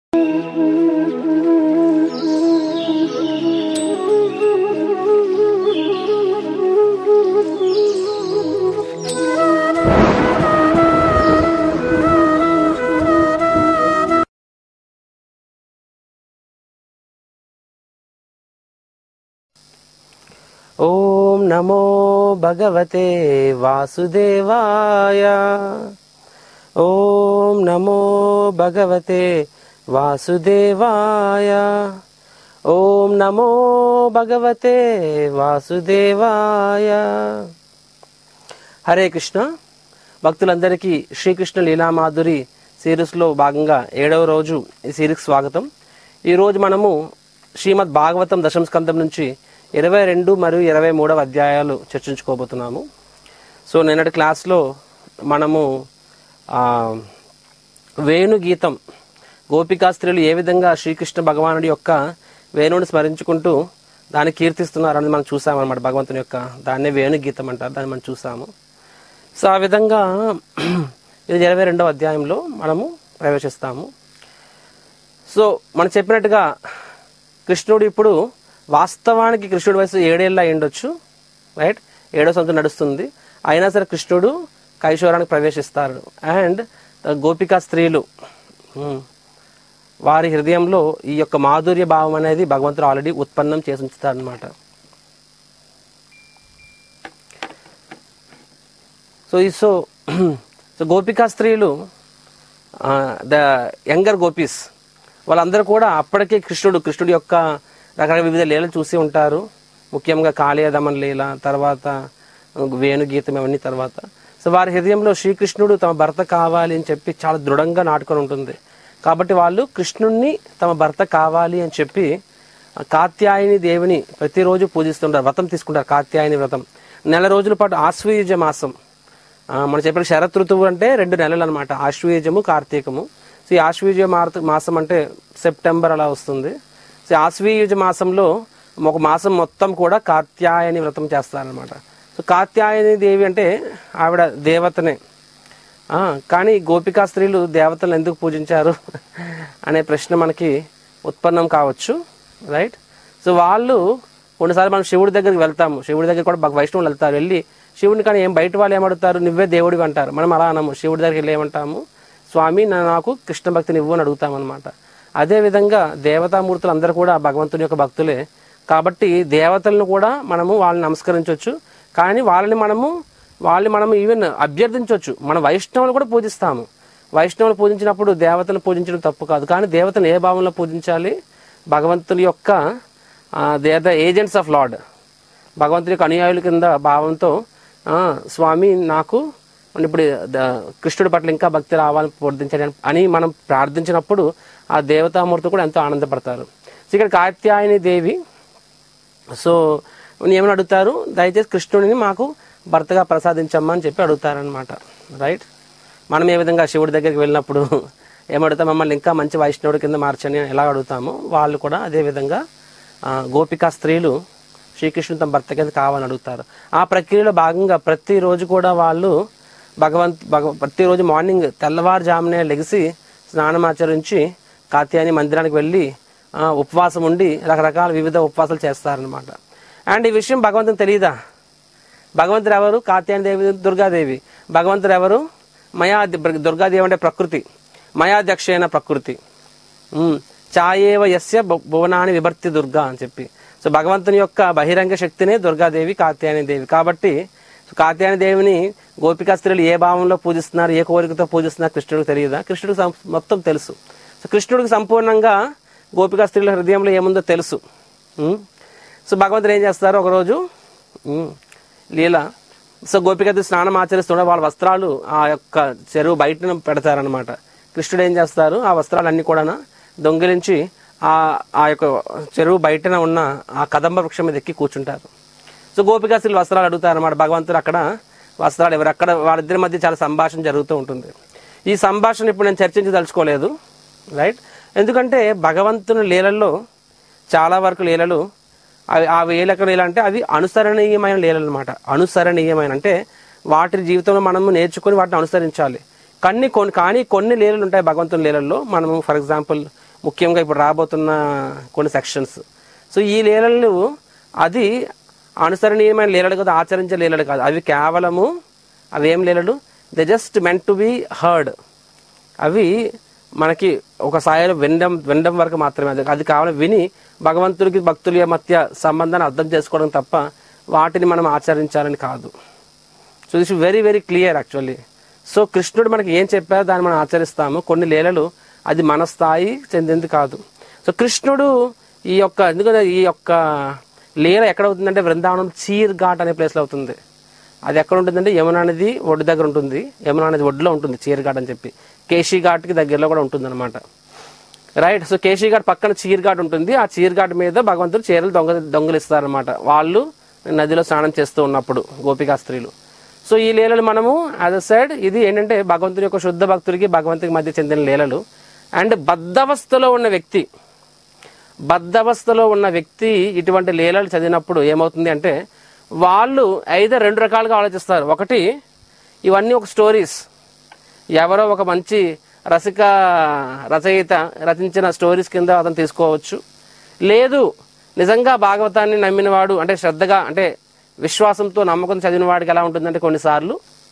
ఓం నమో భగవతే వాసుదేవాయ ఓం నమో భగవతే వాసుదేవాయ ఓం నమో భగవతే వాసుదేవాయ హరే కృష్ణ భక్తులందరికీ శ్రీకృష్ణ లీలామాధురి సిరీస్లో భాగంగా ఏడవ రోజు ఈ సిరీస్ స్వాగతం ఈరోజు మనము శ్రీమద్ భాగవతం దశమ స్కందం నుంచి ఇరవై రెండు మరియు ఇరవై మూడవ అధ్యాయాలు చర్చించుకోబోతున్నాము సో నిన్నటి క్లాస్లో మనము ఆ, వేణు గీతం గోపికా స్త్రీలు ఏ విధంగా శ్రీకృష్ణ భగవానుడి యొక్క వేణుని స్మరించుకుంటూ దాన్ని కీర్తిస్తున్నారని మనం చూసామన్నమాట భగవంతుని యొక్క దాన్నే వేణు గీతం అంటారు దాన్ని మనం చూసాము సో ఆ విధంగా ఇది ఇరవై రెండవ అధ్యాయంలో మనము ప్రవేశిస్తాము సో మనం చెప్పినట్టుగా కృష్ణుడు ఇప్పుడు వాస్తవానికి కృష్ణుడి వయసు ఏడేళ్ళ అయ్యుండొచ్చు రైట్ ఏడో సంవత్సరం నడుస్తుంది అయినా సరే కృష్ణుడు కైశోరానికి ప్రవేశిస్తారు అండ్ గోపికా స్త్రీలు ఉమ్, వారి హృదయంలో ఈ యొక్క మాధుర్య భావం అనేది భగవంతుడు ఆల్రెడీ ఉత్పన్నం చేసి ఉంచుతారనమాట సో ఈ సో సో గోపికా స్త్రీలు ద యంగర్ గోపీస్ వాళ్ళందరూ కూడా అప్పటికే కృష్ణుడు కృష్ణుడి యొక్క రకరకాల వివిధ లీలలు చూసి ఉంటారు ముఖ్యంగా కాళీయదమన్ లీల తర్వాత వేణుగీతం ఇవన్నీ తర్వాత సో వారి హృదయంలో శ్రీకృష్ణుడు తమ భర్త కావాలి అని చెప్పి చాలా దృఢంగా నాటుకొని ఉంటుంది కాబట్టి వాళ్ళు కృష్ణుణ్ణి తమ భర్త కావాలి అని చెప్పి ఆ కాత్యాయని దేవిని ప్రతిరోజు పూజిస్తుంటారు వ్రతం తీసుకుంటారు కాత్యాయని వ్రతం నెల రోజుల పాటు ఆశ్వయుజ మాసం ఆ, మనం చెప్పిన శరత్ ఋతువు అంటే రెండు నెలలు అనమాట ఆశ్వయుజము కార్తీకము సో ఈ ఆశ్వయుజ మార్- మాసం అంటే సెప్టెంబర్ అలా వస్తుంది సో ఈ ఆశ్వయుజ మాసంలో ఒక మాసం మొత్తం కూడా కాత్యాయని వ్రతం చేస్తారనమాట సో కాత్యాయని దేవి అంటే ఆవిడ దేవతనే ఆ, కానీ గోపికా స్త్రీలు దేవతలను ఎందుకు పూజించారు అనే ప్రశ్న మనకి ఉత్పన్నం కావచ్చు రైట్ సో వాళ్ళు కొన్నిసార్లు మనం శివుడి దగ్గరికి వెళ్తాము శివుడి దగ్గర కూడా బాగా వైష్ణవులు వెళ్తారు వెళ్ళి శివుడిని కానీ ఏం బయట వాళ్ళు ఏమడుగుతారు నువ్వే దేవుడివి అంటారు మనం అలా అనము శివుడి దగ్గరికి వెళ్ళి ఏమంటాము స్వామి నా- నాకు కృష్ణ భక్తిని ఇవ్వు అని అడుగుతామన్నమాట అదేవిధంగా దేవతామూర్తులు అందరూ కూడా భగవంతుని యొక్క భక్తులే కాబట్టి దేవతలను కూడా మనము వాళ్ళని నమస్కరించవచ్చు కానీ వాళ్ళని మనము వాళ్ళని మనం ఈవెన్ అభ్యర్థించవచ్చు మన వైష్ణవులు కూడా పూజిస్తాము వైష్ణవులు పూజించినప్పుడు దేవతను పూజించడం తప్పు కాదు కానీ దేవతను ఏ భావంలో పూజించాలి భగవంతుని యొక్క they are the agents of lord భగవంతుని యొక్క అనుయాయుల కింద భావంతో ఆ, స్వామి నాకు ఇప్పుడు ద- కృష్ణుడి పట్ల ఇంకా భక్తి రావాలని ప్రార్థించాలి అని మనం ప్రార్థించినప్పుడు ఆ దేవతామూర్తి కూడా ఎంతో ఆనందపడతారు సో ఇక్కడ కాత్యాయని దేవి సో ఏమని అడుగుతారు దయచేసి కృష్ణుడిని మాకు భర్తగా ప్రసాదించమ్మా అని చెప్పి అడుగుతారనమాట రైట్ మనం ఏ విధంగా శివుడి దగ్గరికి వెళ్ళినప్పుడు ఏమడుగుతాం మమ్మల్ని ఇంకా మంచి వైష్ణవుడి కింద మార్చని ఎలా అడుగుతామో వాళ్ళు కూడా అదే విధంగా ఆ, గోపికా స్త్రీలు శ్రీకృష్ణుడు తమ భర్త కింద కావాలని అడుగుతారు ఆ ప్రక్రియలో భాగంగా ప్రతిరోజు కూడా వాళ్ళు భగవంత్ భగ ప్రతిరోజు మార్నింగ్ తెల్లవారుజామునే లెగిసి స్నానం ఆచరించి కాత్యాయని మందిరానికి వెళ్ళి ఆ, ఉపవాసం ఉండి రకరకాల వివిధ ఉపవాసాలు చేస్తారనమాట అండ్ ఈ విషయం భగవంతుని తెలియదా భగవంతుడు ఎవరు కాత్యాయని దేవి దుర్గాదేవి భగవంతుడు ఎవరు మయా దుర్గాదేవి అంటే ప్రకృతి మయాధ్యక్షైన ప్రకృతి ఉమ్, ఛాయేవ యస్య భు- భువనాన్ని విభర్తి దుర్గా అని చెప్పి సో భగవంతుని యొక్క బహిరంగ శక్తినే దుర్గాదేవి కాత్యాయని దేవి కాబట్టి సో కాత్యాయని దేవిని గోపికా స్త్రీలు ఏ భావంలో పూజిస్తున్నారు ఏ కోరికతో పూజిస్తున్నారు కృష్ణుడికి తెలియదా కృష్ణుడికి సం- మొత్తం తెలుసు సో కృష్ణుడికి సంపూర్ణంగా గోపికా స్త్రీల హృదయంలో ఏముందో తెలుసు ఉమ్. సో భగవంతుడు ఏం చేస్తారు ఒకరోజు ఉమ్, లీల సో గోపికతో స్నానం ఆచరిస్తుండే వాళ్ళ వస్త్రాలు ఆ యొక్క చెరువు బయటన పెడతారనమాట కృష్ణుడు ఏం చేస్తారు ఆ వస్త్రాలన్నీ కూడా దొంగిలించి ఆ ఆ యొక్క చెరువు బయటన ఉన్న ఆ కదంబ వృక్షం మీద ఎక్కి కూర్చుంటారు సో గోపికాస్తులు వస్త్రాలు అడుగుతారన్నమాట భగవంతుడు అక్కడ వస్త్రాలు ఎవరు అక్కడ వాళ్ళిద్దరి మధ్య చాలా సంభాషణ జరుగుతూ ఉంటుంది ఈ సంభాషణ ఇప్పుడు నేను చర్చించదలుచుకోలేదు రైట్ ఎందుకంటే భగవంతుని లీలల్లో చాలా వరకు లీలలు అవి ఆ వేలక లీల అంటే అవి అనుసరణీయమైన లీలలు అనమాట అనుసరణీయమైన అంటే వాటి జీవితంలో మనము నేర్చుకుని వాటిని అనుసరించాలి కానీ కొన్ని కానీ కొన్ని లీలలు ఉంటాయి భగవంతుని లీలల్లో మనము ఫర్ ఎగ్జాంపుల్ ముఖ్యంగా ఇప్పుడు రాబోతున్న కొన్ని సెక్షన్స్ సో ఈ లీలలు అది అనుసరణీయమైన లీలలు కాదు ఆచరించే లీలలు కాదు అవి కేవలము అవి ఏం లీలలు they just meant to be heard అవి మనకి ఒక స్థాయిలో వినడం వినడం వరకు మాత్రమే అది అది కావాలి విని భగవంతుడికి భక్తుల మధ్య సంబంధాన్ని అర్థం చేసుకోవడం తప్ప వాటిని మనం ఆచరించాలని కాదు so this very very clear actually so కృష్ణుడు మనకి ఏం చెప్పారో దాన్ని మనం ఆచరిస్తాము కొన్ని లీలలు అది మన స్థాయి చెందింది కాదు సో కృష్ణుడు ఈ యొక్క ఎందుకంటే ఈ యొక్క లీల ఎక్కడ అవుతుందంటే బృందావనం చీర్ ఘాట్ అనే ప్లేస్లో అవుతుంది అది ఎక్కడ ఉంటుందంటే యమునా నది ఒడ్డు దగ్గర ఉంటుంది యమునా నది ఒడ్డులో ఉంటుంది చీర్ ఘాట్ అని చెప్పి కేశీ ఘాట్కి దగ్గరలో కూడా ఉంటుంది అనమాట రైట్ సో కేశీ ఘాట్ పక్కన చీర్ ఘాట్ ఉంటుంది ఆ చీర్ ఘాట్ మీద భగవంతుడు చీరలు దొంగ దొంగలిస్తారనమాట వాళ్ళు నదిలో స్నానం చేస్తూ ఉన్నప్పుడు గోపికా స్త్రీలు సో ఈ లీలలు మనము యాజ్ అ సైడ్ ఇది ఏంటంటే భగవంతుని యొక్క శుద్ధ భక్తుడికి భగవంతునికి మధ్య చెందిన లీలలు అండ్ బద్ధవస్థలో ఉన్న వ్యక్తి బద్ధవస్థలో ఉన్న వ్యక్తి ఇటువంటి లీలలు చదివినప్పుడు ఏమవుతుంది అంటే వాళ్ళు అయితే రెండు రకాలుగా ఆలోచిస్తారు ఒకటి ఇవన్నీ ఒక స్టోరీస్ ఎవరో ఒక మంచి రసిక రచయిత రచించిన స్టోరీస్ కింద అతను తీసుకోవచ్చు లేదు నిజంగా భాగవతాన్ని నమ్మినవాడు అంటే శ్రద్ధగా అంటే విశ్వాసంతో నమ్మకం చదివిన వాడికి ఎలా ఉంటుందంటే కొన్నిసార్లు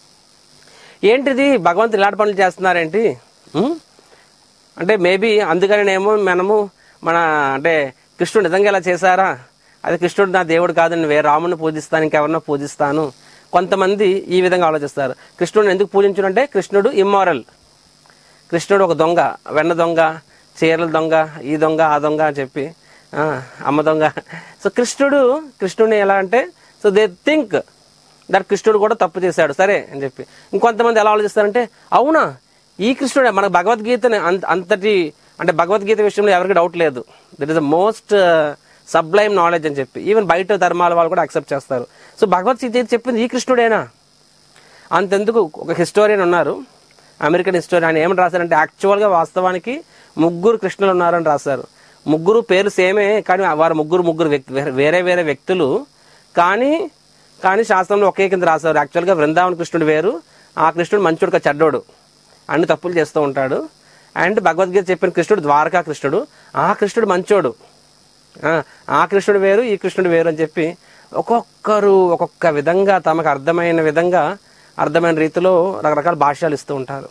ఏంటిది భగవంతుడు ఇలాంటి పనులు చేస్తున్నారేంటి ఉం? అంటే మేబీ అందుకనేమో మనము మన అంటే కృష్ణుడు నిజంగా ఇలా చేశారా అది కృష్ణుడు నా దేవుడు కాదని వేరే రాముని పూజిస్తాను ఇంకెవరినో పూజిస్తాను కొంతమంది ఈ విధంగా ఆలోచిస్తారు కృష్ణుడిని ఎందుకు పూజించడం అంటే కృష్ణుడు ఇమ్మారల్ కృష్ణుడు ఒక దొంగ వెన్న దొంగ చీరల దొంగ ఈ దొంగ ఆ దొంగ అని చెప్పి ఆ, అమ్మ దొంగ సో కృష్ణుడు కృష్ణుడిని ఎలా అంటే సో దే థింక్ దట్ కృష్ణుడు కూడా తప్పు చేశాడు సరే అని చెప్పి ఇంకొంతమంది ఎలా ఆలోచిస్తారంటే అవునా ఈ కృష్ణుడే మనకు భగవద్గీతని అంత అంతటి అంటే భగవద్గీత విషయంలో ఎవరికి డౌట్ లేదు that is the most sublime knowledge అని చెప్పి ఈవెన్ బయట ధర్మాల వాళ్ళు కూడా యాక్సెప్ట్ చేస్తారు సో భగవద్గీత చెప్పింది ఈ కృష్ణుడేనా అంతెందుకు ఒక హిస్టోరియన్ ఉన్నారు అమెరికన్ హిస్టోరియన్ ఆయన ఏమని రాశారంటే యాక్చువల్గా వాస్తవానికి ముగ్గురు కృష్ణులు ఉన్నారని రాశారు ముగ్గురు పేరు సేమే కానీ వారు ముగ్గురు ముగ్గురు వ్యక్తి వేరే- వేరే వేరే వ్యక్తులు కానీ కానీ శాస్త్రంలో ఒకే కింద రాశారు యాక్చువల్గా బృందావన కృష్ణుడు వేరు ఆ కృష్ణుడు మంచోడు కాదు, చెడ్డోడు అన్ని తప్పులు చేస్తూ ఉంటాడు అండ్ భగవద్గీత చెప్పిన కృష్ణుడు ద్వారకా కృష్ణుడు ఆ కృష్ణుడు మంచోడు ఆ, ఆ కృష్ణుడు వేరు ఈ కృష్ణుడు వేరు అని చెప్పి ఒక్కొక్కరు ఒక్కొక్క విధంగా తమకు అర్థమైన విధంగా అర్థమైన రీతిలో రకరకాల భాష్యాలు ఇస్తూ ఉంటారు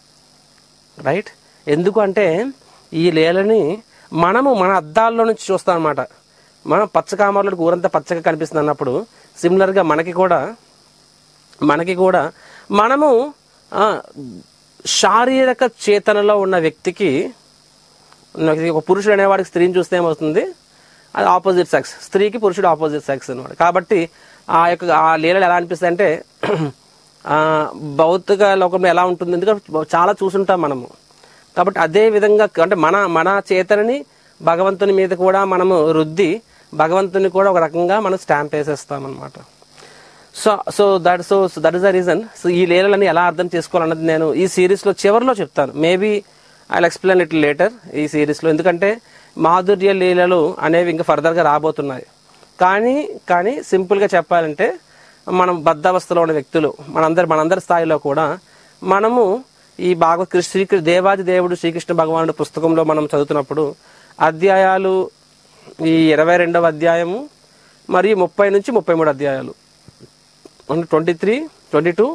రైట్ ఎందుకు అంటే ఈ లీలని మనము మన అద్దాల్లో నుంచి చూస్తాం అనమాట మనం పచ్చకామర్లకు ఊరంతా పచ్చగా కనిపిస్తుంది అన్నప్పుడు సిమిలర్గా మనకి కూడా మనకి కూడా మనము ఆ, శారీరక చేతనలో ఉన్న వ్యక్తికి నాకు ఒక పురుషుడు అనేవాడికి స్త్రీని చూస్తే ఏమవుతుంది అది ఆపోజిట్ సెక్స్ స్త్రీకి పురుషుడు ఆపోజిట్ సెక్స్ అనమాట కాబట్టి ఆ యొక్క ఆ లీలలు ఎలా అనిపిస్తాయి అంటే ఆ, భౌతిక లోకంలో ఎలా ఉంటుంది ఎందుకంటే చాలా చూసుంటాం మనము కాబట్టి అదే విధంగా అంటే మన మన చేతనని భగవంతుని మీద కూడా మనము రుద్ది భగవంతుని కూడా ఒక రకంగా మనం స్టాంప్ వేసేస్తాం అనమాట so so that so that is the reason so ఈ లీలలని ఎలా అర్థం చేసుకోవాలన్నది నేను ఈ సిరీస్లో చివరిలో చెప్తాను maybe I explain it later ఈ సిరీస్లో ఎందుకంటే మాధుర్య లీలలు అనేవి ఇంకా ఫర్దర్గా రాబోతున్నాయి కానీ కానీ సింపుల్గా చెప్పాలంటే మనం బద్ధావస్థలో ఉన్న వ్యక్తులు మనందరి మనందరి స్థాయిలో కూడా మనము ఈ భాగవత్ కృష్ణ శ్రీకృష్ణ దేవాది దేవుడు శ్రీకృష్ణ భగవానుడు పుస్తకంలో మనం చదువుతున్నప్పుడు అధ్యాయాలు ఈ ఇరవై రెండవ అధ్యాయము మరియు ముప్పై నుంచి ముప్పై మూడు అధ్యాయాలు twenty three twenty two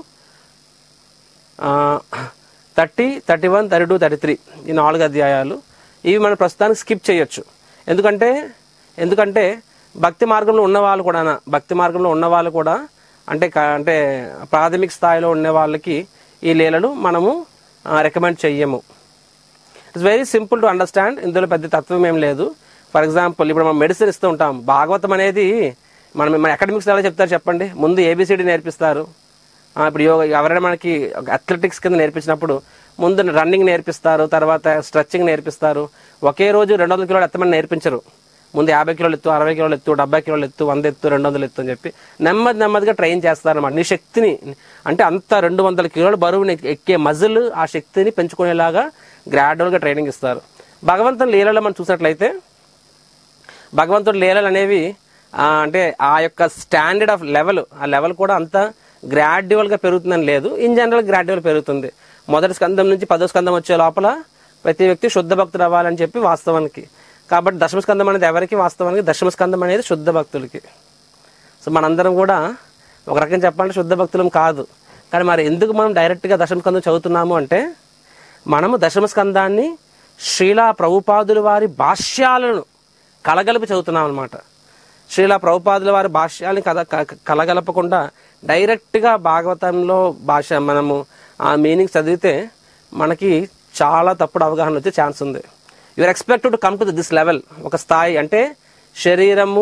thirty thirty one thirty two thirty three ఈ నాలుగు అధ్యాయాలు ఇవి మనం ప్రస్తుతానికి స్కిప్ చేయొచ్చు ఎందుకంటే ఎందుకంటే భక్తి మార్గంలో ఉన్న వాళ్ళు కూడా భక్తి మార్గంలో ఉన్న వాళ్ళు కూడా అంటే క- అంటే ప్రాథమిక స్థాయిలో ఉండే వాళ్ళకి ఈ లీలలు మనము రికమెండ్ చెయ్యము it's very simple to understand ఇందులో పెద్ద తత్వం ఏం లేదు ఫర్ ఎగ్జాంపుల్ ఇప్పుడు మనం మెడిసిన్ ఇస్తూ ఉంటాం భాగవతం అనేది మనం మన అకాడమిక్స్ ఎలా చెప్తారు చెప్పండి ముందు ఏబిసిడి నేర్పిస్తారు ఆ, ఇప్పుడు యోగా ఎవరైనా మనకి అథ్లెటిక్స్ కింద నేర్పించినప్పుడు ముందు రన్నింగ్ నేర్పిస్తారు తర్వాత స్ట్రెచ్చింగ్ నేర్పిస్తారు ఒకే రోజు రెండు వందల కిలోలు ఎత్తమని నేర్పించరు ముందు యాభై కిలోలు ఎత్తు అరవై కిలోలు ఎత్తు డెబ్బై కిలోలు ఎత్తు వంద ఎత్తు రెండు వందలు ఎత్తు అని చెప్పి నెమ్మది నెమ్మదిగా ట్రైన్ చేస్తారన్నమాట నీ శక్తిని అంటే అంత రెండు వందల కిలోల బరువుని ఎక్కే మజిల్ ఆ శక్తిని పెంచుకునేలాగా గ్రాడ్యువల్గా ట్రైనింగ్ ఇస్తారు భగవంతుని లీలలో మనం చూసినట్లయితే భగవంతుడి లీలలు అనేవి ఆ, అంటే ఆ యొక్క స్టాండర్డ్ ఆఫ్ లెవెల్ ఆ లెవెల్ కూడా అంత గ్రాడ్యువల్ గా పెరుగుతుందని లేదు ఇన్ జనరల్ గ్రాడ్యువల్ పెరుగుతుంది మొదటి స్కందం నుంచి పదో స్కందం వచ్చే లోపల ప్రతి వ్యక్తి శుద్ధ భక్తుడు అవ్వాలని చెప్పి వాస్తవానికి కాబట్టి దశమస్కందం అనేది ఎవరికి వాస్తవానికి దశమస్కందం అనేది శుద్ధ భక్తులకి సో మనందరం కూడా ఒక రకం చెప్పాలంటే శుద్ధ భక్తులం కాదు కానీ మరి ఎందుకు మనం డైరెక్ట్గా దశమస్కందం చదువుతున్నాము అంటే మనము దశమస్కందాన్ని శ్రీలా ప్రభుపాదుల వారి భాష్యాలను కలగలిపి చదువుతున్నాం అనమాట శ్రీలా ప్రభుపాదుల వారి భాష్యాలని కథ క- కలగలపకుండా డైరెక్ట్గా భాగవతంలో భాష మనము ఆ మీనింగ్ చదివితే మనకి చాలా తప్పుడు అవగాహన వచ్చే ఛాన్స్ ఉంది you are expected to come to this level ఒక స్థాయి అంటే శరీరము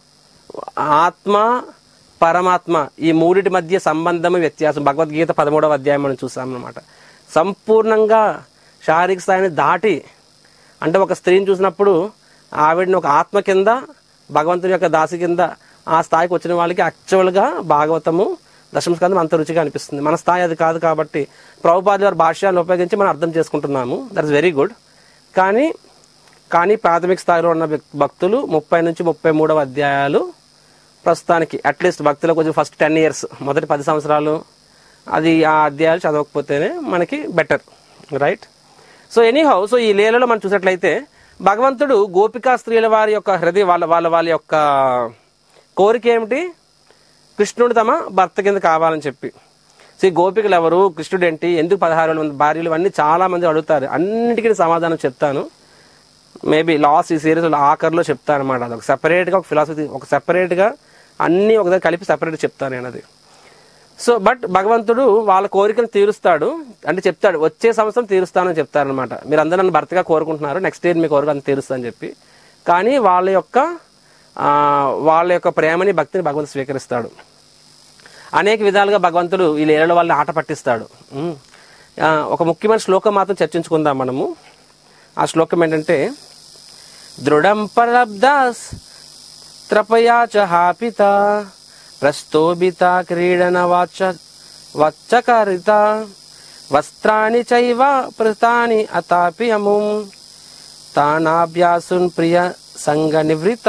ఆత్మ పరమాత్మ ఈ మూడిటి మధ్య సంబంధము వ్యత్యాసం భగవద్గీత పదమూడవ అధ్యాయం మనం చూసాం అనమాట సంపూర్ణంగా శారీరక స్థాయిని దాటి అంటే ఒక స్త్రీని చూసినప్పుడు ఆవిడని ఒక ఆత్మ కింద భగవంతుని యొక్క దాసి కింద ఆ స్థాయికి వచ్చిన వాళ్ళకి యాక్చువల్గా భాగవతము దశమస్కందం అంత రుచిగా అనిపిస్తుంది మన స్థాయి అది కాదు కాబట్టి ప్రభుపాది వారి భాష్యాన్ని ఉపయోగించి మనం అర్థం చేసుకుంటున్నాము దట్ ఇస్ వెరీ గుడ్ కానీ కానీ ప్రాథమిక స్థాయిలో ఉన్న వ్యక్- భక్తులు ముప్పై నుంచి ముప్పై మూడవ అధ్యాయాలు ప్రస్తుతానికి అట్లీస్ట్ భక్తులకు కొంచెం ఫస్ట్ టెన్ ఇయర్స్ మొదటి పది సంవత్సరాలు అది ఆ అధ్యాయాలు చదవకపోతేనే మనకి better right so anyhow so ఈ లీలలో మనం చూసినట్లయితే భగవంతుడు గోపికా స్త్రీల వారి యొక్క హృదయ వాళ్ళ వాళ్ళ వాళ్ళ యొక్క కోరిక ఏమిటి కృష్ణుడు తమ భర్త కింద కావాలని చెప్పి సో ఈ గోపికలు ఎవరు కృష్ణుడు ఏంటి ఎందుకు పదహారు వేల మంది భార్యలు అన్నీ చాలా మంది అడుగుతారు అన్నిటికీ నేను సమాధానం చెప్తాను మేబీ లాస్ట్ ఈ సిరీస్ ఆఖరిలో చెప్తాను అనమాట అది ఒక సెపరేట్గా ఒక ఫిలాసఫీ ఒక సెపరేట్గా అన్నీ ఒక దగ్గర కలిపి సెపరేట్ చెప్తాను నేను అది సో బట్ భగవంతుడు వాళ్ళ కోరికను తీరుస్తాడు అంటే చెప్తాడు వచ్చే సంవత్సరం తీరుస్తానని చెప్తారనమాట మీరు అందరూ నన్ను భర్తగా కోరుకుంటున్నారు నెక్స్ట్ ఇయర్ మీ కోరిక అంత తీరుస్తానని చెప్పి కానీ వాళ్ళ యొక్క ఆ, వాళ్ళ యొక్క ప్రేమని భక్తిని భగవంతుడు స్వీకరిస్తాడు అనేక విధాలుగా భగవంతుడు ఈ లీలలో వాళ్ళని ఆట పట్టిస్తాడు ఉమ్. ఆ, ఒక ముఖ్యమైన శ్లోకం మాత్రం చర్చించుకుందాం మనము ఆ శ్లోకం ఏంటంటే దృఢం పరబ్దాస్ త్రపయా చ హాపిత ప్రస్తోభిత క్రీడన వాచ వచ్చకరిత వస్త్రాణి చైవ పృతాని అతాపి అముం తానాభ్యాసున్ ప్రియ సంగ నివృత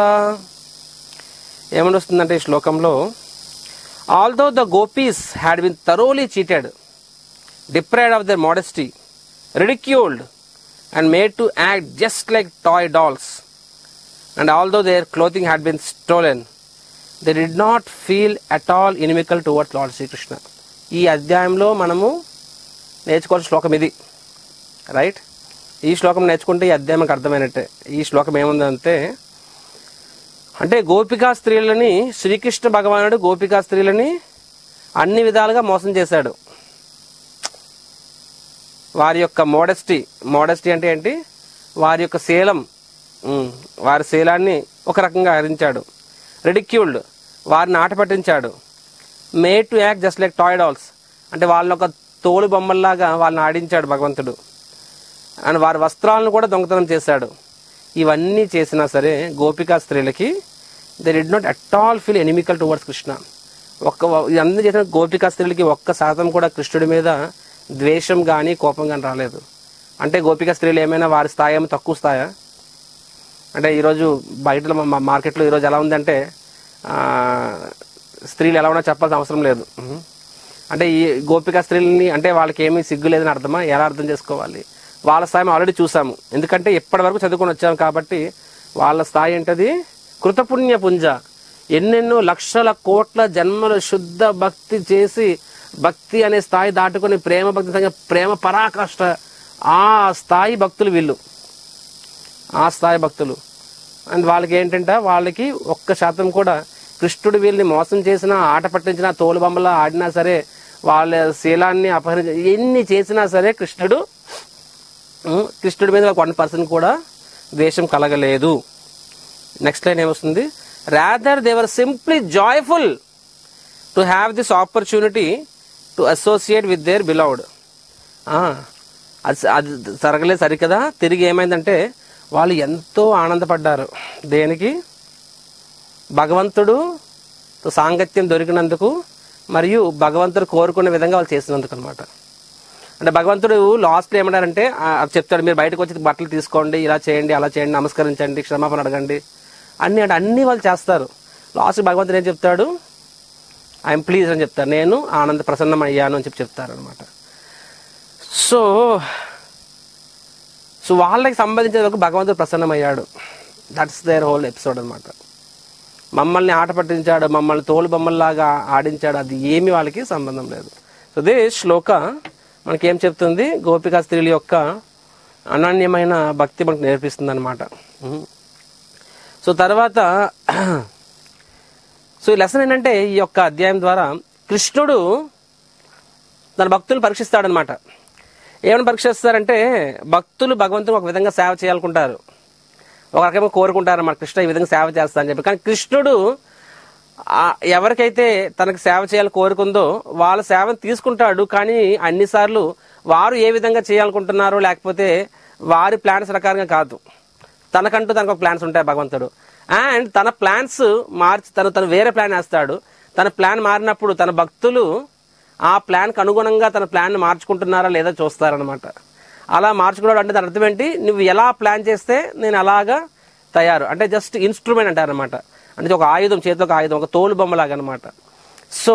ఏమని వస్తుందంటే ఈ శ్లోకంలో although the gopis had been thoroughly cheated deprived of their modesty, ridiculed, and made to act just like toy dolls. And although their clothing had been stolen, they did not feel at all inimical towards Lord Sri Krishna. ఈ అధ్యాయంలో మనము నేర్చుకోవాల్సిన శ్లోకం ఇది right ఈ శ్లోకం నేర్చుకుంటే ఈ అధ్యాయం మనకు అర్థమైనట్టే ఈ శ్లోకం ఏముందంటే అంటే గోపికా స్త్రీలని శ్రీకృష్ణ భగవానుడు గోపికా స్త్రీలని అన్ని విధాలుగా మోసం చేశాడు వారి యొక్క మోడెస్టీ మోడెస్టీ అంటే ఏంటి వారి యొక్క శీలం ఉమ్, వారి శీలాన్ని ఒక రకంగా హరించాడు రెడిక్యూల్డ్ వారిని ఆట పట్టించాడు made to act just like toy dolls అంటే వాళ్ళని ఒక తోలు బొమ్మల్లాగా వాళ్ళని ఆడించాడు భగవంతుడు అండ్ వారి వస్త్రాలను కూడా దొంగతనం చేశాడు ఇవన్నీ చేసినా సరే గోపికా స్త్రీలకి they did not at all feel inimical towards Krishna ఒక్క ఇవన్నీ చేసిన గోపికా స్త్రీలకి ఒక్క శాతం కూడా కృష్ణుడి మీద ద్వేషం కానీ కోపం కానీ రాలేదు అంటే గోపికా స్త్రీలు ఏమైనా వారి స్థాయి ఏమో తక్కువ స్థాయా అంటే ఈరోజు బయట మా మార్కెట్లో ఈరోజు ఎలా ఉందంటే ఆ, స్త్రీలు ఎలా ఉన్నా చెప్పాల్సిన అవసరం లేదు ఉహు. అంటే ఈ గోపిక స్త్రీలని అంటే వాళ్ళకి ఏమీ సిగ్గు లేదని అర్థమా ఎలా అర్థం చేసుకోవాలి వాళ్ళ స్థాయి ఆల్రెడీ చూసాము ఎందుకంటే ఇప్పటి వరకు చదువుకొని వచ్చాము కాబట్టి వాళ్ళ స్థాయి ఏంటది కృతపుణ్య పుంజ ఎన్నెన్నో లక్షల కోట్ల జన్మల శుద్ధ భక్తి చేసి భక్తి అనే స్థాయి దాటుకొని ప్రేమ భక్తి సంగ ప్రేమ పరాకాష్ట ఆ స్థాయి భక్తులు వీళ్ళు ఆ స్థాయి భక్తులు అండ్ వాళ్ళకి ఏంటంటే వాళ్ళకి ఒక్క శాతం కూడా కృష్ణుడు వీళ్ళని మోసం చేసినా ఆట పట్టించినా తోలు బొమ్మలా ఆడినా సరే వాళ్ళ శీలాన్ని అపహరించి ఎన్ని చేసినా సరే కృష్ణుడు ఉమ్, కృష్ణుడి మీద వన్ పర్సెంట్ కూడా ద్వేషం కలగలేదు నెక్స్ట్ లైన్ ఏమొస్తుంది rather they were simply joyful to have this opportunity to associate with their beloved అది అది జరగలేదు సరికదా తిరిగి ఏమైందంటే వాళ్ళు ఎంతో ఆనందపడ్డారు దేనికి భగవంతుడు సాంగత్యం దొరికినందుకు మరియు భగవంతుడు కోరుకునే విధంగా వాళ్ళు చేసినందుకు అనమాట అంటే భగవంతుడు లాస్ట్లో ఏమంటారంటే ఆ, అది చెప్తాడు మీరు బయటకు వచ్చి బట్టలు తీసుకోండి ఇలా చేయండి అలా చేయండి నమస్కరించండి క్షమాపణ అడగండి అన్ని అంటే అన్ని వాళ్ళు చేస్తారు లాస్ట్ భగవంతుడు ఏం చెప్తాడు ఐఎమ్ ప్లీజ్ అని చెప్తారు నేను ఆనంద ప్రసన్నం అయ్యాను అని చెప్పి చెప్తారు అనమాట సో సో వాళ్ళకి సంబంధించిన వరకు భగవంతుడు ప్రసన్నమయ్యాడు దట్స్ దేర్ హోల్ ఎపిసోడ్ అనమాట మమ్మల్ని ఆట పట్టించాడు మమ్మల్ని తోలు బొమ్మల్లాగా ఆడించాడు అది ఏమి వాళ్ళకి సంబంధం లేదు సో దే శ్లోక మనకేం చెప్తుంది గోపికా స్త్రీల యొక్క అనన్యమైన భక్తి మనకు నేర్పిస్తుంది అనమాట సో తర్వాత సో ఈ లెసన్ ఏంటంటే ఈ యొక్క అధ్యాయం ద్వారా కృష్ణుడు తన భక్తులు పరీక్షిస్తాడనమాట ఏమైనా పరీక్షిస్తారంటే భక్తులు భగవంతుని ఒక విధంగా సేవ చేయాలనుకుంటారు ఒక రకంగా కోరుకుంటారు అన్నమాట కృష్ణ ఈ విధంగా సేవ చేస్తా అని చెప్పి కానీ కృష్ణుడు ఆ ఎవరికైతే తనకు సేవ చేయాలని కోరుకుందో వాళ్ళ సేవను తీసుకుంటాడు కానీ అన్నిసార్లు వారు ఏ విధంగా చేయాలనుకుంటున్నారో లేకపోతే వారి ప్లాన్స్ ప్రకారంగా కాదు తనకంటూ తనకు ఒక ప్లాన్స్ ఉంటాయి భగవంతుడు అండ్ తన ప్లాన్స్ మార్చి తను తను వేరే ప్లాన్ వేస్తాడు తన ప్లాన్ మారినప్పుడు తన భక్తులు ఆ ప్లాన్కి అనుగుణంగా తన ప్లాన్ మార్చుకుంటున్నారా లేదా చూస్తారనమాట అలా మార్చుకోవడం అంటే దాని అర్థం ఏంటి నువ్వు ఎలా ప్లాన్ చేస్తే నేను అలాగా తయారు అంటే జస్ట్ ఇన్స్ట్రుమెంట్ అంటారనమాట అంటే ఒక ఆయుధం చేతిలో ఒక ఆయుధం ఒక తోలు బొమ్మలాగా అనమాట సో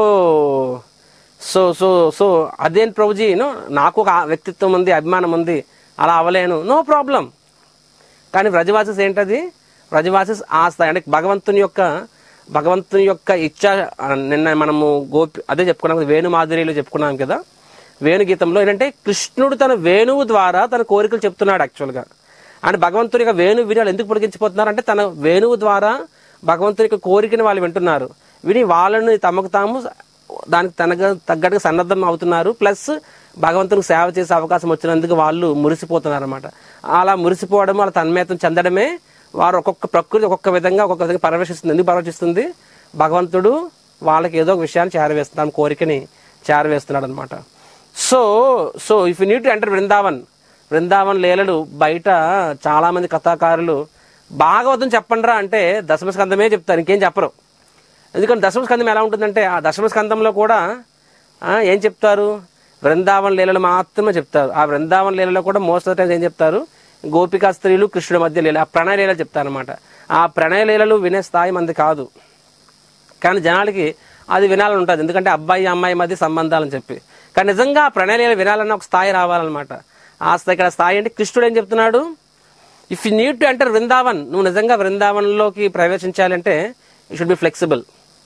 సో సో సో అదేంటి ప్రభుజీ నో నాకు ఒక వ్యక్తిత్వం ఉంది అభిమానం ఉంది అలా అవ్వలేను నో ప్రాబ్లం కానీ వ్రజవాసస్ ఏంటది వ్రజవాసస్ ఆ స్థాయి అంటే భగవంతుని యొక్క భగవంతుని యొక్క ఇచ్చ నిన్న మనము గోపి అదే చెప్పుకున్నాం కదా, వేణు మాధురిలో చెప్పుకున్నాం కదా వేణు గీతంలో ఏంటంటే కృష్ణుడు తన వేణువు ద్వారా తన కోరికలు చెప్తున్నాడు యాక్చువల్గా అండ్ భగవంతుని యొక్క వేణు విని వాళ్ళు ఎందుకు పొడిగించిపోతున్నారు అంటే తన వేణువు ద్వారా భగవంతుని యొక్క కోరికని వాళ్ళు వింటున్నారు విని వాళ్ళని తమకు తాము దానికి తనకు తగ్గట్టుగా సన్నద్ధం అవుతున్నారు ప్లస్ భగవంతునికి సేవ చేసే అవకాశం వచ్చినందుకు వాళ్ళు మురిసిపోతున్నారు అనమాట అలా మురిసిపోవడం వాళ్ళ తన్మయత్వం చెందడమే వారు ఒక్కొక్క ప్రకృతి ఒక్కొక్క విధంగా ఒక్కొక్క విధంగా పరవేశిస్తుంది ఎందుకు పరవేశిస్తుంది భగవంతుడు వాళ్ళకి ఏదో ఒక విషయాన్ని చేరవేస్తున్నాడు కోరికని చేరవేస్తున్నాడు అనమాట so so if you need to enter Brindavan Brindavan లీలలు బయట చాలా మంది కథాకారులు భాగవతం చెప్పండిరా అంటే దశమ స్కందమే చెప్తారు ఇంకేం చెప్పరు ఎందుకంటే దశమ స్కందం ఎలా ఉంటుందంటే ఆ దశమ స్కందంలో కూడా ఆ, ఏం చెప్తారు బృందావన్ లీలలు మాత్రమే చెప్తారు ఆ బృందావన్ లీలలో కూడా మోస్ట్ ఆఫ్ టైమ్స్ ఏం చెప్తారు గోపికా స్త్రీలు కృష్ణుడి మధ్య లీల ఆ ప్రణయ లీలలు చెప్తారు అనమాట ఆ ప్రణయ లీలలు వినే స్థాయి మంది కాదు కానీ జనాలకి అది వినాలని ఉంటుంది ఎందుకంటే అబ్బాయి అమ్మాయి మధ్య సంబంధాలని చెప్పి కానీ నిజంగా ఆ ప్రణయ లీల వినాలన్న ఒక స్థాయి రావాలన్నమాట ఆ స్థాయి ఇక్కడ స్థాయి అంటే కృష్ణుడు ఏం చెప్తున్నాడు if you need to enter Vrindavan నువ్వు నిజంగా వృందావన్లోకి ప్రవేశించాలంటే యూ షుడ్ బి ఫ్లెక్సిబుల్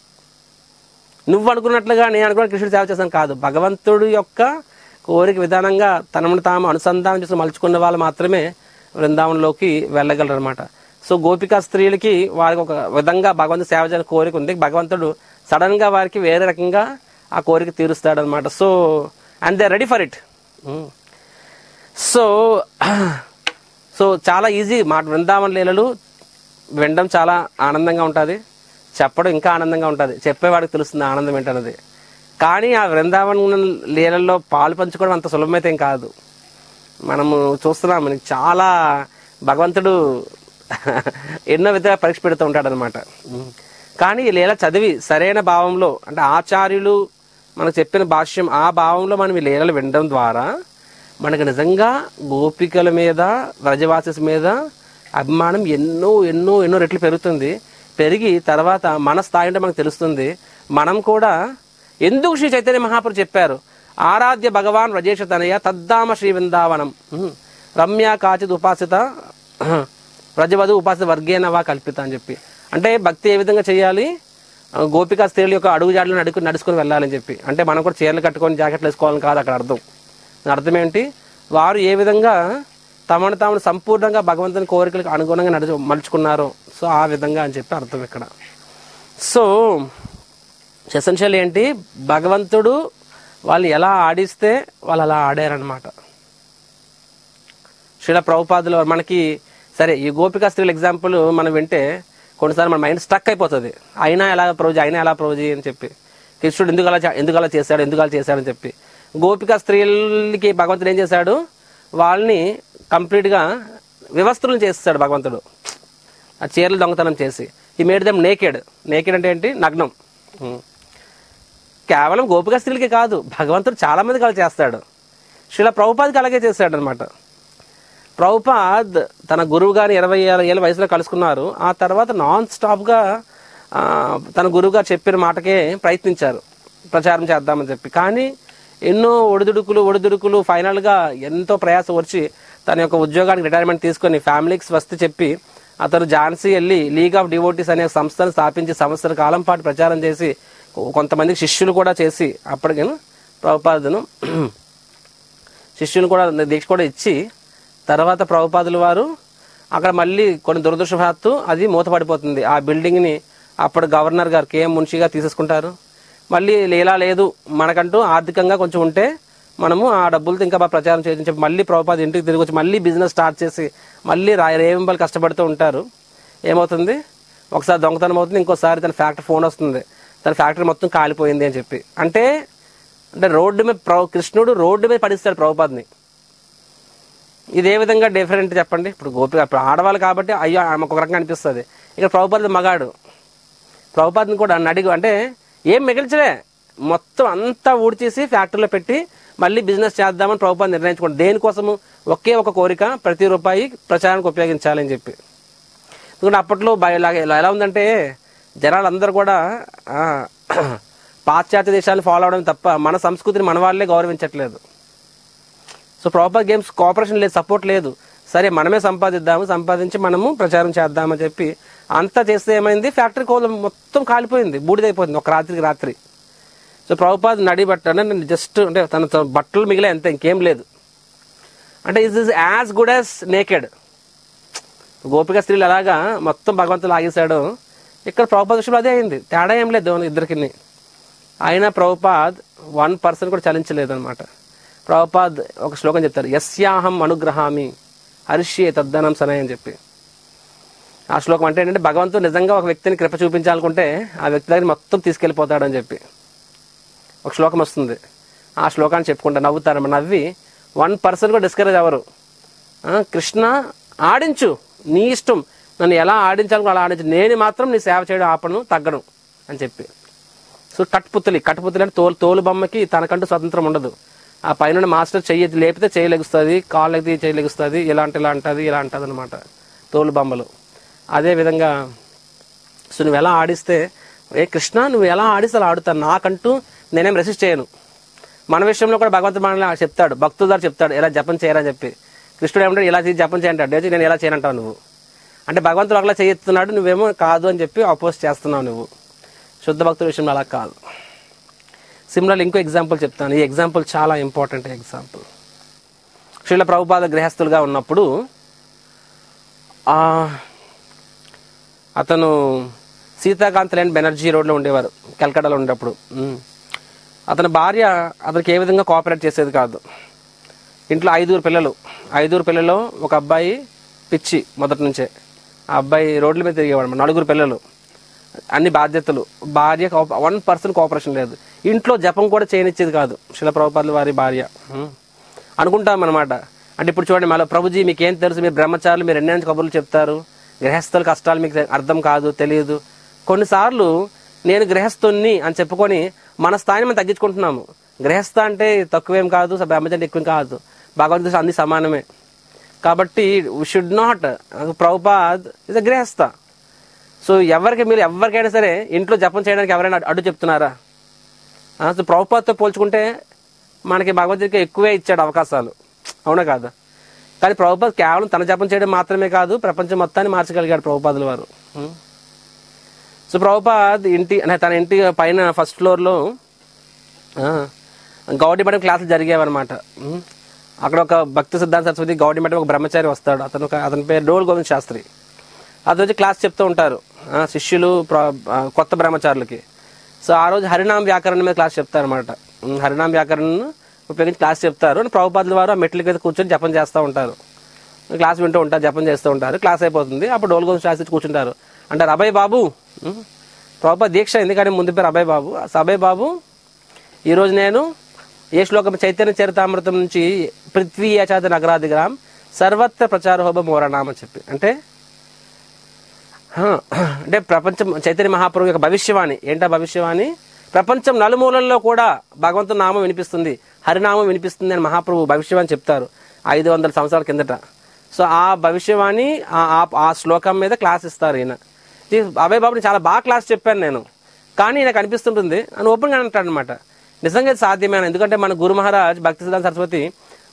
నువ్వు అనుకున్నట్లుగా నేను అనుకున్న కృష్ణుడు సేవ చేస్తాను కాదు భగవంతుడు యొక్క కోరిక విధానంగా తనను తాము అనుసంధానం చేసి మలుచుకున్న వాళ్ళు మాత్రమే బృందావనంలోకి వెళ్ళగలరు అనమాట సో గోపికా స్త్రీలకి వారికి ఒక విధంగా భగవంతుడు సేవ చేయాలని కోరిక ఉంది భగవంతుడు సడన్ గా వారికి వేరే రకంగా ఆ కోరిక తీరుస్తాడు అనమాట so and they ready for it so so చాలా ఈజీ మా బృందావన లీలలు వినడం చాలా ఆనందంగా ఉంటుంది చెప్పడం ఇంకా ఆనందంగా ఉంటుంది చెప్పేవాడికి తెలుస్తుంది ఆనందం ఏంటన్నది కానీ ఆ బృందావన లీలల్లో పాలు పంచుకోవడం అంత సులభమైతే ఏం కాదు మనము చూస్తున్నాం మనకి చాలా భగవంతుడు ఎన్నో విధాలుగా పరీక్ష పెడుతూ ఉంటాడు అనమాట కానీ ఈ లీల చదివి సరైన భావంలో అంటే ఆచార్యులు మనకు చెప్పిన భాష్యం ఆ భావంలో మనం ఈ లీలలు వినడం ద్వారా మనకు నిజంగా గోపికల మీద వ్రజవాసస్ మీద అభిమానం ఎన్నో ఎన్నో ఎన్నో రెట్లు పెరుగుతుంది పెరిగి తర్వాత మన స్థాయి అంటే మనకు తెలుస్తుంది మనం కూడా ఎందుకు శ్రీ చైతన్య మహాపురు చెప్పారు ఆరాధ్య భగవాన్ వ్రజేష తనయ తద్దామ శ్రీ వృందావనం ఉహు. రమ్య కాచిత్ ఉపాసిత వ్రజవధు ఉపాసిత వర్గేనవా కల్పిత అని చెప్పి అంటే భక్తి ఏ విధంగా చేయాలి ఆ, గోపికా స్త్రీల యొక్క అడుగు జాడలను అడుగు నడుచుకుని వెళ్ళాలని చెప్పి అంటే మనం కూడా చీరలు కట్టుకొని జాకెట్లు వేసుకోవాలని కాదు అక్కడ అర్థం దాని అర్థం ఏంటి వారు ఏ విధంగా తమను తాము సంపూర్ణంగా భగవంతుని కోరికలకు అనుగుణంగా నడుచు మలుచుకున్నారో సో ఆ విధంగా అని చెప్పి అర్థం ఇక్కడ సో ఎసెన్షియల్ ఏంటి భగవంతుడు వాళ్ళు ఎలా ఆడిస్తే వాళ్ళు అలా ఆడారనమాట శ్రీల ప్రభుపాదులు మనకి సరే ఈ గోపికా స్త్రీల ఎగ్జాంపుల్ మనం వింటే కొన్నిసార్లు మన మైండ్ స్టక్ అయిపోతుంది అయినా ఎలా ప్రొజీ అయినా ఎలా ప్రొజీ అని చెప్పి కృష్ణుడు ఎందుకు అలా చే- ఎందుకు అలా చేశాడు ఎందుకు అలా చేశాడని చెప్పి గోపికా స్త్రీలకి భగవంతుడు ఏం చేశాడు వాళ్ళని కంప్లీట్గా వివస్త్రులను చేస్తాడు భగవంతుడు ఆ చీరలు దొంగతనం చేసి ఈ మేడ్ దెమ్ నేకెడ్ నేకెడ్ అంటే ఏంటి నగ్నం ఉం. కేవలం గోపిక స్త్రీలకి కాదు భగవంతుడు చాలా మందికి అలా చేస్తాడు శ్రీల ప్రభుపాదికి అలాగే చేస్తాడు అనమాట ప్రభుపాద్ తన గురువు గారిని ఇరవై ఏళ్ళ ఏళ్ళ వయసులో కలుసుకున్నారు ఆ తర్వాత నాన్ స్టాప్గా ఆ, తన గురువు గారు చెప్పిన మాటకే ప్రయత్నించారు ప్రచారం చేద్దామని చెప్పి కానీ ఎన్నో ఒడిదుడుకులు ఒడిదుడుకులు ఫైనల్గా ఎంతో ప్రయాసం వచ్చి తన యొక్క ఉద్యోగానికి రిటైర్మెంట్ తీసుకొని ఫ్యామిలీకి స్వస్తి చెప్పి అతను ఝాన్సీ వెళ్ళి లీగ్ ఆఫ్ డివోటీస్ అనే సంస్థను స్థాపించి సంవత్సర కాలం పాటు ప్రచారం చేసి కొంతమందికి శిష్యులు కూడా చేసి అప్పటికి ప్రభుపాదను శిష్యులు కూడా దీక్ష కూడా ఇచ్చి తర్వాత ప్రభుపాదుల వారు అక్కడ మళ్ళీ కొన్ని దురదృష్టవశాత్తు అది మూతపడిపోతుంది ఆ బిల్డింగ్ని అప్పుడు గవర్నర్ గారు కేఎం మున్షి గారు తీసేసుకుంటారు మళ్ళీ ఇలా లేదు మనకంటూ ఆర్థికంగా కొంచెం ఉంటే మనము ఆ డబ్బులతో ఇంకా బాగా ప్రచారం చేయని చెప్పి మళ్ళీ ప్రభుపాద ఇంటికి తిరిగి వచ్చి మళ్ళీ బిజినెస్ స్టార్ట్ చేసి మళ్ళీ రా రేవింబలు కష్టపడుతూ ఉంటారు ఏమవుతుంది ఒకసారి దొంగతనం అవుతుంది ఇంకోసారి తన ఫ్యాక్టరీ ఫోన్ వస్తుంది తన ఫ్యాక్టరీ మొత్తం కాలిపోయింది అని చెప్పి అంటే అంటే రోడ్డు మీద ప్రభు కృష్ణుడు రోడ్డు మీద పడిస్తాడు ప్రభుపాద్ని ఇది ఏ విధంగా డిఫరెంట్ చెప్పండి ఇప్పుడు గోపి ఇప్పుడు ఆడవాళ్ళు కాబట్టి అయ్యో ఆమెకు ఒక రకంగా అనిపిస్తుంది ఇక్కడ ప్రభుపాద మగాడు ప్రభుపాద్ని కూడా నడిగు అంటే ఏం మిగిల్చలే మొత్తం అంతా ఊడ్చేసి ఫ్యాక్టరీలో పెట్టి మళ్ళీ బిజినెస్ చేద్దామని ప్రభుపాద్ నిర్ణయించుకోండి దేనికోసము ఒకే ఒక కోరిక ప్రతి రూపాయి ప్రచారానికి ఉపయోగించాలని చెప్పి ఎందుకంటే అప్పట్లో భయ- ఇలా ఇలా ఎలా ఉందంటే జనాలు అందరూ కూడా ఆ, పాశ్చాత్య దేశాలను ఫాలో అవడం తప్ప మన సంస్కృతిని మన వాళ్ళే గౌరవించట్లేదు సో ప్రాపర్ గేమ్స్ కోఆపరేషన్ లేదు సపోర్ట్ లేదు సరే మనమే సంపాదిద్దాము సంపాదించి మనము ప్రచారం చేద్దామని చెప్పి అంతా చేస్తే ఏమైంది ఫ్యాక్టరీ కోలం మొత్తం కాలిపోయింది బూడిదైపోయింది ఒక రాత్రికి రాత్రి సో ప్రభుపాద్ నడి బట్ట అంటే నేను జస్ట్ అంటే తన తన బట్టలు మిగిలే అంతే ఇంకేం లేదు అంటే is is as good as naked గోపిక స్త్రీలు ఎలాగా మొత్తం భగవంతుడు లాగేశాడు ఇక్కడ ప్రభుపాద్ విషయంలో అదే అయింది తేడా ఏం లేదు ఇద్దరికి అయినా ప్రభుపాద్ వన్ పర్సన్ కూడా చలించలేదు అనమాట ప్రభుపాద్ ఒక శ్లోకం చెప్తారు యస్యాహం అనుగ్రహామి హర్ష్యే తద్దనం సనయ్ అని చెప్పి ఆ శ్లోకం అంటే ఏంటంటే భగవంతుడు నిజంగా ఒక వ్యక్తిని కృప చూపించాలనుకుంటే ఆ వ్యక్తి దగ్గర మొత్తం తీసుకెళ్ళిపోతాడని చెప్పి ఒక శ్లోకం వస్తుంది ఆ శ్లోకాన్ని చెప్పుకుంటా నవ్వుతారు నవ్వి వన్ పర్సన్ కూడా డిస్కరేజ్ అవ్వరు ఆ, కృష్ణ ఆడించు నీ ఇష్టం నన్ను ఎలా ఆడించాలో అలా ఆడించు నేను మాత్రం నీ సేవ చేయడం ఆపను తగ్గను అని చెప్పి సో కట్పుతలి కట్పుతలి అంటే తోలు తోలు బొమ్మకి తనకంటూ స్వతంత్రం ఉండదు ఆ పైన మాస్టర్ చెయ్యి లేపితే చేయలేగుస్తుంది కాళ్ళు ఎత్తి చేయలేగుస్తుంది ఇలాంటి ఇలా అంటది ఇలా అంటది అనమాట తోలు బొమ్మలు అదే విధంగా సో నువ్వు ఎలా ఆడిస్తే ఏ కృష్ణ నువ్వు ఎలా ఆడిస్తే అలా ఆడుతాను నాకంటూ నేనేం రెసిస్ట్ చేయను మన విషయంలో కూడా భగవంతుడు మనల్ని చెప్తాడు భక్తుల ద్వారా చెప్తాడు ఇలా జపం చేయరని చెప్పి కృష్ణుడు ఏమంటాడు ఇలా చేసి జపం చేయంటాడు "లేదు, నేను ఎలా చేయనంటావు నువ్వు అంటే భగవంతుడు ఒకలా చేస్తున్నాడు నువ్వేమో కాదు అని చెప్పి అపోజ్ చేస్తున్నావు నువ్వు శుద్ధ భక్తుల విషయంలో అలా కాదు సిమిలర్ ఇంకో ఎగ్జాంపుల్ చెప్తాను ఈ ఎగ్జాంపుల్ చాలా ఇంపార్టెంట్ ఎగ్జాంపుల్ శ్రీల ప్రభుపాద గృహస్థులుగా ఉన్నప్పుడు ఆ, అతను సీతాకాంత్ లేని బెనర్జీ రోడ్లో ఉండేవారు కలకటాలో ఉండేటప్పుడు ఉమ్. అతని భార్య అతనికి ఏ విధంగా కోఆపరేట్ చేసేది కాదు ఇంట్లో ఐదుగురు పిల్లలు ఐదుగురు పిల్లలు ఒక అబ్బాయి పిచ్చి మొదటి నుంచే ఆ అబ్బాయి రోడ్ల మీద తిరిగేవాడు నలుగురు పిల్లలు అన్ని బాధ్యతలు భార్య వన్ పర్సన్ కోఆపరేషన్ లేదు ఇంట్లో జపం కూడా చేయనిచ్చేది కాదు శిల ప్రభుపాదుల వారి భార్య ఉమ్. అనుకుంటాం అనమాట అంటే ఇప్పుడు చూడండి మళ్ళీ ప్రభుజీ మీకేం తెలుసు మీరు బ్రహ్మచారులు మీరు ఎన్ని కబుర్లు చెప్తారు గృహస్థుల కష్టాలు మీకు అర్థం కాదు తెలియదు కొన్నిసార్లు నేను గృహస్థుణ్ణి అని చెప్పుకొని మన స్థాయిని మనం తగ్గించుకుంటున్నాము గృహస్థ అంటే తక్కువేం కాదు బ్రహ్మచారి ఎక్కువ కాదు భగవంతుడు అన్ని సమానమే కాబట్టి should not Prabhupad is a grihastha so ఎవరికి మీరు ఎవరికైనా సరే ఇంట్లో జపం చేయడానికి ఎవరైనా అడ్డు చెప్తున్నారా ఆ, సో ప్రభుపాద్తో పోల్చుకుంటే మనకి భగవద్గీత ఎక్కువే ఇచ్చాడు అవకాశాలు అవునా కాదా కానీ ప్రభుపాద్ కేవలం తన జపం చేయడం మాత్రమే కాదు ప్రపంచం మొత్తాన్ని మార్చగలిగాడు ప్రభుపాదుల వారు ఉం. సో ప్రభుపాద్ ఇంటి అంటే తన ఇంటి పైన ఫస్ట్ ఫ్లోర్లో గౌడీ మఠం క్లాసులు జరిగేవన్నమాట ఉం. అక్కడ ఒక భక్తి సిద్ధాంత సరస్వతి గౌడీ మఠం ఒక బ్రహ్మచారి వస్తాడు అతను ఒక అతని పేరు డోల్ గోవింద్ శాస్త్రి అతను వచ్చి క్లాస్ చెప్తూ ఉంటారు ఆ, శిష్యులు ప్ర- ఆ, కొత్త బ్రహ్మచారులకి సో ఆ రోజు హరినామ వ్యాకరణం మీద క్లాస్ చెప్తారనమాట హరినామ వ్యాకరణం ఉపయోగించి క్లాస్ చెప్తారు అని ప్రభుపాదుల వారు ఆ మెట్ల మీద కూర్చొని జపం చేస్తూ ఉంటారు క్లాస్ వింటూ ఉంటారు జపం చేస్తూ ఉంటారు క్లాస్ అయిపోతుంది అప్పుడు డోల్ గోవింద్ శాస్త్రి కూర్చుంటారు అంటారు అభయ్ బాబు ఉం? ప్రభుపాద దీక్ష ఎందుకంటే ముందు పేరు అభయ్ బాబు ఆ అభయ్ బాబు ఈరోజు నేను ఏ శ్లోకం చైతన్య చరితామృతం నుంచి పృథ్వీ యచాత నగరాదిగ్రామ్ సర్వత్ర ప్రచారోహోభ మోరనామ చెప్పి అంటే హా, అంటే ప్రపంచం చైతన్య మహాప్రభు యొక్క భవిష్యవాణి ఏంటా భవిష్యవాణి ప్రపంచం నలుమూలల్లో కూడా భగవంతుని నామం వినిపిస్తుంది హరినామం వినిపిస్తుంది అని మహాప్రభు భవిష్యవాణి చెప్తారు ఐదు వందల సంవత్సరాల కిందట సో ఆ భవిష్యవాణి ఆ- ఆ- ఆ శ్లోకం మీద క్లాస్ ఇస్తారు ఈయన ఈ అభయ్ బాబుని చాలా బాగా క్లాస్ చెప్పాను నేను కానీ నాకు అనిపిస్తుంటుంది అని ఓపెన్గా అంటాడు అనమాట నిజంగా ఇది సాధ్యమేనా ఎందుకంటే మన గురు మహారాజ్ భక్తి సిద్ధాంత సరస్వతి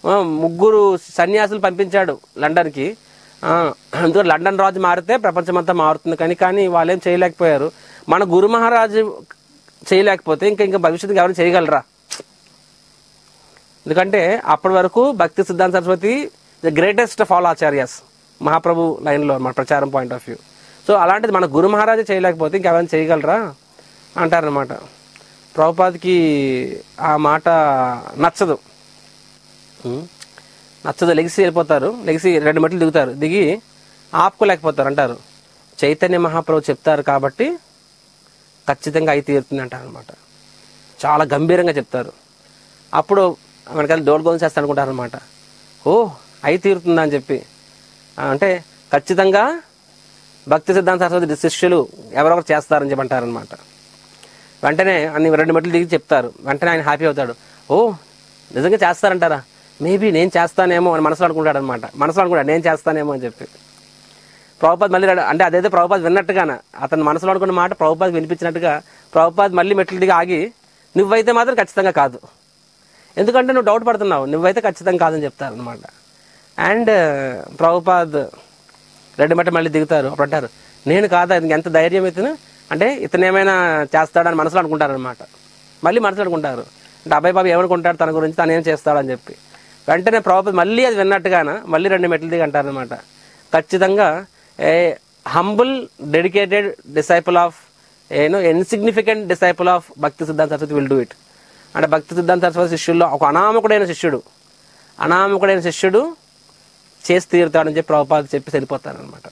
ఆ, ముగ్గురు సన్యాసులు పంపించాడు లండన్కి ఆ, అందుకని లండన్ రాజు మారితే ప్రపంచమంతా మారుతుంది కానీ కానీ వాళ్ళేం చేయలేకపోయారు మన గురు మహారాజు చేయలేకపోతే ఇంకా ఇంకా భవిష్యత్తుకి ఎవరు చేయగలరా ఎందుకంటే అప్పటి వరకు Bhakti Siddhanta Saraswati the greatest of all acharyas Mahaprabhu లైన్లో మన ప్రచారం పాయింట్ ఆఫ్ వ్యూ సో అలాంటిది మన గురు మహారాజే చేయలేకపోతే ఇంకెవరైనా చేయగలరా అంటారనమాట ప్రభుపాద్కి ఆ మాట నచ్చదు ఉం? నచ్చదు లెగిసి వెళ్ళిపోతారు లెగిసి రెండు మెట్లు దిగుతారు దిగి ఆపుకోలేకపోతారు అంటారు చైతన్య మహాప్రభు చెప్తారు కాబట్టి ఖచ్చితంగా అయి తీరుతుంది అంటారు అనమాట చాలా గంభీరంగా చెప్తారు అప్పుడు మనకి డోల్ గోల్ చేస్తా అనుకుంటారు అనమాట ఓ అయి తీరుతుందా అని చెప్పి ఆ, అంటే ఖచ్చితంగా భక్తి సిద్ధాంత సరస్వతి శిష్యులు ఎవరొకరు చేస్తారని చెప్పి అంటారనమాట వెంటనే అన్ని రెండు మెట్లు దిగి చెప్తారు వెంటనే ఆయన హ్యాపీ అవుతాడు ఓ నిజంగా చేస్తారంటారా మేబీ నేను చేస్తానేమో అని మనసులో అనుకుంటాడు అనమాట మనసులో అనుకుంటాడు నేను చేస్తానేమో అని చెప్పి ప్రభుపాద్ మళ్ళీ రాడు- అంటే అదైతే ప్రభుపాద్ విన్నట్టుగాన అతను మనసులో అనుకున్న మాట ప్రభుపాద్ వినిపించినట్టుగా ప్రభుపాద్ మళ్ళీ మెట్లు దిగి ఆగి నువ్వైతే మాత్రం ఖచ్చితంగా కాదు ఎందుకంటే నువ్వు డౌట్ పడుతున్నావు నువ్వైతే ఖచ్చితంగా కాదని చెప్తారు అనమాట అండ్ ప్రభుపాద్ రెండు మట్ట మళ్ళీ దిగుతారు అప్పుడు అంటారు నేను కాదా ఇది ఎంత ధైర్యం ఇతను అంటే ఇతను ఏమైనా చేస్తాడని మనసులో అనుకుంటారు అనమాట మళ్ళీ మనసులో అనుకుంటారు అంటే అబ్బాయి బాబు ఏమనుకుంటాడు తన గురించి తను ఏం చేస్తాడని చెప్పి వెంటనే ప్రభుపాద్ మళ్ళీ అది విన్నట్టుగాన మళ్ళీ రెండు మెట్లు దిగి అంటారనమాట ఖచ్చితంగా a humble dedicated disciple of an insignificant disciple of Bhakti Siddhanta Saraswati will do it అంటే భక్తి సిద్ధాంత సరస్వతి శిష్యుల్లో ఒక అనామకుడైన శిష్యుడు అనామకుడైన శిష్యుడు చేసి తీరుతాడని చెప్పి ప్రభుపాద చెప్పి వెళ్ళిపోతారనమాట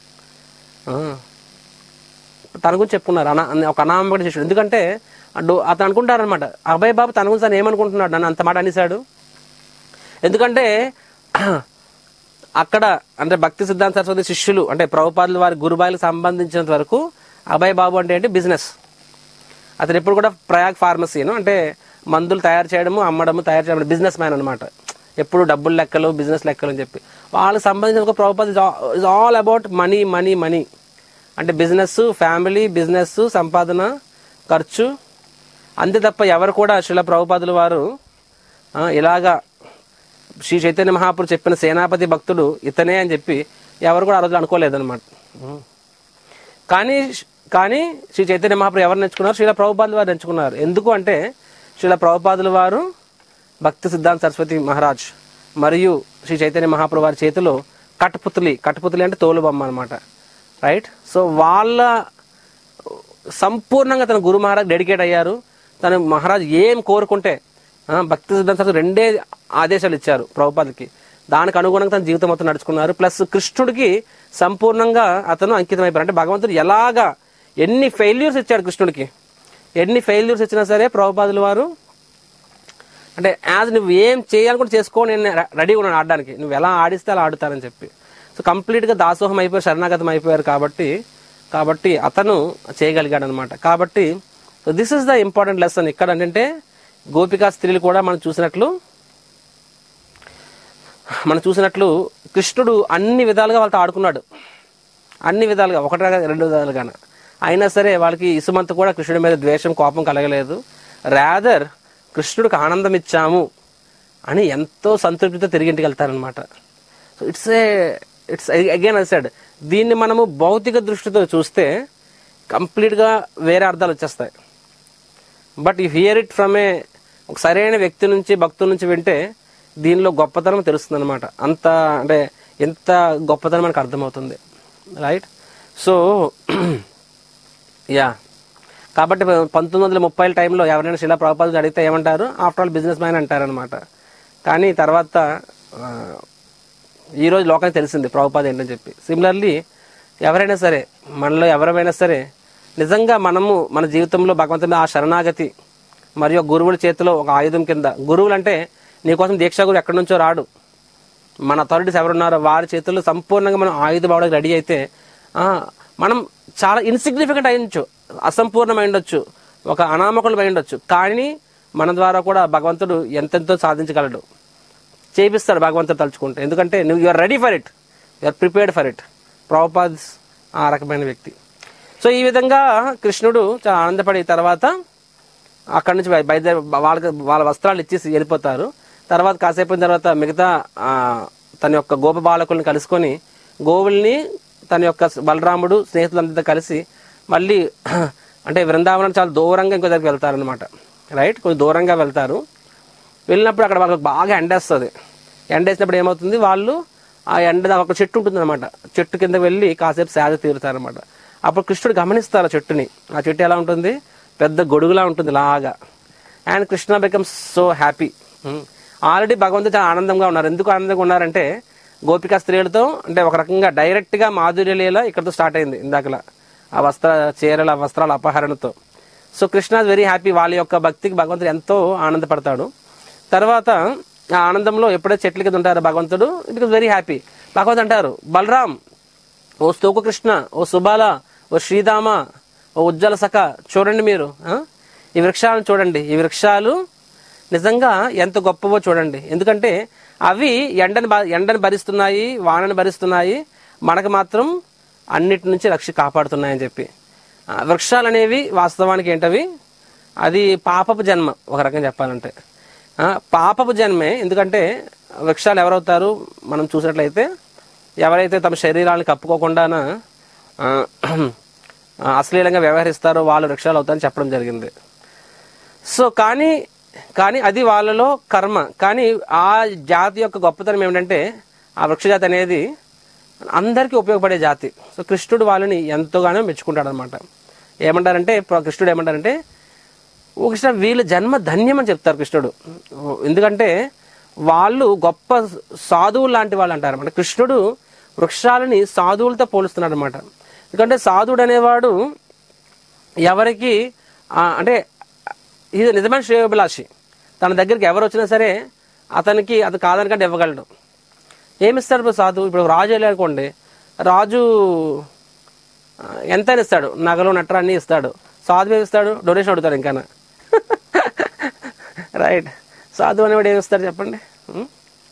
తన గురించి చెప్పుకున్నారు అనా ఒక అనామకుడైన శిష్యుడు ఎందుకంటే అడు అతను అనుకుంటారనమాట అభయ్ బాబు తన గురించి తను ఏమనుకుంటున్నాడు నన్ను అంత మాట అనేసాడు ఎందుకంటే అక్కడ అంటే భక్తి సిద్ధాంత సరస్వతి శిష్యులు అంటే ప్రభుపాదుల వారి గురుబాయిలకు సంబంధించినంత వరకు అభయ్ బాబు అంటే ఏంటి బిజినెస్ అతను ఎప్పుడు కూడా ప్రయాగ్ ఫార్మసీను అంటే మందులు తయారు చేయడము అమ్మడము తయారు చేయడం బిజినెస్ మ్యాన్ అనమాట ఎప్పుడు డబ్బులు లెక్కలు బిజినెస్ లెక్కలు అని చెప్పి వాళ్ళకి సంబంధించిన ఒక Prabhupada is all about money money money అంటే బిజినెస్ ఫ్యామిలీ బిజినెస్ సంపాదన ఖర్చు అంతే తప్ప ఎవరు కూడా శిల ప్రభుపాదుల వారు ఆ, ఇలాగా శ్రీ చైతన్య మహాపురు చెప్పిన సేనాపతి భక్తుడు ఇతనే అని చెప్పి ఎవరు కూడా ఆ రోజు అనుకోలేదన్నమాట కానీ కానీ శ్రీ చైతన్య మహాప్రభు ఎవరు నేర్చుకున్నారు శ్రీల ప్రభుపాదుల వారు నేర్చుకున్నారు ఎందుకు అంటే శ్రీల ప్రభుపాదుల వారు భక్తి సిద్ధాంత సరస్వతి మహారాజ్ మరియు శ్రీ చైతన్య మహాప్రభు వారి చేతిలో కఠపుతులి కఠపుతులి అంటే తోలు బొమ్మ అనమాట రైట్ సో వాళ్ళ సంపూర్ణంగా తన గురు మహారాజ్ డెడికేట్ అయ్యారు తన మహారాజ్ ఏం కోరుకుంటే ఆ, భక్తి సిద్ధాంత సరస్వతి రెండే ఆదేశాలు ఇచ్చారు ప్రభుపాదకి దానికి అనుగుణంగా తన జీవితం మొత్తం నడుచుకున్నారు ప్లస్ కృష్ణుడికి సంపూర్ణంగా అతను అంకితం అయిపోయారు అంటే భగవంతుడు ఎలాగా ఎన్ని ఫెయిల్యూర్స్ ఇచ్చాడు కృష్ణుడికి ఎన్ని ఫెయిల్యూర్స్ ఇచ్చినా సరే ప్రభుపాదుల వారు అంటే యాజ్ నువ్వు ఏం చేయాలనుకుంటే చేసుకో నేను రెడీగా ఉన్నాను ఆడడానికి నువ్వు ఎలా ఆడిస్తే అలా ఆడుతానని చెప్పి సో కంప్లీట్గా దాసోహం అయిపోయారు శరణాగతం అయిపోయారు కాబట్టి కాబట్టి అతను చేయగలిగాడు అనమాట కాబట్టి so this is the important lesson ఇక్కడ ఏంటంటే గోపికా స్త్రీలు కూడా మనం చూసినట్లు మనం చూసినట్లు కృష్ణుడు అన్ని విధాలుగా వాళ్ళతో ఆడుకున్నాడు అన్ని విధాలుగా ఒకటి కాదు, రెండు విధాలుగా అయినా సరే వాళ్ళకి ఇసుమంత కూడా కృష్ణుడి మీద ద్వేషం కోపం కలగలేదు రాదర్ కృష్ణుడికి ఆనందం ఇచ్చాము అని ఎంతో సంతృప్తితో తిరిగి ఇంటికి వెళ్తారనమాట so it's a it's again as said దీన్ని మనము భౌతిక దృష్టితో చూస్తే కంప్లీట్గా వేరే అర్థాలు వచ్చేస్తాయి but you hear it from a ఒక సరైన వ్యక్తి నుంచి భక్తుల నుంచి వింటే దీనిలో గొప్పతనం తెలుస్తుంది అనమాట అంత అంటే ఎంత గొప్పతనం మనకు అర్థమవుతుంది రైట్ సో యా కాబట్టి పంతొమ్మిది వందల ముప్పై టైంలో ఎవరైనా శిలా ప్రభుపాదులు అడిగితే ఏమంటారు ఆఫ్టర్ ఆల్ బిజినెస్ మ్యాన్ అంటారనమాట కానీ తర్వాత ఆ, ఈ రోజు లోకానికి తెలిసింది ప్రభుపాద ఏంటని చెప్పి సిమిలర్లీ ఎవరైనా సరే మనలో ఎవరైనా సరే నిజంగా మనము మన జీవితంలో భగవంతుని ఆ శరణాగతి మరియు గురువుల చేతిలో ఒక ఆయుధం కింద గురువులు అంటే నీకోసం దీక్షా గురువు ఎక్కడి నుంచో రాడు మన అథారిటీస్ ఎవరున్నారో వారి చేతుల్లో సంపూర్ణంగా మనం ఆయుధం అవడానికి రెడీ అయితే ఆ, మనం చాలా ఇన్సిగ్నిఫికెంట్ అయ్యొచ్చు అసంపూర్ణమై ఉండొచ్చు ఒక అనామకులు అయి ఉండొచ్చు కానీ మన ద్వారా కూడా భగవంతుడు ఎంతెంతో సాధించగలడు చేపిస్తాడు భగవంతుడు తలుచుకుంటే ఎందుకంటే నువ్వు you are ready for it you are prepared for it Prabhupad ఆ రకమైన వ్యక్తి సో ఈ విధంగా కృష్ణుడు చాలా ఆనందపడి తర్వాత అక్కడి నుంచి బయ- బయలుదేరి వాళ్ళకి వాళ్ళ వస్త్రాలు ఇచ్చేసి వెళ్ళిపోతారు తర్వాత కాసేపు అయిన తర్వాత మిగతా ఆ, తన యొక్క గోప బాలకుల్ని కలుసుకొని గోవుల్ని తన యొక్క బలరాముడు స్నేహితులంతా కలిసి మళ్ళీ అంటే బృందావనం చాలా దూరంగా ఇంకో దగ్గరికి వెళ్తారనమాట రైట్ కొంచెం దూరంగా వెళ్తారు వెళ్ళినప్పుడు అక్కడ వాళ్ళకి బాగా ఎండేస్తుంది ఎండేసినప్పుడు ఏమవుతుంది వాళ్ళు ఆ ఎండ దాకా ఒక చెట్టు ఉంటుంది అనమాట చెట్టు కింద వెళ్ళి కాసేపు సేద తీరుతారనమాట అప్పుడు కృష్ణుడు గమనిస్తారు ఆ చెట్టుని ఆ చెట్టు ఎలా ఉంటుంది పెద్ద గొడుగులా ఉంటుంది లాగా and Krishna becomes so happy already భగవంతుడు చాలా ఆనందంగా ఉన్నారు ఎందుకు ఆనందంగా ఉన్నారంటే గోపికా స్త్రీలతో అంటే ఒక రకంగా డైరెక్ట్ గా మాధుర్య లీల ఇక్కడతో స్టార్ట్ అయింది ఇందాకలా ఆ వస్త్ర చీరల వస్త్రాల అపహరణతో సో కృష్ణ వెరీ హ్యాపీ వాళ్ళ యొక్క భక్తికి భగవంతుడు ఎంతో ఆనందపడతాడు తర్వాత ఆ ఆనందంలో ఎప్పుడైతే చెట్ల కింద ఉంటారో భగవంతుడు ఇట్ వెరీ హ్యాపీ భగవంతుడు అంటారు బలరాం ఓ స్తోకు కృష్ణ ఓ సుబాల ఓ శ్రీదామ ఓ ఉజ్జల సఖ చూడండి మీరు ఆ? ఈ వృక్షాలను చూడండి ఈ వృక్షాలు నిజంగా ఎంత గొప్పవో చూడండి ఎందుకంటే అవి ఎండని బ- ఎండని భరిస్తున్నాయి వానని భరిస్తున్నాయి మనకు మాత్రం అన్నిటి నుంచి రక్ష కాపాడుతున్నాయని చెప్పి ఆ, వృక్షాలు అనేవి వాస్తవానికి ఏంటవి అది పాపపు జన్మ ఒక రకంగా చెప్పాలంటే ఆ, పాపపు జన్మే ఎందుకంటే వృక్షాలు ఎవరవుతారు మనం చూసినట్లయితే ఎవరైతే తమ శరీరాలను కప్పుకోకుండా అశ్లీలంగా వ్యవహరిస్తారో వాళ్ళు వృక్షాలు అవుతారని చెప్పడం జరిగింది సో కానీ కానీ అది వాళ్ళలో కర్మ కానీ ఆ జాతి యొక్క గొప్పతనం ఏమిటంటే ఆ వృక్షజాతి అనేది అందరికీ ఉపయోగపడే జాతి సో కృష్ణుడు వాళ్ళని ఎంతోగానో మెచ్చుకుంటాడు అనమాట ఏమంటారంటే ప్ర- కృష్ణుడు ఏమంటారంటే ఓ కృష్ణ వీళ్ళ జన్మ ధన్యం అని చెప్తారు కృష్ణుడు ఎందుకంటే వాళ్ళు గొప్ప సాధువులు లాంటి వాళ్ళు అంటారు అనమాట కృష్ణుడు వృక్షాలని సాధువులతో పోలుస్తున్నాడు అనమాట ఎందుకంటే సాధువుడు అనేవాడు ఎవరికి ఆ, అంటే ఇది నిజమైన శ్రేయోభిలాషి తన దగ్గరికి ఎవరు వచ్చినా సరే అతనికి అది కాదనకంటే ఇవ్వగలడు ఏమిస్తాడు ఇప్పుడు సాధువు ఇప్పుడు రాజు వెళ్ళానుకోండి రాజు ఆ, ఎంతైనా ఇస్తాడు నగలు నట్ర అన్ని ఇస్తాడు సాధువు ఏమి ఇస్తాడు డొనేషన్ అడుగుతాడు ఇంకా రైట్ సాధువు అనేవాడు ఏమి ఇస్తాడు చెప్పండి ఉం?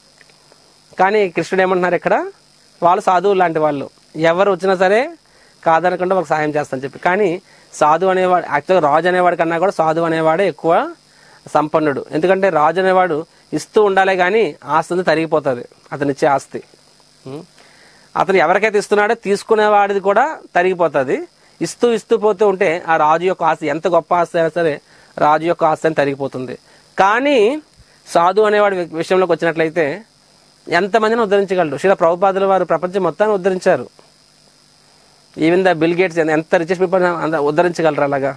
కానీ కృష్ణుడు ఏమంటున్నారు ఇక్కడ వాళ్ళు సాధువు లాంటి వాళ్ళు ఎవరు వచ్చినా సరే కాదనకుండా వాళ్ళకి సాయం చేస్తాను చెప్పి కానీ సాధు అనేవాడు యాక్చువల్గా రాజు అనేవాడు కన్నా కూడా సాధు అనేవాడే ఎక్కువ సంపన్నుడు ఎందుకంటే రాజు అనేవాడు ఇస్తూ ఉండాలే కానీ ఆస్తి అంతా తరిగిపోతుంది అతను ఇచ్చే ఆస్తి ఉం? అతను ఎవరికైతే ఇస్తున్నాడో తీసుకునేవాడిది కూడా తరిగిపోతుంది ఇస్తూ ఇస్తూ పోతూ ఉంటే ఆ రాజు యొక్క ఆస్తి ఎంత గొప్ప ఆస్తి అయినా సరే రాజు యొక్క ఆస్తి అని తరిగిపోతుంది కానీ సాధు అనేవాడి వి- విషయంలోకి వచ్చినట్లయితే ఎంతమందిని ఉద్ధరించగలడు శిల ప్రభుపాదుల వారు ప్రపంచం మొత్తాన్ని ఉద్ధరించారు ఈవెన్ ద బిల్ గేట్స్ ఎంత రిచెస్ట్ పీపుల్ అంత ఉద్ధరించగలరు అలాగా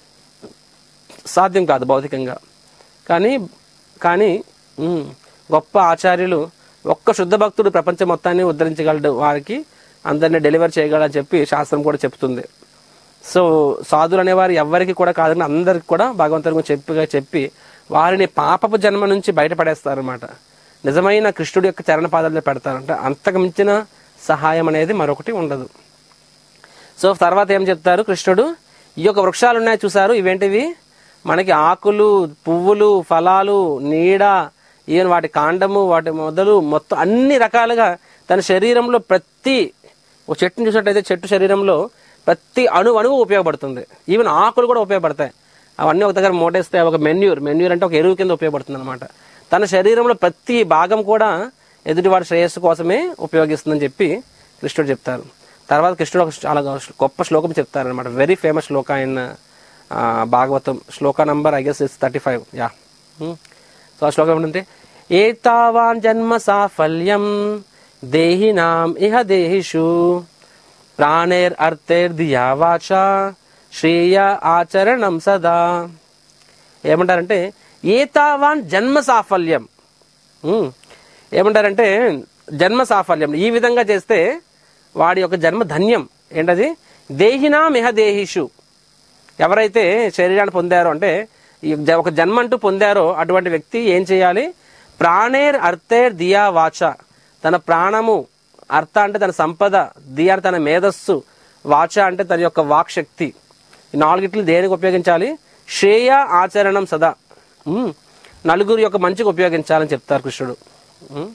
సాధ్యం కాదు భౌతికంగా కానీ కానీ ఉమ్, గొప్ప ఆచార్యులు ఒక్క శుద్ధ భక్తుడు ప్రపంచం మొత్తాన్ని ఉద్ధరించగలడు వారికి అందరిని డెలివర్ చేయగలడని చెప్పి శాస్త్రం కూడా చెప్తుంది సో సాధులు అనేవారు ఎవరికి కూడా కాదని అందరికి కూడా భగవంతుని గురించి చెప్పిగా చెప్పి వారిని పాపపు జన్మ నుంచి బయటపడేస్తారనమాట నిజమైన కృష్ణుడి యొక్క చరణ పాదాల్లో పెడతారంట అంతకు మించిన సహాయం అనేది మరొకటి ఉండదు సో తర్వాత ఏం చెప్తారు కృష్ణుడు ఈ యొక్క వృక్షాలు ఉన్నాయి చూసారు ఇవేంటివి మనకి ఆకులు పువ్వులు ఫలాలు నీడ ఈవెన్ వాటి కాండము వాటి మొదలు మొత్తం అన్ని రకాలుగా తన శరీరంలో ప్రతి ఒక చెట్టుని చూసినట్టయితే చెట్టు శరీరంలో ప్రతి అణు అణువు ఉపయోగపడుతుంది ఈవెన్ ఆకులు కూడా ఉపయోగపడతాయి అవన్నీ ఒక దగ్గర మూటేస్తే ఒక మెన్యూర్ మెన్యూర్ అంటే ఒక ఎరువు కింద ఉపయోగపడుతుంది అనమాట తన శరీరంలో ప్రతి భాగం కూడా ఎదుటివాడి శ్రేయస్సు కోసమే ఉపయోగిస్తుందని చెప్పి కృష్ణుడు చెప్తారు తర్వాత కృష్ణుడు ఒక చాలా గొప్ప శ్లోకం చెప్తారు అనమాట very famous shloka in Bhagavatam shloka number I guess is thirty five yeah so ఆ శ్లోకం ఏంటంటే ఏతావాన్ జన్మ సాఫల్యం దేహినాం ఇహ దేహిషు ప్రాణేర్ అర్థేర్ దియా వాచ శ్రేయ ఆచరణం సదా ఏమంటారంటే ఏతావాన్ జన్మ సాఫల్యం ఉమ్. ఏమంటారంటే జన్మ సాఫల్యం ఈ విధంగా చేస్తే వాడి యొక్క జన్మ ధన్యం ఏంటది దేహినా మిహ దేహిషు ఎవరైతే శరీరాన్ని పొందారో అంటే ఈ జ- ఒక జన్మ అంటూ పొందారో అటువంటి వ్యక్తి ఏం చేయాలి ప్రాణేర్ అర్థేర్ దియా వాచ తన ప్రాణము అర్థ అంటే తన సంపద దియా అంటే తన మేధస్సు వాచ అంటే తన యొక్క వాక్ శక్తి ఈ నాలుగిట్లు దేనికి ఉపయోగించాలి శ్రేయ ఆచరణం సదా ఉమ్. నలుగురు యొక్క మంచికి ఉపయోగించాలని చెప్తారు కృష్ణుడు ఉమ్.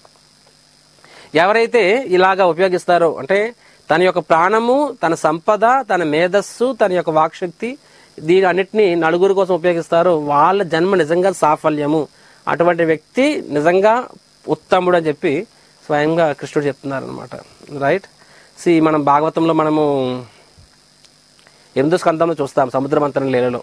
ఎవరైతే ఇలాగా ఉపయోగిస్తారో అంటే తన యొక్క ప్రాణము తన సంపద తన మేధస్సు తన యొక్క వాక్శక్తి దీని అన్నిటిని నలుగురు కోసం ఉపయోగిస్తారో వాళ్ళ జన్మ నిజంగా సాఫల్యము అటువంటి వ్యక్తి నిజంగా ఉత్తముడు అని చెప్పి స్వయంగా కృష్ణుడు చెప్తున్నారు అనమాట రైట్ సి మనం భాగవతంలో మనము ఎనిమిదో స్కందంలో చూస్తాం సముద్ర మంతరం లీలలో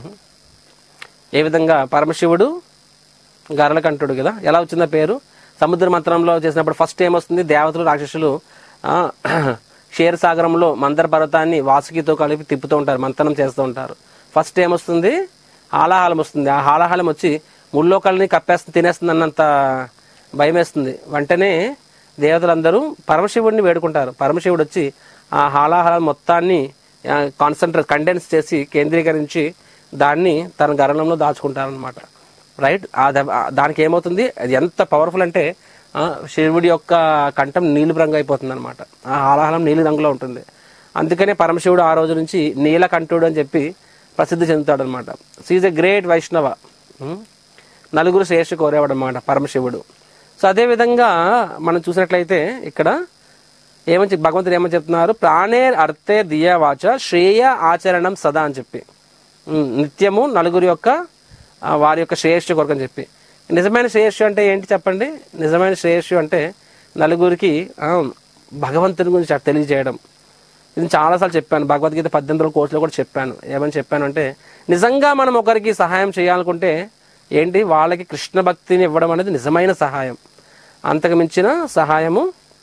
ఏ విధంగా పరమశివుడు గరళకంఠుడు కదా ఎలా వచ్చిందో పేరు సముద్ర మంత్రంలో చేసినప్పుడు ఫస్ట్ ఏమొస్తుంది దేవతలు రాక్షసులు ఆ, క్షీర సాగరంలో మందర పర్వతాన్ని వాసుకితో కలిపి తిప్పుతూ ఉంటారు మంతనం చేస్తూ ఉంటారు ఫస్ట్ ఏమొస్తుంది హాలాహలం వస్తుంది ఆ హాలాహలం వచ్చి ముల్లోకల్ని కప్పేస్తుంది తినేస్తుంది అన్నంత భయం వేస్తుంది వెంటనే దేవతలందరూ పరమశివుడిని వేడుకుంటారు పరమశివుడు వచ్చి ఆ హాలాహలం మొత్తాన్ని కాన్సన్ట్రేట్ కండెన్స్ చేసి కేంద్రీకరించి దాన్ని తన గరణంలో దాచుకుంటారనమాట రైట్ ఆ దెబ్బ- ఆ దానికి ఏమవుతుంది అది ఎంత పవర్ఫుల్ అంటే ఆ, శివుడి యొక్క కంఠం నీలి రంగు అయిపోతుంది అనమాట ఆ హాలాహలం నీలి రంగులో ఉంటుంది అందుకనే పరమశివుడు ఆ రోజు నుంచి నీలకంఠుడు అని చెప్పి ప్రసిద్ధి చెందుతాడు అనమాట సీజ్ ఎ గ్రేట్ వైష్ణవ ఉం? నలుగురు శ్రేష్ఠ కోరేవాడు అనమాట పరమశివుడు సో అదే విధంగా మనం చూసినట్లయితే ఇక్కడ ఏమని చెప్- భగవంతుడు ఏమని చెప్తున్నారు ప్రాణేర్ అర్థే దియావాచ శ్రేయ ఆచరణం సదా అని చెప్పి ఉమ్, నిత్యము నలుగురి యొక్క ఆ, వారి యొక్క శ్రేయస్సు కొరకు అని చెప్పి నిజమైన శ్రేయస్సు అంటే ఏంటి చెప్పండి నిజమైన శ్రేయస్సు అంటే నలుగురికి ఆ, భగవంతుని గురించి చెప్- తెలియజేయడం ఇది చాలాసార్లు చెప్పాను భగవద్గీత పద్దెనిమిది రోజుల కోర్సులో కూడా చెప్పాను ఏమని చెప్పాను అంటే నిజంగా మనం ఒకరికి సహాయం చేయాలనుకుంటే ఏంటి వాళ్ళకి కృష్ణ భక్తిని ఇవ్వడం అనేది నిజమైన సహాయం అంతకు మించిన సహాయము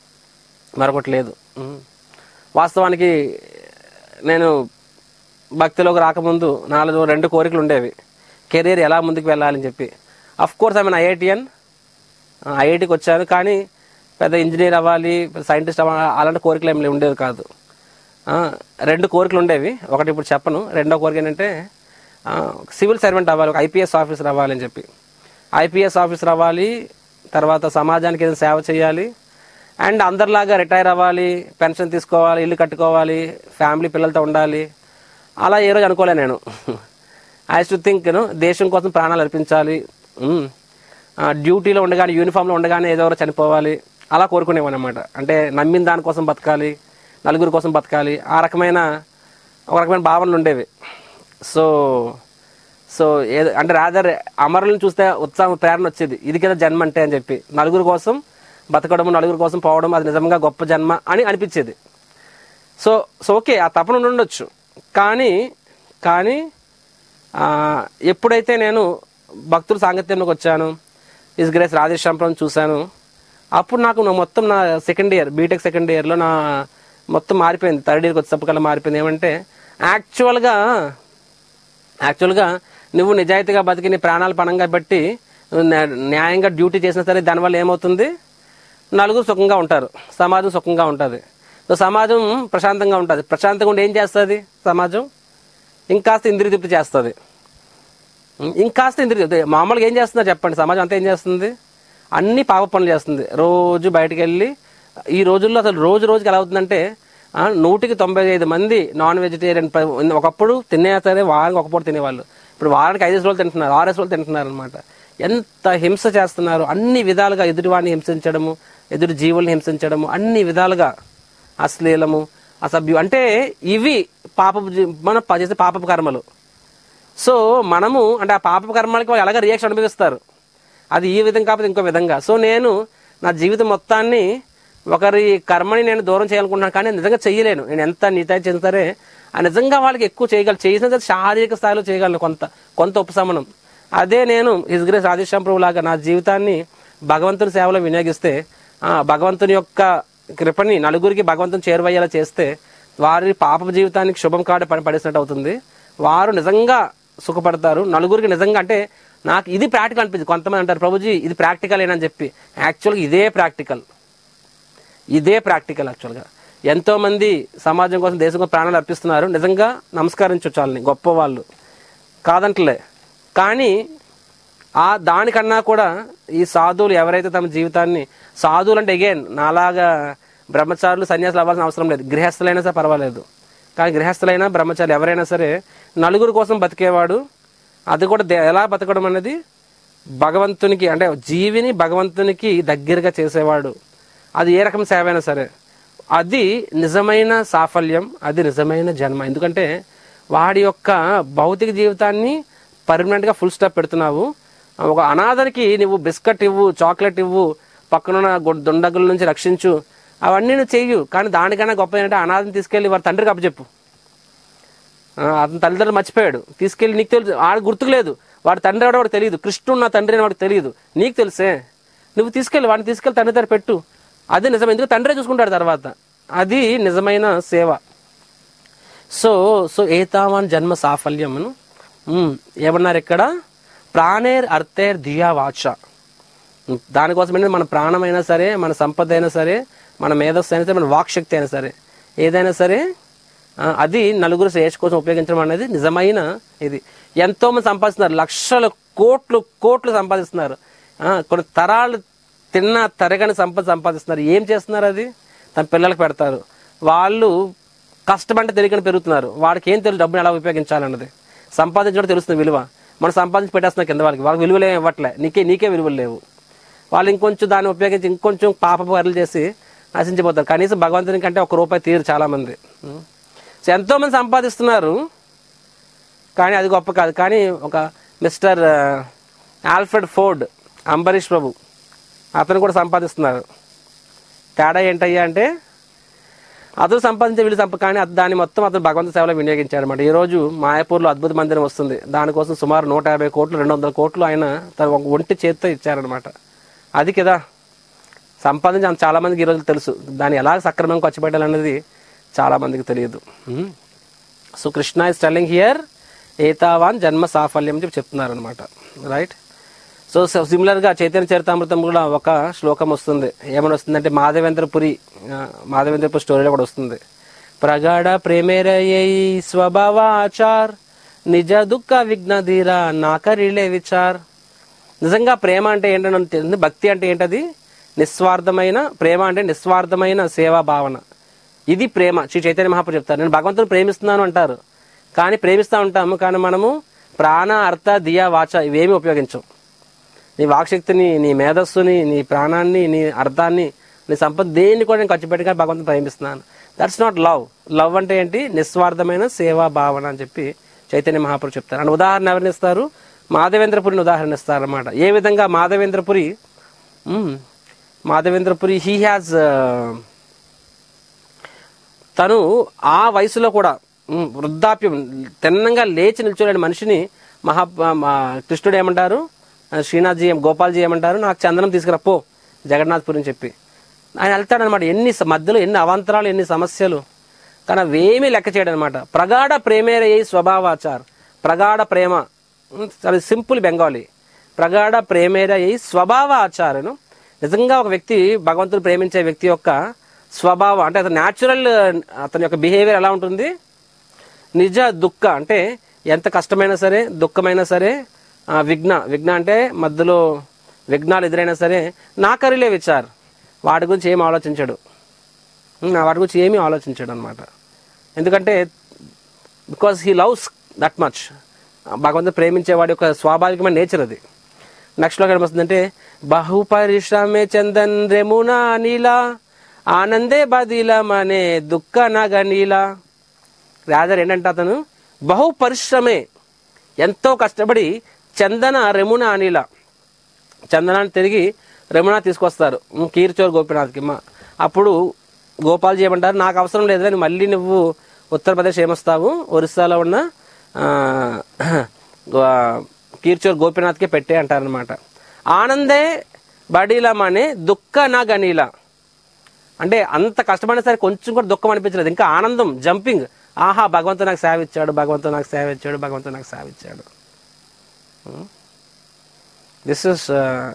మరొకటి లేదు ఉం. వాస్తవానికి నేను భక్తిలోకి రాకముందు నాలుగు రెండు కోరికలు ఉండేవి కెరీర్ ఎలా ముందుకు వెళ్ళాలని చెప్పి of course I mean IIT and ఐఐటికి వచ్చాను కానీ పెద్ద ఇంజనీర్ అవ్వాలి సైంటిస్ట్ అవ్వాలి అలాంటి కోరికలు ఏమి ఉండేవి కాదు ఆ, రెండు కోరికలు ఉండేవి ఒకటి ఇప్పుడు చెప్పను రెండో కోరిక ఏంటంటే ఆ, సివిల్ సర్వెంట్ అవ్వాలి ఒక ఐపీఎస్ ఆఫీసర్ అవ్వాలి అని చెప్పి ఐపీఎస్ ఆఫీసర్ అవ్వాలి తర్వాత సమాజానికి ఏదైనా సేవ చేయాలి అండ్ అందరిలాగా రిటైర్ అవ్వాలి పెన్షన్ తీసుకోవాలి ఇల్లు కట్టుకోవాలి ఫ్యామిలీ పిల్లలతో ఉండాలి అలా ఏ రోజు అనుకోలే నేను ఐ టు థింక్ దేశం కోసం ప్రాణాలు అర్పించాలి ఉమ్. ఆ, డ్యూటీలో ఉండగానే యూనిఫామ్లో ఉండగానే ఏదో ఒకరు చనిపోవాలి అలా కోరుకునేవాను అనమాట అంటే నమ్మిన దానికోసం బతకాలి నలుగురి కోసం బతకాలి ఆ రకమైన ఒక రకమైన భావనలు ఉండేవి సో సో ఏదో అంటే రాదర్ అమరులను చూస్తే ఉత్సాహం ప్రేరణ వచ్చేది ఇది కదా జన్మ అంటే అని చెప్పి నలుగురు కోసం బతకడం నలుగురు కోసం పోవడం అది నిజంగా గొప్ప జన్మ అని అనిపించేది సో సో ఓకే ఆ తపన ఉండొచ్చు కానీ కానీ ఆ, ఎప్పుడైతే నేను భక్తుల సాంగత్యంలోకి వచ్చాను ఇస్ గ్రేస్ రాజేశ్వరం చూశాను అప్పుడు నాకు నా మొత్తం నా సెకండ్ ఇయర్ బీటెక్ సెకండ్ ఇయర్లో నా మొత్తం మారిపోయింది థర్డ్ ఇయర్కి వచ్చేప్పటికల్లా మారిపోయింది ఏమంటే యాక్చువల్గా యాక్చువల్గా నువ్వు నిజాయితీగా బతికి నీ ప్రాణాలు పణంగా పెట్టి నువ్వు న్యా- న్యాయంగా డ్యూటీ చేసినా సరే దానివల్ల ఏమవుతుంది నలుగురు సుఖంగా ఉంటారు సమాజం సుఖంగా ఉంటుంది సో సమాజం ప్రశాంతంగా ఉంటుంది ప్రశాంతంగా ఉండి ఏం చేస్తుంది సమాజం ఇంకాస్త ఇంద్రియ తృప్తి చేస్తుంది ఇంకాస్త ఇంద్రియ తృప్తి. మామూలుగా ఏం చేస్తుందో చెప్పండి సమాజం అంతా ఏం చేస్తుంది అన్ని పాప పనులు చేస్తుంది రోజు బయటకు వెళ్ళి ఈ రోజుల్లో అసలు రోజు రోజుకి ఎలా అవుతుందంటే ఆ, నూటికి తొంభై ఐదు మంది నాన్ వెజిటేరియన్ ప- ఒకప్పుడు తినే సరే వారానికి ఒక పూట తినేవాళ్ళు ఇప్పుడు వారానికి ఐదు రోజులు తింటున్నారు ఆరేసి రోజులు తింటున్నారు అనమాట ఎంత హింస చేస్తున్నారు అన్ని విధాలుగా ఎదుటివాడిని హింసించడము ఎదుటి జీవుల్ని హింసించడము అన్ని విధాలుగా అశ్లీలము అసభ్యం అంటే ఇవి పాపపు జీ- మనం ప- చేసే పాపపు కర్మలు సో మనము అంటే ఆ పాప కర్మాలకి వాళ్ళు ఎలాగ రియాక్షన్ అనుభవిస్తారు అది ఈ విధంగా కాకపోతే ఇంకో విధంగా సో నేను నా జీవితం మొత్తాన్ని ఒకరి కర్మని నేను దూరం చేయాలనుకుంటున్నాను కానీ నిజంగా చెయ్యలేను నేను ఎంత నిజాయితీ చేసినా సరే ఆ నిజంగా వాళ్ళకి ఎక్కువ చేయగలను చేసిన సరే శారీరక స్థాయిలో చేయగలను కొంత కొంత ఉపశమనం అదే నేను హిజ్ గ్రేస్ రాధేశ్యాం ప్రభు లాగా నా జీవితాన్ని భగవంతుని సేవలో వినియోగిస్తే ఆ భగవంతుని యొక్క కృపని నలుగురికి భగవంతుని చేరువయ్యేలా చేస్తే వారి పాప జీవితానికి శుభం కాడ పని పడేసినట్టు అవుతుంది వారు నిజంగా సుఖపడతారు నలుగురికి నిజంగా అంటే నాకు ఇది ప్రాక్టికల్ అనిపించింది కొంతమంది అంటారు ప్రభుజీ ఇది ప్రాక్టికల్ ఏనని చెప్పి యాక్చువల్గా ఇదే ప్రాక్టికల్ ఇదే ప్రాక్టికల్ యాక్చువల్గా ఎంతో మంది సమాజం కోసం దేశం కోసం ప్రాణాలు అర్పిస్తున్నారు నిజంగా నమస్కరించవచ్చు వాళ్ళని గొప్ప వాళ్ళు కాదంటలే కానీ ఆ దానికన్నా కూడా ఈ సాధువులు ఎవరైతే తమ జీవితాన్ని సాధువులు అంటే అగైన్ నాలాగా బ్రహ్మచారులు సన్యాసులు అవ్వాల్సిన అవసరం లేదు గృహస్థులైనా సరే పర్వాలేదు కానీ గృహస్థులైనా బ్రహ్మచారులు ఎవరైనా సరే నలుగురు కోసం బతికేవాడు అది కూడా దే- ఎలా బతకడం అనేది భగవంతునికి అంటే జీవిని భగవంతునికి దగ్గరగా చేసేవాడు అది ఏ రకం సేవ అయినా సరే అది నిజమైన సాఫల్యం అది నిజమైన జన్మ ఎందుకంటే వాడి యొక్క భౌతిక జీవితాన్ని పర్మనెంట్గా ఫుల్ స్టాప్ పెడుతున్నావు ఒక అనాథనికి నువ్వు బిస్కెట్ ఇవ్వు చాక్లెట్ ఇవ్వు పక్కనున్న గొ- దుండగుల నుంచి రక్షించు అవన్నీ నువ్వు చెయ్యు కానీ దానికన్నా గొప్ప ఏంటంటే అనాథని తీసుకెళ్లి వారి తండ్రికి అప్పచెప్పు ఆ, అతని తల్లిదండ్రులు మర్చిపోయాడు తీసుకెళ్లి నీకు తెలుసు ఆడ గుర్తుకు లేదు వాడి తండ్రి ఎవడో వాడికి తెలియదు కృష్ణుడు నా తండ్రి అని వాడికి తెలియదు నీకు తెలుసే నువ్వు తీసుకెళ్ళి వాడిని తీసుకెళ్ళి తండ్రి దగ్గర పెట్టు అది నిజం ఎందుకు తండ్రే చూసుకుంటాడు తర్వాత అది నిజమైన సేవ సో సో ఏతావాన్ జన్మ సాఫల్యమును ఉమ్, ఏమన్నారు ఇక్కడ ప్రాణేర్ అర్థేర్ ధియా వాచ ఉమ్, దానికోసం ఏంటంటే మన ప్రాణమైనా సరే మన సంపద అయినా సరే మన మేధస్సు అయినా సరే మన వాక్శక్తి అయినా సరే ఏదైనా సరే ఆ, అది నలుగురు శ్రేయస్ కోసం ఉపయోగించడం అనేది నిజమైన ఇది ఎంతో మంది సంపాదిస్తున్నారు లక్షల కోట్లు కోట్లు సంపాదిస్తున్నారు ఆ, కొన్ని తరాలు తిన్న తరగని సంపద సంపాదిస్తున్నారు ఏం చేస్తున్నారు అది తన పిల్లలకు పెడతారు వాళ్ళు కష్టపంటే తెలియకుండా పెరుగుతున్నారు వాడికి ఏం తెలుసు డబ్బుని ఎలా ఉపయోగించాలన్నది సంపాదించడం తెలుస్తుంది విలువ మనం సంపాదించి పెట్టేస్తున్నాం కింద వాళ్ళకి వాళ్ళకి విలువలు ఏమి ఇవ్వట్లే నీకే నీకే విలువలు లేవు వాళ్ళు ఇంకొంచెం దాన్ని ఉపయోగించి ఇంకొంచెం పాప పనులు చేసి నశించిపోతారు కనీసం భగవంతుని కంటే ఒక రూపాయి తీరు చాలా మంది ఉం. సో ఎంతో మంది సంపాదిస్తున్నారు కానీ అది గొప్ప కాదు కానీ ఒక మిస్టర్ ఆ, ఆల్ఫ్రెడ్ ఫోర్డ్ అంబరీష్ ప్రభు అతను కూడా సంపాదిస్తున్నారు తేడా ఏంటయ్యా అంటే అతను సంపాదించే వీళ్ళు సంప కానీ అత- దాన్ని మొత్తం అతను భగవంతు సేవలో వినియోగించాడు అనమాట ఈ రోజు మాయాపూర్లో అద్భుత మందిరం వస్తుంది దానికోసం సుమారు నూట యాభై కోట్లు రెండు వందల కోట్లు ఆయన తన ఒక ఒంటి చేతితో ఇచ్చారనమాట అది కదా సంపాదించి అంత చాలా మందికి ఈరోజు తెలుసు దాన్ని ఎలా సక్రమంగా ఖర్చు పెట్టాలనేది చాలా మందికి తెలియదు so Krishna is telling here ఏతావాన్ జన్మ సాఫల్యం అని చెప్పి చెప్తున్నారు అనమాట రైట్ సో సిమిలర్ గా చైతన్య చరితామృతం కూడా ఒక శ్లోకం వస్తుంది ఏమని వస్తుందంటే మాధవేంద్రపురి ఆ, మాధవేంద్రపురి స్టోరీలో కూడా వస్తుంది ప్రగాఢ ప్రేమేరయ్యై స్వభావాచార్ నిజ దుఃఖ విఘ్నధీర నాకరిలే విచార్ నిజంగా ప్రేమ అంటే ఏంటని తెలిసింది భక్తి అంటే ఏంటది నిస్వార్థమైన ప్రేమ అంటే నిస్వార్థమైన సేవా భావన ఇది ప్రేమ శ్రీ చైతన్య మహాప్రభు చెప్తారు నేను భగవంతుని ప్రేమిస్తున్నాను అంటారు కానీ ప్రేమిస్తూ ఉంటాము కానీ మనము ప్రాణ అర్థ దియా వాచ ఇవేమి ఉపయోగించం నీ వాక్శక్తిని నీ మేధస్సుని నీ ప్రాణాన్ని నీ అర్థాన్ని నీ సంపద దేన్ని కూడా నేను ఖర్చు పెట్టుగా భగవంతుని ప్రేమిస్తున్నాను దట్స్ నాట్ లవ్ లవ్ అంటే ఏంటి నిస్వార్థమైన సేవా భావన అని చెప్పి చైతన్య మహాప్రభు చెప్తారు అండ్ ఉదాహరణ ఎవరిని ఇస్తారు మాధవేంద్రపురిని ఉదాహరణ ఇస్తారు అనమాట ఏ విధంగా Madhavendra Puri hmm, Madhavendra Puri he has తను ఆ వయసులో కూడా ఉమ్, వృద్ధాప్యం తిన్నంగా లేచి నిల్చోలేని మనిషిని మహా మా కృష్ణుడు ఏమంటారు ఆ, శ్రీనాథ్జీ ఏం- గోపాల్జీ ఏమంటారు నాకు చందనం తీసుకురా పో జగన్నాథ్పురి అని చెప్పి ఆయన వెళ్తాడనమాట ఎన్ని స- మధ్యలో ఎన్ని అవాంతరాలు ఎన్ని సమస్యలు కానీ అవేమీ లెక్క చేయడం అనమాట ప్రగాఢ ప్రేమేరయ్యి స్వభావాచార్ ప్రగాఢ ప్రేమ ఉమ్, చాలా సింపుల్ బెంగాలీ ప్రగాఢ ప్రేమేరయ్యి స్వభావ ఆచారను నిజంగా ఒక వ్యక్తి భగవంతుడు ప్రేమించే వ్యక్తి యొక్క స్వభావం అంటే అతని న్యాచురల్ అతని యొక్క బిహేవియర్ ఎలా ఉంటుంది నిజ దుఃఖ అంటే ఎంత కష్టమైనా సరే దుఃఖమైనా సరే ఆ, విఘ్న విఘ్న అంటే మధ్యలో విఘ్నాలు ఎదురైనా సరే నాకరిలే విచార్ వాటి గురించి ఏం ఆలోచించడు ఉమ్, వాటి గురించి ఏమీ ఆలోచించడు అనమాట ఎందుకంటే because he loves that much భగవంతుడు ప్రేమించేవాడి యొక్క స్వాభావికమైన నేచర్ అది నెక్స్ట్ లో ఏమొస్తుందంటే బహు పరిశ్రమే చందన్ రెమునా నీలా ఆనందే బదిల మనే దుఃఖ నగ నీలా రాజర్ ఏంటంటే అతను బహు పరిశ్రమే ఎంతో కష్టపడి చందన రెమున అనిల చందనాన్ని తిరిగి రమణ తీసుకొస్తారు ఉమ్, కీర్చోర్ గోపీనాథ్కి మా అప్పుడు గోపాల్జీ ఏమంటారు నాకు అవసరం లేదు కానీ మళ్ళీ నువ్వు ఉత్తరప్రదేశ్ ఏమొస్తావు ఒరిస్సాలో ఉన్న ఆ, గో- కీర్చోర్ గోపీనాథ్కే పెట్టే అంటారనమాట ఆనందే బడీలమనే దుఃఖ నా గనీల అంటే అంత కష్టపడిన సరే కొంచెం కూడా దుఃఖం అనిపించలేదు ఇంకా ఆనందం జంపింగ్ ఆహా భగవంతుడు నాకు సేవ ఇచ్చాడు భగవంతుడు నాకు సేవ ఇచ్చాడు భగవంతుడు నాకు సేవ ఇచ్చాడు this is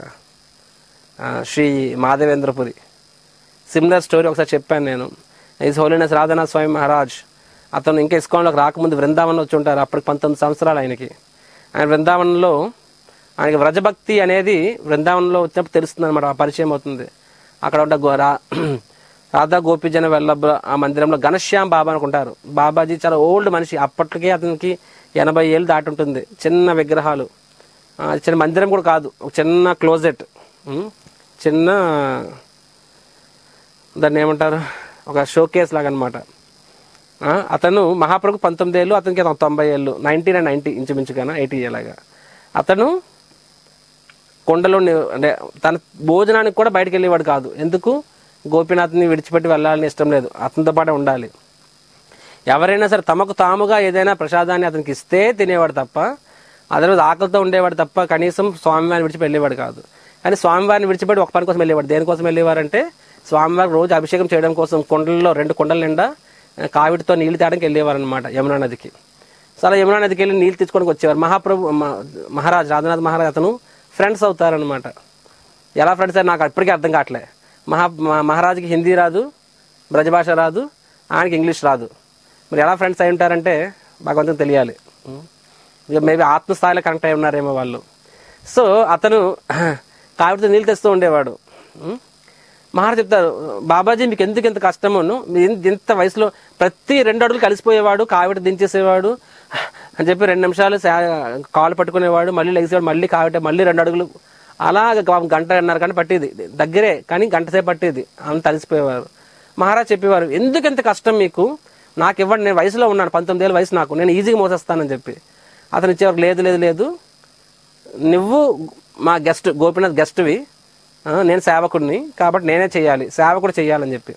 Shri Madhavendra Puri similar story ఒకసారి చెప్పాను నేను ఈజ్ హోలీనెస్ రాధానాథ్ స్వామి మహారాజ్ అతను ఇంకా ఇస్కాన్లోకి రాకముందు బృందావనం వచ్చి ఉంటారు అప్పటికి పంతొమ్మిది సంవత్సరాలు ఆయనకి ఆయన బృందావనంలో ఆయనకి వ్రజభక్తి అనేది బృందావనంలో వచ్చినప్పుడు తెలుస్తుంది అనమాట పరిచయం అవుతుంది అక్కడ ఉన్న గో- రా- రాధా గోపిజన వెళ్ళబ ఆ మందిరంలో ఘనశ్యామ్ బాబా అనుకుంటారు బాబాజీ చాలా ఓల్డ్ మనిషి అప్పటికే అతనికి ఎనభై ఏళ్ళు దాటి ఉంటుంది చిన్న విగ్రహాలు ఆ, చిన్న మందిరం కూడా కాదు ఒక చిన్న క్లోజెట్ ఉమ్, చిన్న దాన్ని ఏమంటారు ఒక షోకేస్ లాగా అనమాట అతను మహాప్రభు పంతొమ్మిది ఏళ్ళు అతనికి అతను తొంభై ఏళ్ళు నైన్టీన్ అండ్ నైన్టీ ఇంచుమించుగాన ఎయిటీ అలాగా అతను కొండలో ని- అంటే తన భోజనానికి కూడా బయటకు వెళ్ళేవాడు కాదు ఎందుకు గోపీనాథ్ని విడిచిపెట్టి వెళ్ళాలని ఇష్టం లేదు అతనితో పాటే ఉండాలి ఎవరైనా సరే తమకు తాముగా ఏదైనా ప్రసాదాన్ని అతనికి ఇస్తే తినేవాడు తప్ప అదర్వైజ్ ఆకలితో ఉండేవాడు తప్ప కనీసం స్వామివారిని విడిచిపెట్టి వెళ్ళేవాడు కాదు కానీ స్వామివారిని విడిచిపెట్టి ఒక పని కోసం వెళ్ళేవాడు దేనికోసం వెళ్ళేవారంటే స్వామివారికి రోజు అభిషేకం చేయడం కోసం కొండల్లో రెండు కొండల నిండా ఆ, కావిడితో నీళ్లు తేడానికి వెళ్ళేవారు అనమాట యమునా నదికి సో అలా యమునా నదికి వెళ్ళి నీళ్ళు తెచ్చుకోవడానికి వచ్చేవారు మహాప్రభు మ- మహారాజ్ రాధనాథ్ మహారాజ్ అతను ఫ్రెండ్స్ అవుతారనమాట ఎలా ఫ్రెండ్స్ అని నాకు ఇప్పటికీ అర్థం కావట్లే మహా మ- మహారాజుకి హిందీ రాదు బ్రజభాష రాదు ఆయనకి ఇంగ్లీష్ రాదు మరి ఎలా ఫ్రెండ్స్ అయి ఉంటారంటే భగవంతునికి తెలియాలి ఇక మేబీ ఆత్మస్థాయిలో కనెక్ట్ అయి ఉన్నారేమో వాళ్ళు సో అతను కావిడితో నీళ్ళు తెస్తూ ఉండేవాడు ఉం? మహారాజు చెప్తారు బాబాజీ మీకు ఎందుకు ఇంత కష్టమును మీరు ఇంత- ఇంత వయసులో ప్రతి రెండు అడుగులు కలిసిపోయేవాడు కావిట దించేసేవాడు అని చెప్పి రెండు నిమిషాలు సా- కాలు పట్టుకునేవాడు మళ్ళీ లెగిసేవాడు మళ్ళీ కావిట మళ్ళీ రెండు అడుగులు అలాగ గ- గంట అన్నారు కానీ పట్టేది దగ్గరే కానీ గంట సేపు పట్టేది అంత అలసిపోయేవారు మహారాజ్ చెప్పేవారు ఎందుకు ఇంత కష్టం మీకు నాకు ఇవ్వండి నేను వయసులో ఉన్నాను పంతొమ్మిది ఏళ్ళ వయసు నాకు నేను ఈజీగా మోసేస్తానని చెప్పి అతను ఇచ్చేవారు లేదు లేదు లేదు నువ్వు మా గెస్ట్ గోపీనాథ్ గెస్ట్వి ఆ, నేను సేవకుడిని కాబట్టి నేనే చేయాలి సేవకుడు చేయాలని చెప్పి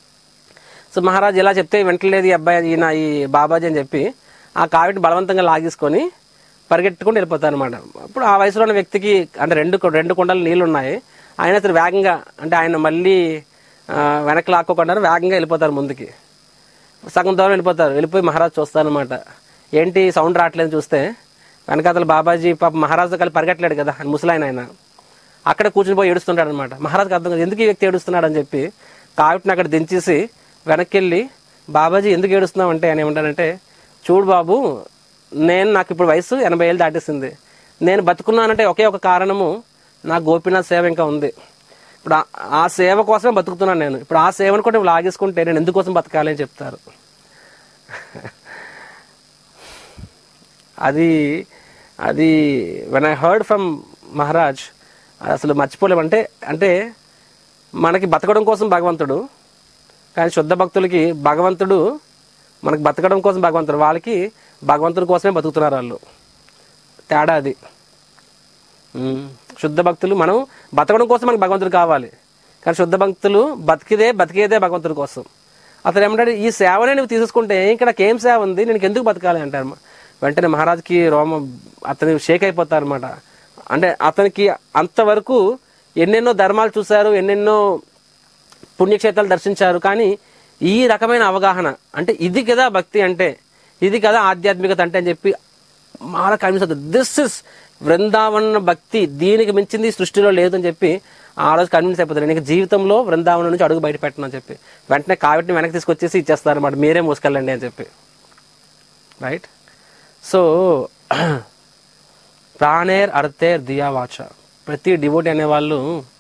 సో మహారాజ్ ఇలా చెప్తే వింటలేదు ఈ అబ్బాయి ఈయన ఈ బాబాజీ అని చెప్పి ఆ కావిటిని బలవంతంగా లాగేసుకొని పరిగెట్టుకుని వెళ్ళిపోతారు అనమాట అప్పుడు ఆ వయసులో ఉన్న వ్యక్తికి అంటే రెండు రెండు కొండలు నీళ్లు ఉన్నాయి ఆయన అసలు వేగంగా అంటే ఆయన మళ్ళీ ఆ, వెనక్కి లాక్కోకుండా వేగంగా వెళ్ళిపోతారు ముందుకి సగం దూరం వెళ్ళిపోతారు వెళ్ళిపోయి మహారాజ్ చూస్తారనమాట ఏంటి సౌండ్ రావట్లేదు చూస్తే వెనకాతల బాబాజీ పాప మహారాజు కలిసి పరిగెట్టలేడు కదా ఆయన ముసలాయన ఆయన అక్కడ కూర్చుని పోయి ఏడుస్తుంటాడు అనమాట మహారాజుకి అర్థం కాదు ఎందుకు ఈ వ్యక్తి ఏడుస్తున్నాడు అని చెప్పి కావిటిని అక్కడ దించేసి వెనక్కి వెళ్ళి బాబాజీ ఎందుకు ఏడుస్తున్నావు అంటే ఆయన ఏమంటారంటే చూడు బాబు నేను నాకు ఇప్పుడు వయసు ఎనభై ఏళ్ళు దాటేసింది నేను బతుకున్నానంటే ఒకే ఒక కారణము నా గోపీనాథ్ సేవ ఇంకా ఉంది ఇప్పుడు ఆ- ఆ సేవ కోసమే బతుకుతున్నాను నేను ఇప్పుడు ఆ సేవను కూడా నువ్వు లాగేసుకుంటే నేను ఎందుకోసం బతకాలి అని చెప్తారు అది అది when I heard from Maharaj అసలు మర్చిపోలేము అంటే అంటే మనకి బతకడం కోసం భగవంతుడు కానీ శుద్ధ భక్తులకి భగవంతుడు మనకి బతకడం కోసం భగవంతుడు వాళ్ళకి భగవంతుడి కోసమే బతుకుతున్నారు వాళ్ళు తేడా అది ఉమ్. శుద్ధ భక్తులు మనం బతకడం కోసం మనకు భగవంతుడు కావాలి కానీ శుద్ధ భక్తులు బతికిదే బతికేదే భగవంతుడి కోసం అతను ఏమంటాడు ఈ సేవనే నువ్వు తీసుకుంటే ఇంకా నాకు ఏం సేవ ఉంది నేను ఎందుకు బతకాలి అంటారు వెంటనే మహారాజ్కి రోమం అతని షేక్ అయిపోతారు అనమాట అంటే అతనికి అంతవరకు ఎన్నెన్నో ధర్మాలు చూశారు ఎన్నెన్నో పుణ్యక్షేత్రాలు దర్శించారు కానీ ఈ రకమైన అవగాహన అంటే ఇది కదా భక్తి అంటే ఇది కదా ఆధ్యాత్మికత అంటే అని చెప్పి మాల కన్విన్స్ అవుతుంది దిస్ ఇస్ వృందావన భక్తి దీనికి మించింది ఈ సృష్టిలో లేదని చెప్పి ఆ రోజు కన్విన్స్ అయిపోతారు నేను జీవితంలో వృందావనం నుంచి అడుగు బయట పెట్టను అని చెప్పి వెంటనే కావిటిని వెనక్కి తీసుకొచ్చేసి ఇచ్చేస్తారు అనమాట మీరే మోసుకెళ్ళండి అని చెప్పి రైట్ సో ప్రాణేర్ అర్థేర్ దియా వాచ ప్రతి డివోటీ అనేవాళ్ళు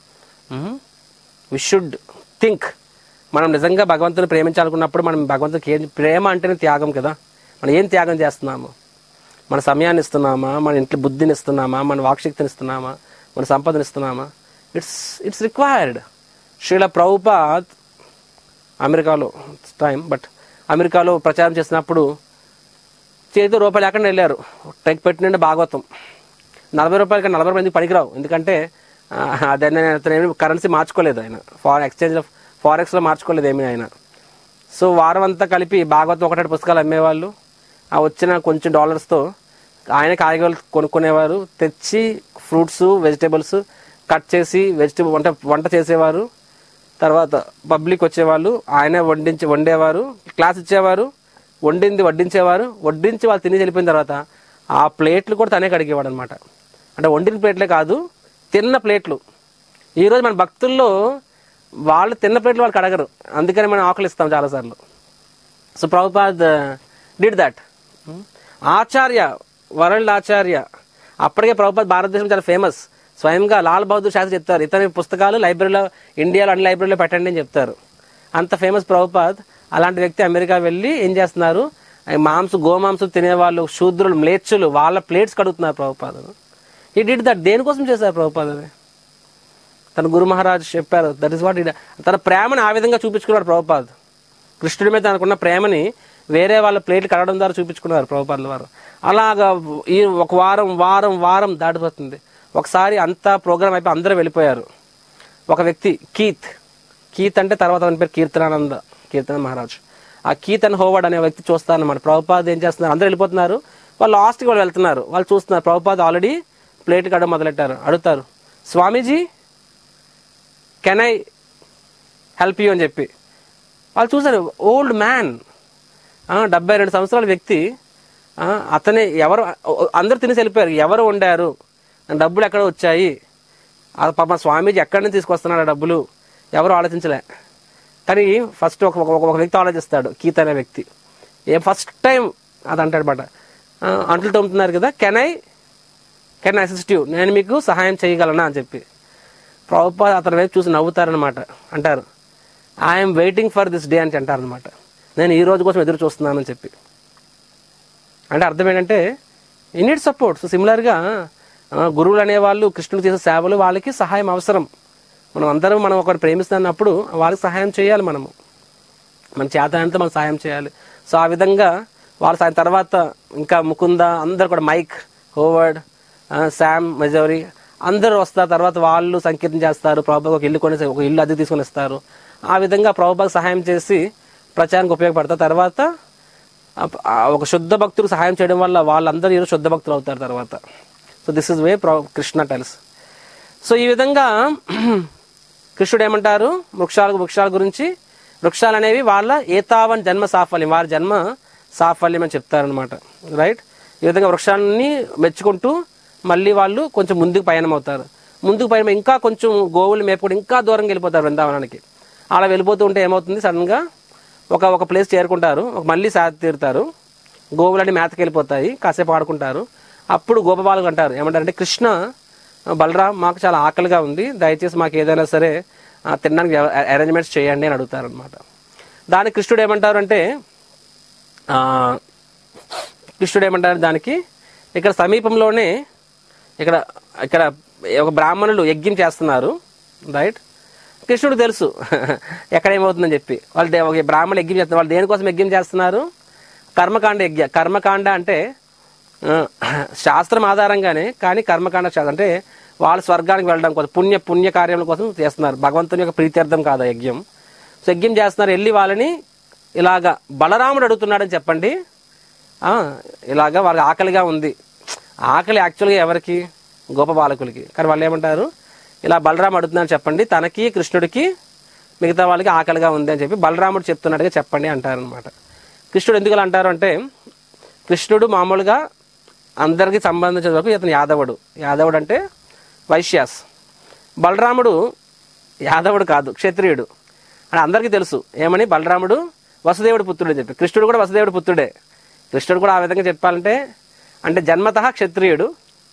వి షుడ్ థింక్ మనం నిజంగా భగవంతుని ప్రేమించాలనుకున్నప్పుడు మనం భగవంతునికి ఏం ప్రేమ అంటేనే త్యాగం కదా మనం ఏం త్యాగం చేస్తున్నాము మన సమయాన్ని ఇస్తున్నామా మన ఇంట్లో బుద్ధిని ఇస్తున్నామా మన వాక్శక్తిని ఇస్తున్నామా మన సంపదను ఇస్తున్నామా it's it's required Srila Prabhupad అమెరికాలో టైం బట్ అమెరికాలో ప్రచారం చేసినప్పుడు చేతితో రూపాయలు లేకుండా వెళ్ళారు టెక్ పెట్టినండి భాగవతం నలభై రూపాయలు కానీ నలభై మంది పనికిరావు ఎందుకంటే ఆ, అదన్నీ అతను ఏమి కరెన్సీ మార్చుకోలేదు ఆయన ఫార్ ఎక్స్చేంజ్ ఫారెక్స్లో మార్చుకోలేదు ఏమీ ఆయన సో వారం అంతా కలిపి భాగవతం ఒకటి పుస్తకాలు అమ్మేవాళ్ళు ఆ వచ్చిన కొంచెం డాలర్స్తో ఆయన కాయగూరలు కొనుక్కునేవారు తెచ్చి ఫ్రూట్స్ వెజిటేబుల్స్ కట్ చేసి వెజిటేబుల్ వంట వంట చేసేవారు తర్వాత పబ్లిక్ వచ్చేవాళ్ళు ఆయనే వండించి వండేవారు క్లాస్ ఇచ్చేవారు వండింది వడ్డించేవారు వడ్డించి వాళ్ళు తిని వెళ్ళిపోయిన తర్వాత ఆ ప్లేట్లు కూడా తనే కడిగేవాడు అనమాట అంటే వండిన ప్లేట్లే కాదు తిన్న ప్లేట్లు ఈరోజు మన భక్తుల్లో వాళ్ళు తిన్న ప్లేట్లు వాళ్ళు కడగరు అందుకని మనం ఆకలి ఇస్తాం చాలాసార్లు so Prabhupad did that acharya world acharya అప్పటికే ప్రభుపాద్ భారతదేశం చాలా ఫేమస్ స్వయంగా లాల్ బహదూర్ శాస్త్రి చెప్తారు ఇతని పుస్తకాలు లైబ్రరీలో ఇండియాలో అన్ని లైబ్రరీలో పెట్టండి అని చెప్తారు అంత ఫేమస్ ప్రభుపాద్ అలాంటి వ్యక్తి అమెరికా వెళ్ళి ఏం చేస్తున్నారు ఆ మాంసం గోమాంసం తినేవాళ్ళు శూద్రులు మ్లేచ్చులు వాళ్ళ ప్లేట్స్ కడుగుతున్నారు ప్రభుపాద్ ఈ డిడ్ దట్ దేనికోసం చేశారు ప్రభుపాద్ అని తన గురు మహారాజ్ చెప్పారు దట్ ఇస్ వాట్ తన ప్రేమని ఆ విధంగా చూపించుకున్నాడు ప్రభుపాద్ కృష్ణుడి మీద తనకున్న ప్రేమని వేరే వాళ్ళ ప్లేట్లు కడగడం ద్వారా చూపించుకున్నారు ప్రభుపాదుల వారు అలాగా ఈ ఒక వారం వారం వారం దాటిపోతుంది ఒకసారి అంతా ప్రోగ్రామ్ అయిపోయి అందరూ వెళ్ళిపోయారు ఒక వ్యక్తి కీత్ కీత్ అంటే తర్వాత అతని పేరు కీర్తనానంద కీర్తన మహారాజ్ ఆ కీత్ అండ్ హోవర్డ్ అనే వ్యక్తి చూస్తారన్నమాట ప్రభుపాద్ ఏం చేస్తున్నారు అందరూ వెళ్ళిపోతున్నారు వాళ్ళు లాస్ట్కి వాళ్ళు వెళ్తున్నారు వాళ్ళు చూస్తున్నారు ప్రభుపాద్ ఆల్రెడీ ప్లేట్ కడ మొదలెట్టారు అడుగుతారు Swamiji can I help you అని చెప్పి వాళ్ళు చూసారు ఓల్డ్ మ్యాన్ డెబ్బై రెండు సంవత్సరాల వ్యక్తి ఆ, అతనే ఎవరు అందరు తినేసి వెళ్ళిపోయారు ఎవరు వండారు డబ్బులు ఎక్కడ వచ్చాయి ఆ పాప స్వామీజీ ఎక్కడి నుంచి తీసుకొస్తున్నాడు ఆ డబ్బులు ఎవరు ఆలోచించలే కానీ ఫస్ట్ ఒక ఒక- ఒక వ్యక్తి ఆలోచిస్తాడు కీత అనే వ్యక్తి ఏ ఫస్ట్ టైం అది అంటాడు బట అంట్లు తోముతున్నారు కదా can I can assist you నేను మీకు సహాయం చేయగలనా అని చెప్పి ప్రభుపాద అతని వైపు చూసి నవ్వుతారనమాట అంటారు I'm waiting for this day అని అంటారనమాట నేను ఈ రోజు కోసం ఎదురు చూస్తున్నానని చెప్పి అంటే అర్థం ఏంటంటే ఇన్నిట్ సపోర్ట్ సో సిమిలర్గా గురువులు అనేవాళ్ళు కృష్ణుడు చేసే సేవలు వాళ్ళకి సహాయం అవసరం మనం అందరం మనం ఒకరు ప్రేమిస్తున్నప్పుడు వాళ్ళకి సహాయం చేయాలి మనము మన చేతనంతా మనం సహాయం చేయాలి సో ఆ విధంగా వాళ్ళు సాయం తర్వాత ఇంకా ముకుంద అందరు కూడా మైక్ హోవర్డ్ ఆ, శామ్ మెజోరీ అందరూ వస్తారు తర్వాత వాళ్ళు సంకీర్తన చేస్తారు ప్రభుత్వం ఒక ఇల్లు కొని ఒక ఇల్లు అద్దె తీసుకొని ఇస్తారు ఆ విధంగా ప్రభుత్వం సహాయం చేసి ప్రచారానికి ఉపయోగపడతారు తర్వాత ఆ- ఆ ఒక శుద్ధ భక్తులకు సహాయం చేయడం వల్ల వాళ్ళందరూ ఈరోజు శుద్ధ భక్తులు అవుతారు తర్వాత so this is way Krishna tells so ఈ విధంగా కృష్ణుడు ఏమంటారు వృక్షాల వృక్షాల గురించి వృక్షాలు అనేవి వాళ్ళ ఏతావన్ జన్మ సాఫల్యం వారి జన్మ సాఫల్యం అని చెప్తారనమాట రైట్ ఈ విధంగా వృక్షాలని మెచ్చుకుంటూ మళ్ళీ వాళ్ళు కొంచెం ముందుకు పయనం అవుతారు ముందుకు పయనం ఇంకా కొంచెం గోవులు మేపుకుంటూ ఇంకా దూరంగా వెళ్ళిపోతారు బృందావనానికి అలా వెళ్ళిపోతూ ఉంటే ఏమవుతుంది సడన్గా ఒక ఒక ప్లేస్ చేరుకుంటారు ఒక మళ్ళీ సాధి తీరుతారు గోవులన్నీ మేతకి వెళ్ళిపోతాయి కాసేపు ఆడుకుంటారు అప్పుడు గోపబాలు అంటారు ఏమంటారంటే కృష్ణ బలరాం మాకు చాలా ఆకలిగా ఉంది దయచేసి మాకు ఏదైనా సరే ఆ, తినడానికి అరేంజ్మెంట్స్ చేయండి అని అడుగుతారు అనమాట దానికి కృష్ణుడు ఏమంటారు అంటే ఆ, కృష్ణుడు ఏమంటారు దానికి ఇక్కడ సమీపంలోనే ఇక్కడ ఇక్కడ ఒక బ్రాహ్మణులు యజ్ఞం చేస్తున్నారు రైట్ కృష్ణుడు తెలుసు ఎక్కడ ఏమవుతుందని చెప్పి వాళ్ళు దే- ఒక బ్రాహ్మణులు యజ్ఞం చేస్తున్నారు వాళ్ళు దేనికోసం యజ్ఞం చేస్తున్నారు కర్మకాండ యజ్ఞ కర్మకాండ అంటే ఆ, శాస్త్రం ఆధారంగానే కానీ కర్మకాండ శాస్త్రం అంటే వాళ్ళు స్వర్గానికి వెళ్ళడం కోసం పుణ్య పుణ్య కార్యముల కోసం చేస్తున్నారు భగవంతుని యొక్క ప్రీత్యర్థం కాదు ఆ యజ్ఞం సో యజ్ఞం చేస్తున్నారు వెళ్ళి వాళ్ళని ఇలాగా బలరాముడు అడుగుతున్నాడని చెప్పండి ఆ, ఇలాగా వాళ్ళకి ఆకలిగా ఉంది ఆకలి యాక్చువల్గా ఎవరికి గోప బాలకులకి కానీ వాళ్ళు ఏమంటారు ఇలా బలరాముడు అడుగుతున్నాడు చెప్పండి తనకి కృష్ణుడికి మిగతా వాళ్ళకి ఆకలిగా ఉంది అని చెప్పి బలరాముడు చెప్తున్నట్టుగా చెప్పండి అంటారు అనమాట కృష్ణుడు ఎందుకు ఇలా అంటారు అంటే కృష్ణుడు మామూలుగా అందరికీ సంబంధించిన వరకు ఇతను యాదవుడు యాదవుడు అంటే వైశ్యాస్ బలరాముడు యాదవుడు కాదు క్షత్రియుడు అని అందరికీ తెలుసు ఏమని బలరాముడు వసుదేవుడు పుత్రుడు అని చెప్పి కృష్ణుడు కూడా వసుదేవుడు పుత్రుడే కృష్ణుడు కూడా ఆ విధంగా చెప్పాలంటే అంటే జన్మత క్షత్రియుడు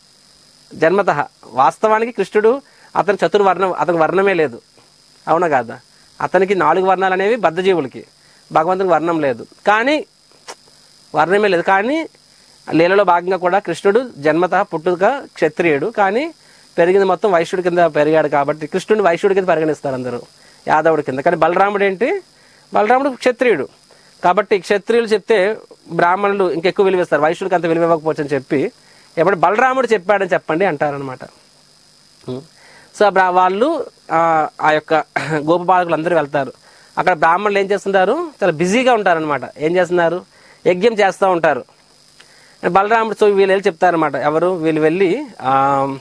జన్మత వాస్తవానికి కృష్ణుడు అతని చతుర్వర్ణం అతనికి వర్ణమే లేదు అవునా కాదా అతనికి నాలుగు వర్ణాలు అనేవి బద్ధజీవులకి భగవంతునికి వర్ణం లేదు కానీ వర్ణమే లేదు కానీ లీలలో భాగంగా కూడా కృష్ణుడు జన్మత పుట్టుక క్షత్రియుడు కానీ పెరిగింది మొత్తం వైశ్యుడి కింద పెరిగాడు కాబట్టి కృష్ణుడిని వైశ్యుడి కింద పరిగణిస్తారు అందరూ యాదవుడి కింద కానీ బలరాముడు ఏంటి బలరాముడు క్షత్రియుడు కాబట్టి క్షత్రియులు చెప్తే బ్రాహ్మణులు ఇంకెక్కువ విలువిస్తారు వైశ్యుడికి అంత విలువ ఇవ్వకపోవచ్చు అని చెప్పి ఎప్పుడు బలరాముడు చెప్పాడని చెప్పండి అంటారనమాట సో బ్రా- వాళ్ళు ఆ, ఆ యొక్క గోపబాలకులు అందరూ వెళ్తారు అక్కడ బ్రాహ్మణులు ఏం చేస్తుంటారు చాలా బిజీగా ఉంటారనమాట ఏం చేస్తున్నారు యజ్ఞం చేస్తూ ఉంటారు బలరాముడు సో వీళ్ళు వెళ్ళి చెప్తారనమాట ఎవరు వీళ్ళు వెళ్ళి ఆ,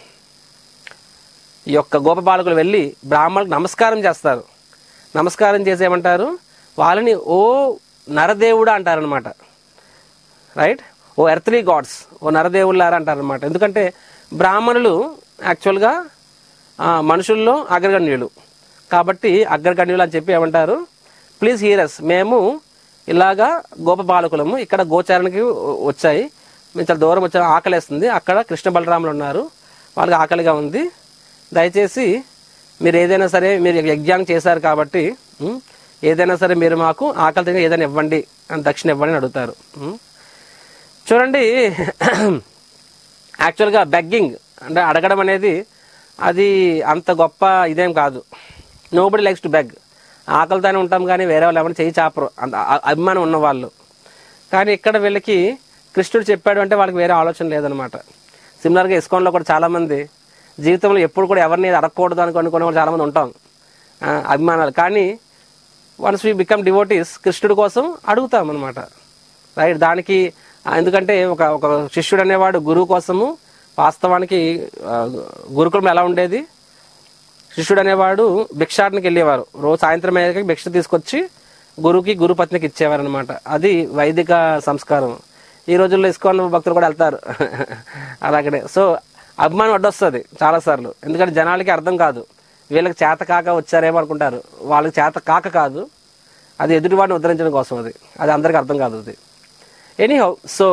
ఈ యొక్క గోపబాలకులు వెళ్ళి బ్రాహ్మణులకు నమస్కారం చేస్తారు నమస్కారం చేసి ఏమంటారు వాళ్ళని ఓ నరదేవుడు అంటారనమాట రైట్ ఓ ఎర్త్లీ గాడ్స్ ఓ నరదేవుళ్ళారా అంటారనమాట ఎందుకంటే బ్రాహ్మణులు యాక్చువల్గా ఆ, మనుషుల్లో అగ్రగణ్యులు కాబట్టి అగ్రగణ్యులు అని చెప్పి ఏమంటారు ప్లీజ్ హీరస్ మేము ఇలాగా గోపబాలకులము ఇక్కడ గోచారానికి వచ్చాయి మేము చాలా దూరం వచ్చాము ఆకలేస్తుంది అక్కడ కృష్ణ బలరాములు ఉన్నారు వాళ్ళకి ఆకలిగా ఉంది దయచేసి మీరు ఏదైనా సరే మీరు యజ్ఞానం చేశారు కాబట్టి ఉం, ఏదైనా సరే మీరు మాకు ఆకలి తిని ఏదైనా ఇవ్వండి అని దక్షిణ ఇవ్వండి అని అడుగుతారు ఉం. చూడండి యాక్చువల్గా బెగ్గింగ్ అంటే అడగడం అనేది అది అంత గొప్ప ఇదేం కాదు నోబడి లైక్స్ టు బెగ్ ఆకలితోనే ఉంటాం కానీ వేరే వాళ్ళు ఎవరైనా చేయి చాపరు అంత అ- అభిమానం ఉన్నవాళ్ళు కానీ ఇక్కడ వీళ్ళకి కృష్ణుడు చెప్పాడు అంటే వాళ్ళకి వేరే ఆలోచన లేదనమాట సిమిలర్గా ఇస్కాన్లో కూడా చాలామంది జీవితంలో ఎప్పుడు కూడా ఎవరిని అడగకూడదు అని అనుకునే వాళ్ళు చాలామంది ఉంటాం ఆ, అభిమానాలు కానీ వన్స్ వీ బికమ్ డివోటీస్ కృష్ణుడి కోసం అడుగుతాం అనమాట రైట్ దానికి ఆ, ఎందుకంటే ఒక ఒక శిష్యుడు అనేవాడు గురువు కోసము వాస్తవానికి ఆ, గురుకులం ఎలా ఉండేది శిష్యుడు అనేవాడు భిక్షాటనకి వెళ్ళేవారు రోజు సాయంత్రం అయ్యాక భిక్ష తీసుకొచ్చి గురువుకి గురు పత్నికి ఇచ్చేవారు అనమాట అది వైదిక సంస్కారం ఈ రోజుల్లో ఇస్కాన్ భక్తులు కూడా వెళ్తారు అలాగనే సో అభిమానం అడ్డొస్తుంది చాలాసార్లు ఎందుకంటే జనాలకి అర్థం కాదు వీళ్ళకి చేత కాక వచ్చారేమో అనుకుంటారు వాళ్ళకి చేత కాక కాదు అది ఎదుటివాడిని ఉద్ధరించడం కోసం అది అది అందరికీ అర్థం కాదు అది ఎనీహౌ సో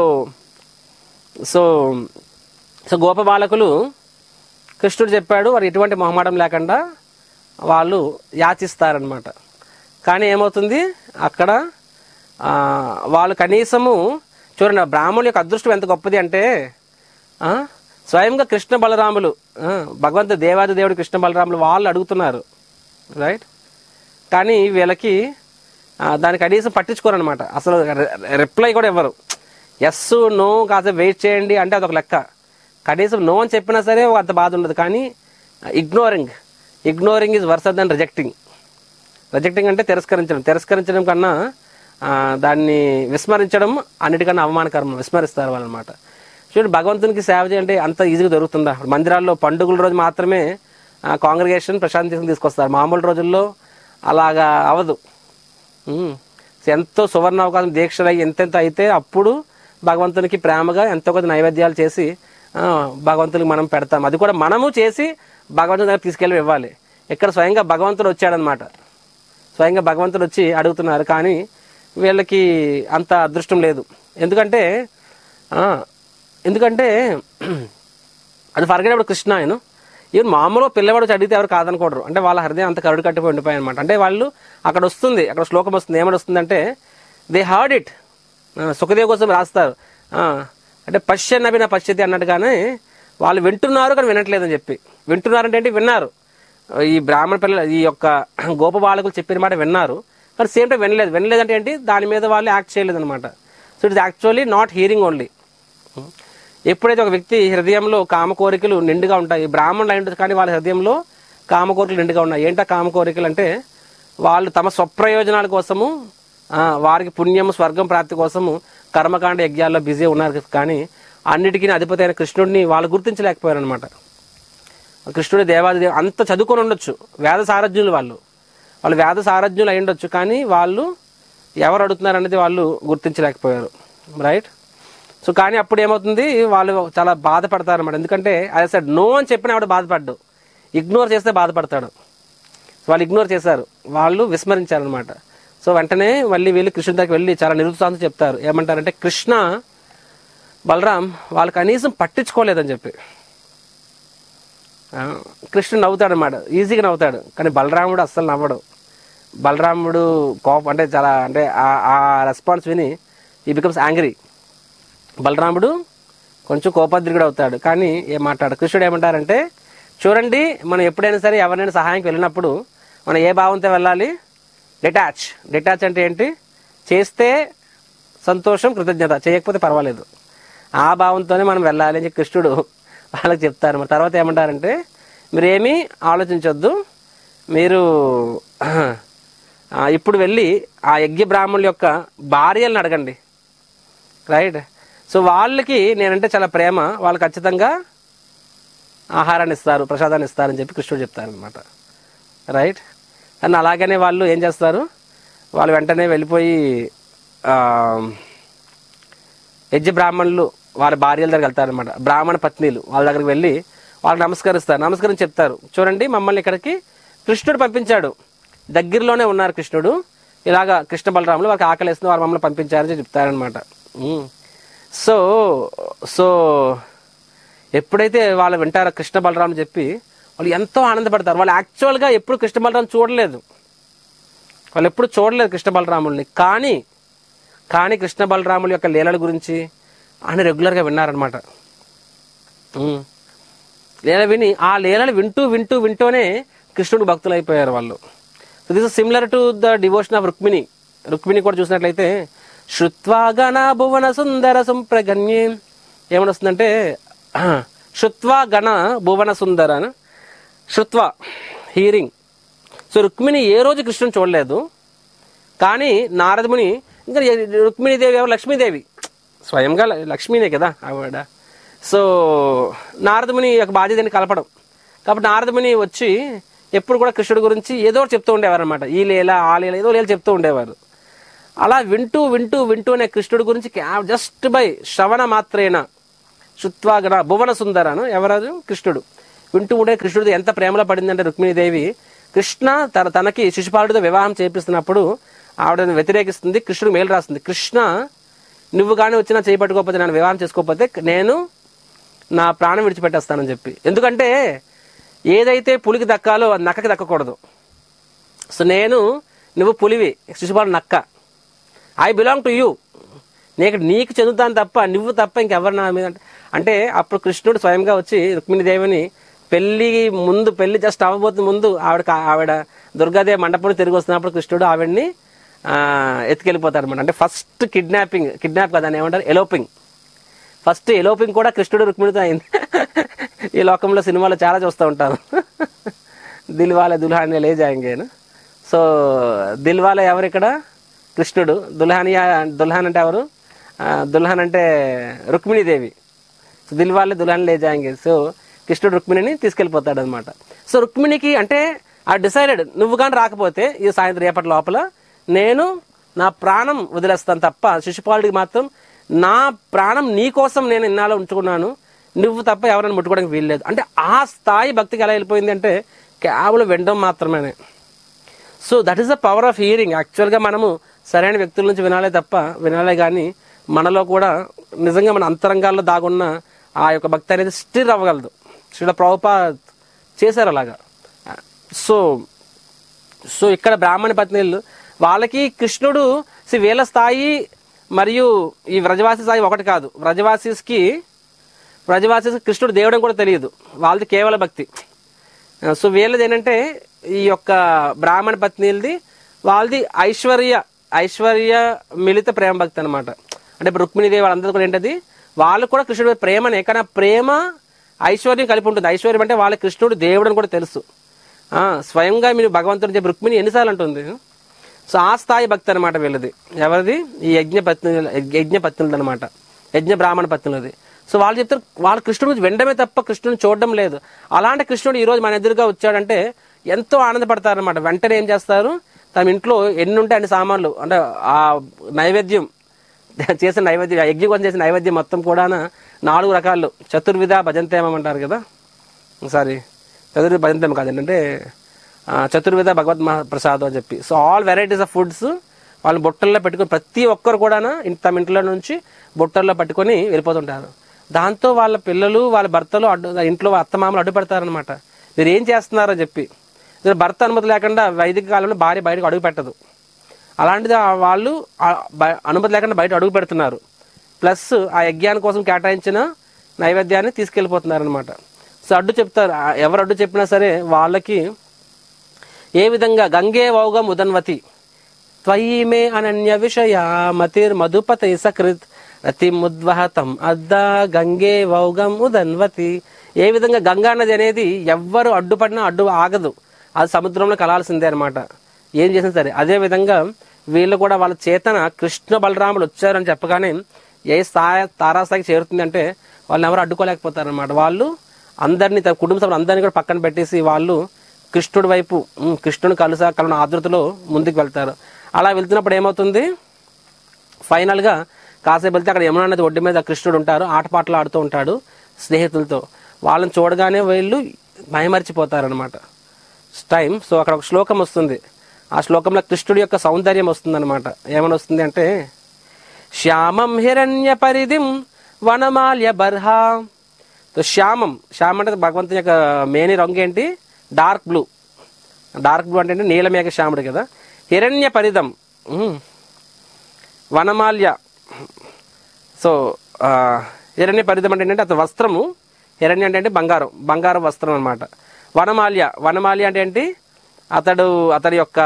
సో సో గోప బాలకులు కృష్ణుడు చెప్పాడు వారు ఎటువంటి మొహమాటం లేకుండా వాళ్ళు యాచిస్తారనమాట కానీ ఏమవుతుంది అక్కడ ఆ, వాళ్ళు కనీసము చూడండి ఆ బ్రాహ్మణుల యొక్క అదృష్టం ఎంత గొప్పది అంటే ఆ, స్వయంగా కృష్ణ బలరాములు ఆ, భగవంతు దేవాది దేవుడు కృష్ణ బలరాములు వాళ్ళు అడుగుతున్నారు రైట్ కానీ వీళ్ళకి ఆ, దానికి కనీసం పట్టించుకోరనమాట అసలు రిప్లై కూడా ఇవ్వరు ఎస్ నో కాస్త వెయిట్ చేయండి అంటే అదొక లెక్క కనీసం నో అని చెప్పినా సరే అంత బాధ ఉండదు కానీ ignoring ignoring is worser than rejecting rejecting అంటే తిరస్కరించడం తిరస్కరించడం కన్నా ఆ, దాన్ని విస్మరించడం అన్నిటికన్నా అవమానకరం విస్మరిస్తారు వాళ్ళనమాట చూడండి భగవంతునికి సేవ చేయాలంటే అంత ఈజీగా దొరుకుతుందా ఇప్పుడు మందిరాల్లో పండుగల రోజు మాత్రమే కాంగ్రిగేషన్ ప్రశాంతి తీసుకుని తీసుకొస్తారు మామూలు రోజుల్లో అలాగా అవదు ఉమ్. ఎంతో సువర్ణ అవకాశం దీక్షలు అయ్యి ఎంతెంత అయితే అప్పుడు భగవంతునికి ప్రేమగా ఎంతో కొద్ది నైవేద్యాలు చేసి ఆ, భగవంతునికి మనం పెడతాం అది కూడా మనము చేసి భగవంతుని దగ్గర తీసుకెళ్ళి ఇవ్వాలి ఇక్కడ స్వయంగా భగవంతుడు వచ్చాడనమాట స్వయంగా భగవంతుడు వచ్చి అడుగుతున్నారు కానీ వీళ్ళకి అంత అదృష్టం లేదు ఎందుకంటే ఆ, ఎందుకంటే అది ఫరగడప్పుడు కృష్ణ ఆయన ఈవెన్ మామూలుగా పిల్లవాడు వచ్చి అడిగితే ఎవరు కాదనుకోడరు అంటే వాళ్ళ హృదయం అంత కరుడు కట్టిపోయి ఉండిపోయి అనమాట అంటే వాళ్ళు అక్కడ వస్తుంది అక్కడ శ్లోకం వస్తుంది ఏమని వస్తుందంటే దే హర్డ్ ఇట్ సుఖదేవ్ కోసం రాస్తారు ఆ, అంటే పశ్య నభిన పశ్యతి అన్నట్టుగానే వాళ్ళు వింటున్నారు కానీ వినట్లేదని చెప్పి వింటున్నారంటే ఏంటి విన్నారు ఈ బ్రాహ్మణ పిల్లలు ఈ యొక్క గోప బాలకులు చెప్పిన మాట విన్నారు కానీ సేమ్ టైం వినలేదు వినలేదంటే ఏంటి దాని మీద వాళ్ళు యాక్ట్ చేయలేదు అనమాట so it's actually not hearing only ఎప్పుడైతే ఒక వ్యక్తి హృదయంలో కామ కోరికలు నిండుగా ఉంటాయి బ్రాహ్మణులు అయి ఉంటుంది కానీ వాళ్ళ హృదయంలో కామ కోరికలు నిండుగా ఉన్నాయి ఏంటా కామ కోరికలు అంటే వాళ్ళు తమ స్వప్రయోజనాల కోసము ఆ, వారికి పుణ్యము స్వర్గం ప్రాప్తి కోసము కర్మకాండ యజ్ఞాల్లో బిజీ ఉన్నారు కానీ అన్నిటికీ అధిపతి అయిన కృష్ణుడిని వాళ్ళు గుర్తించలేకపోయారు అనమాట కృష్ణుడి దేవాది దేవ అంత చదువుకొని ఉండొచ్చు వేద సారథ్యులు వాళ్ళు వాళ్ళు వేద సారథ్యులు అయి ఉండొచ్చు కానీ వాళ్ళు ఎవరు అడుగుతున్నారు అనేది వాళ్ళు గుర్తించలేకపోయారు రైట్ సో కానీ అప్పుడు ఏమవుతుంది వాళ్ళు చాలా బాధపడతారు అనమాట ఎందుకంటే అదే సార్ నో అని చెప్పిన ఆవిడ బాధపడ్డు ఇగ్నోర్ చేస్తే బాధపడతాడు వాళ్ళు ఇగ్నోర్ చేశారు వాళ్ళు విస్మరించారనమాట సో వెంటనే మళ్ళీ వీళ్ళు కృష్ణుడి దగ్గరికి వెళ్ళి చాలా నిరుత్సాహంతో చెప్తారు ఏమంటారంటే కృష్ణ బలరాం వాళ్ళు కనీసం పట్టించుకోలేదని చెప్పి ఆ, కృష్ణుడు నవ్వుతాడు అనమాట ఈజీగా నవ్వుతాడు కానీ బలరాముడు అస్సలు నవ్వడు బలరాముడు కోప అంటే చాలా అంటే ఆ- ఆ రెస్పాన్స్ విని ఈ బికమ్స్ యాంగ్రీ బలరాముడు కొంచెం కోపద్రిగుడు అవుతాడు కానీ ఏం మాట్లాడు కృష్ణుడు ఏమంటారంటే చూడండి మనం ఎప్పుడైనా సరే ఎవరైనా సహాయంకి వెళ్ళినప్పుడు మనం ఏ భావంతో వెళ్ళాలి డిటాచ్ డిటాచ్ అంటే ఏంటి చేస్తే సంతోషం కృతజ్ఞత చేయకపోతే పర్వాలేదు ఆ భావంతోనే మనం వెళ్ళాలి అని చెప్పి కృష్ణుడు వాళ్ళకి చెప్తారు మరి తర్వాత ఏమంటారంటే మీరేమీ ఆలోచించొద్దు మీరు ఆ, ఇప్పుడు వెళ్ళి ఆ యజ్ఞ బ్రాహ్మణుల యొక్క భార్యలను అడగండి రైట్ సో వాళ్ళకి నేనంటే చాలా ప్రేమ వాళ్ళు ఖచ్చితంగా ఆహారాన్ని ఇస్తారు ప్రసాదాన్ని ఇస్తారని చెప్పి కృష్ణుడు చెప్తారనమాట రైట్ అండ్ అలాగనే వాళ్ళు ఏం చేస్తారు వాళ్ళు వెంటనే వెళ్ళిపోయి ఆ, యజ్ఞ బ్రాహ్మణులు వారి భార్యల దగ్గరికి వెళ్తారనమాట బ్రాహ్మణ పత్నిలు వాళ్ళ దగ్గరికి వెళ్ళి వాళ్ళకి నమస్కరిస్తారు నమస్కారం చెప్తారు చూడండి మమ్మల్ని ఇక్కడికి కృష్ణుడు పంపించాడు దగ్గరలోనే ఉన్నారు కృష్ణుడు ఇలాగా కృష్ణ బలరాములు వారికి ఆకలిస్తుంది వారు మమ్మల్ని పంపించారని చెప్తారనమాట ఉమ్. సో సో ఎప్పుడైతే వాళ్ళు వింటారో కృష్ణ బలరాం చెప్పి వాళ్ళు ఎంతో ఆనందపడతారు వాళ్ళు యాక్చువల్గా ఎప్పుడు కృష్ణ బలరాం చూడలేదు వాళ్ళు ఎప్పుడు చూడలేదు కృష్ణ బలరాముల్ని కానీ కానీ కృష్ణ బలరాముల యొక్క లీలల గురించి ఆయన రెగ్యులర్గా విన్నారనమాట ఉమ్. లీల విని ఆ లీలలు వింటూ వింటూ వింటూనే కృష్ణుడు భక్తులు అయిపోయారు వాళ్ళు so this similar to the devotion of Rukmini Rukmini కూడా చూసినట్లయితే శృత్వా గణ భువన సుందర సంప్రగణ్యే ఏమని వస్తుందంటే శుత్వా గణ భువన సుందర శుత్వ హీరింగ్ సో రుక్మిణి ఏ రోజు కృష్ణుని చూడలేదు కానీ నారదముని ఇంకా రుక్మిణీదేవి ఎవరు లక్ష్మీదేవి స్వయంగా ల- లక్ష్మీనే కదా ఆవిడ సో నారదముని యొక్క బాధ్యతని కలపడం కాబట్టి నారదముని వచ్చి ఎప్పుడు కూడా కృష్ణుడి గురించి ఏదో ఒకటి చెప్తూ ఉండేవారు అనమాట ఈ లీల ఆ లీల ఏదో లీల చెప్తూ ఉండేవారు అలా వింటూ వింటూ వింటూనే కృష్ణుడి గురించి జస్ట్ బై శ్రవణ మాత్రేన శుత్వాగణ భువన సుందరను ఎవరాదు కృష్ణుడు వింటూ ఉండే కృష్ణుడితో ఎంత ప్రేమలో పడిందంటే రుక్మిణీదేవి కృష్ణ తన తనకి శిశుపాలుడితో వివాహం చేపిస్తున్నప్పుడు ఆవిడని వ్యతిరేకిస్తుంది కృష్ణుడు మేలు రాస్తుంది కృష్ణ నువ్వు కానీ వచ్చినా చేపట్టుకోకపోతే నన్ను వివాహం చేసుకోకపోతే నేను నా ప్రాణం విడిచిపెట్టేస్తానని చెప్పి ఎందుకంటే ఏదైతే పులికి దక్కాలో అది నక్కకి దక్కకూడదు సో నేను నువ్వు పులివి శిశుపాలు నక్క ఐ బిలాంగ్ టు యూ నీకు నీకు చెందుతాను తప్ప నువ్వు తప్ప ఇంకెవరు నా మీద అంటే- అంటే అప్పుడు కృష్ణుడు స్వయంగా వచ్చి రుక్మిణీదేవిని పెళ్లి ముందు పెళ్లి జస్ట్ అవ్వబోతున్న ముందు ఆవిడ ఆవిడ దుర్గాదేవి మండపం తిరిగి వస్తున్నప్పుడు కృష్ణుడు ఆవిడ్ని ఆ, ఎత్తుకెళ్ళిపోతాడు అనమాట అంటే ఫస్ట్ కిడ్నాపింగ్ కిడ్నాప్ కదా అని ఏమంటారు ఎలోపింగ్ ఫస్ట్ ఎలోపింగ్ కూడా కృష్ణుడు రుక్మిణితో అయింది ఈ లోకంలో సినిమాలో చాలా చూస్తూ ఉంటారు దిల్వాలే దుల్హానియా లే జాయింగేను సో దిల్వాలే ఎవరు ఇక్కడ కృష్ణుడు దుల్హానియా దుల్హాన్ అంటే ఎవరు ఆ, దుల్హాన్ అంటే రుక్మిణీదేవి సో దిల్వాలే దుల్హాన్ లే జాయింగే సో కృష్ణుడు రుక్మిణిని తీసుకెళ్ళిపోతాడు అనమాట సో రుక్మిణికి అంటే ఆ డిసైడెడ్ నువ్వు కానీ రాకపోతే ఈ సాయంత్రం రేపటి లోపల నేను నా ప్రాణం వదిలేస్తాను తప్ప శిశుపాలుడికి మాత్రం నా ప్రాణం నీ కోసం నేను ఇన్నాళ్ళు ఉంచుకున్నాను నువ్వు తప్ప ఎవరైనా ముట్టుకోవడానికి వీల్లేదు అంటే ఆ స్థాయి భక్తికి ఎలా వెళ్ళిపోయింది అంటే కేవలం వినడం మాత్రమే so that is the power of hearing యాక్చువల్గా మనము సరైన వ్యక్తుల నుంచి వినాలే తప్ప వినాలే కానీ మనలో కూడా నిజంగా మన అంతరంగాల్లో దాగున్న ఆ యొక్క భక్తి అనేది స్టిర్ అవ్వగలదు శ్రీల ప్రభుపా చేశారు అలాగా సో సో ఇక్కడ బ్రాహ్మణ పత్నిలు వాళ్ళకి కృష్ణుడు see, వీళ్ళ స్థాయి మరియు ఈ వ్రజవాసి స్థాయి ఒకటి కాదు వ్రజవాసిస్కి వ్రజవాసికి కృష్ణుడు దేవుడని కూడా తెలియదు వాళ్ళది కేవల భక్తి సో వీళ్ళది ఏంటంటే ఈ యొక్క బ్రాహ్మణ పత్నిలది వాళ్ళది ఐశ్వర్య ఐశ్వర్య మిళిత ప్రేమ భక్తి అనమాట అంటే ఇప్పుడు రుక్మిణీదేవి వాళ్ళందరూ కూడా ఏంటది వాళ్ళు కూడా కృష్ణుడి మీద ప్రేమనే కానీ ఆ ప్రేమ ఐశ్వర్యం కలిపి ఉంటుంది ఐశ్వర్యం అంటే వాళ్ళ కృష్ణుడు దేవుడు అని కూడా తెలుసు ఆ, స్వయంగా మీరు భగవంతుని చెప్పి రుక్మిణి ఎన్నిసార్లు అంటుంది సో ఆ స్థాయి భక్తి అనమాట వీళ్ళది ఎవరిది ఈ యజ్ఞ పత్ని యజ్ఞ పత్నులది అనమాట యజ్ఞ బ్రాహ్మణ పత్నులది సో వాళ్ళు చెప్తారు వాళ్ళు కృష్ణుడు గురించి వినడమే తప్ప కృష్ణుని చూడడం లేదు అలాంటి కృష్ణుడు ఈ రోజు మన ఎదురుగా వచ్చాడంటే ఎంతో ఆనందపడతారనమాట వెంటనే ఏం చేస్తారు తమ ఇంట్లో ఎన్ని ఉంటే అన్ని సామాన్లు అంటే ఆ నైవేద్యం చేసిన నైవేద్యం ఆ యజ్ఞం కోసం చేసిన నైవేద్యం మొత్తం కూడా నాలుగు రకాలు చతుర్విధ భజంతేమం అంటారు కదా సారీ చతుర్విధ భజంతేమం కాదు ఏంటంటే ఆ, చతుర్విధ భగవద్ మహాప్రసాదం అని చెప్పి so all varieties of foods వాళ్ళని బుట్టల్లో పెట్టుకొని ప్రతి ఒక్కరు కూడా తమ ఇంట్లో నుంచి బుట్టల్లో పట్టుకొని వెళ్ళిపోతుంటారు దాంతో వాళ్ళ పిల్లలు వాళ్ళ భర్తలు అడ్డు ఇంట్లో అత్తమామలు అడ్డు పెడతారనమాట మీరు ఏం చేస్తున్నారని చెప్పి ఇది భర్త అనుమతి లేకుండా వైదిక కాలంలో భార్య బయటకు అడుగు పెట్టదు అలాంటిది ఆ వాళ్ళు ఆ బ- అనుమతి లేకుండా బయట అడుగు పెడుతున్నారు ప్లస్ ఆ యజ్ఞాని కోసం కేటాయించిన నైవేద్యాన్ని తీసుకెళ్ళిపోతున్నారు అనమాట సో అడ్డు చెప్తారు ఆ ఎవరు అడ్డు చెప్పినా సరే వాళ్ళకి ఏ విధంగా గంగే వౌగం ఉదన్వతి త్వయి మే అనన్య విషయ మతిర్ మధుపతే సకృత్ రతిముద్వహతం అద్దా గంగే వౌగం ఉదన్వతి ఏ విధంగా గంగా నది అనేది ఎవ్వరు అడ్డుపడినా అడ్డు ఆగదు అది సముద్రంలో కలాల్సిందే అనమాట ఏం చేసినా సరే అదే విధంగా వీళ్ళు కూడా వాళ్ళ చేతన కృష్ణ బలరాములు వచ్చారని చెప్పగానే ఏ స్థాయి తారాస్థాయికి చేరుతుందంటే వాళ్ళని ఎవరు అడ్డుకోలేకపోతారనమాట వాళ్ళు అందరినీ తమ కుటుంబ సభ్యులు అందరినీ కూడా పక్కన పెట్టేసి వాళ్ళు కృష్ణుడి వైపు ఉమ్, కృష్ణుని కలుసా కలను ఆదృతలో ముందుకు వెళ్తారు అలా వెళ్తున్నప్పుడు ఏమవుతుంది ఫైనల్ గా కాసేపు వెళ్తే అక్కడ యమునా నది ఒడ్డు మీద కృష్ణుడు ఉంటారు ఆటపాటలు ఆడుతూ ఉంటాడు స్నేహితులతో వాళ్ళని చూడగానే వీళ్ళు మైమరిచిపోతారనమాట టైం సో అక్కడ ఒక శ్లోకం వస్తుంది ఆ శ్లోకంలో కృష్ణుడి యొక్క సౌందర్యం వస్తుందన్నమాట ఏమని వస్తుంది అంటే శ్యామం హిరణ్య పరిధిం వనమాల్య బర్హా సో శ్యామం శ్యామం అంటే భగవంతుని యొక్క మేని రంగు ఏంటి డార్క్ బ్లూ డార్క్ బ్లూ అంటే ఏంటి? నీలమేఘ శ్యాముడు కదా హిరణ్య పరిధం ఉమ్. వనమాల్య సో ఆ, హిరణ్య పరిధం అంటే ఏంటంటే అతని వస్త్రము హిరణ్య అంటే ఏంటి బంగారం బంగారం వస్త్రం అనమాట వనమాల్య వనమాల్య అంటే ఏంటి అతడు అతడి యొక్క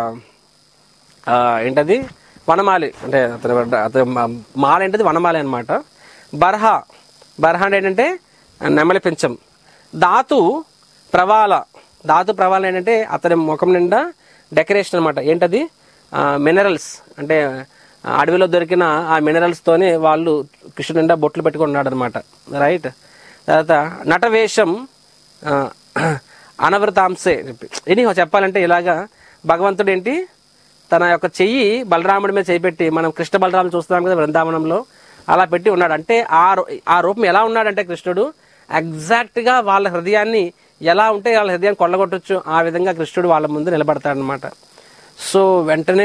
ఆ, ఏంటది వనమాలి అంటే అతని అతని మా- మాల ఏంటది వనమాలి అనమాట బర్హ బర్హ అంటే ఏంటంటే నెమలి పెంచం ధాతు ప్రవాల ధాతు ప్రవాల ఏంటంటే అతని ముఖం నిండా డెకరేషన్ అనమాట ఏంటది మినరల్స్ అంటే ఆ అడవిలో దొరికిన ఆ మినరల్స్ తోనే వాళ్ళు కృష్ణుడు నిండా బొట్లు పెట్టుకున్నాడు అనమాట రైట్ తర్వాత నటవేషం ఆ, అనవృతాంసే చెప్పి ఎనీ చెప్పాలంటే ఇలాగా భగవంతుడు ఏంటి తన యొక్క చెయ్యి బలరాముడి మీద చేయి పెట్టి మనం కృష్ణ బలరాములు చూస్తున్నాం కదా బృందావనంలో అలా పెట్టి ఉన్నాడు అంటే ఆ రూ- ఆ రూపం ఎలా ఉన్నాడంటే కృష్ణుడు ఎగ్జాక్ట్ గా వాళ్ళ హృదయాన్ని ఎలా ఉంటే వాళ్ళ హృదయాన్ని కొల్లగొట్టొచ్చు ఆ విధంగా కృష్ణుడు వాళ్ళ ముందు నిలబడతాడనమాట సో వెంటనే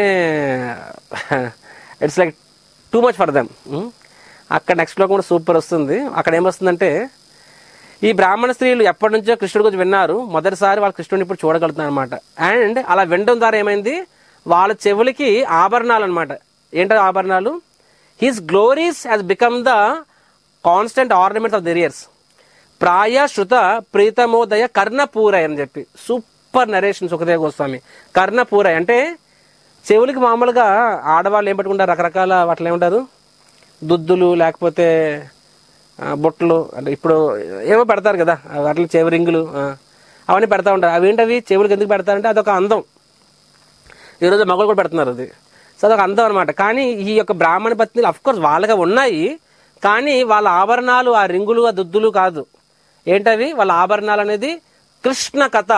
it's like too much for them అక్కడ నెక్స్ట్ లో కూడా సూపర్ వస్తుంది అక్కడ ఏమొస్తుందంటే ఈ బ్రాహ్మణ స్త్రీలు ఎప్పటి నుంచో కృష్ణుడి గురించి విన్నారు మొదటిసారి వాళ్ళు కృష్ణుడిని ఇప్పుడు చూడగలుగుతున్నారు అనమాట అండ్ అలా వినడం ద్వారా ఏమైంది వాళ్ళ చెవులకి ఆభరణాలు అనమాట ఏంటో ఆభరణాలు his glories has become the constant ornaments of the ears ప్రాయ శృత ప్రీతమోదయ కర్ణపూరయ్ అని చెప్పి సూపర్ నరేషన్ సుఖదేవ గోస్వామి కర్ణపూరయ్ అంటే చెవులకి మామూలుగా ఆడవాళ్ళు ఏం పెట్టుకుంటారు రకరకాల వాటిలో ఏమంటారు దుద్దులు లేకపోతే ఆ, బొట్లు అంటే ఇప్పుడు ఏమో పెడతారు కదా వాటిలో చెవి రింగులు ఆ, అవన్నీ పెడతా ఉంటారు అవి ఏంటవి చెవులకు ఎందుకు పెడతారంటే అదొక అందం ఈరోజు మగవాళ్ళు కూడా పెడుతున్నారు అది సో అదొక అందం అనమాట కానీ ఈ యొక్క బ్రాహ్మణ పత్నిలు అఫ్ కోర్స్ వాళ్ళగా ఉన్నాయి కానీ వాళ్ళ ఆభరణాలు ఆ రింగులు ఆ దుద్దులు కాదు ఏంటవి వాళ్ళ ఆభరణాలు అనేది కృష్ణ కథ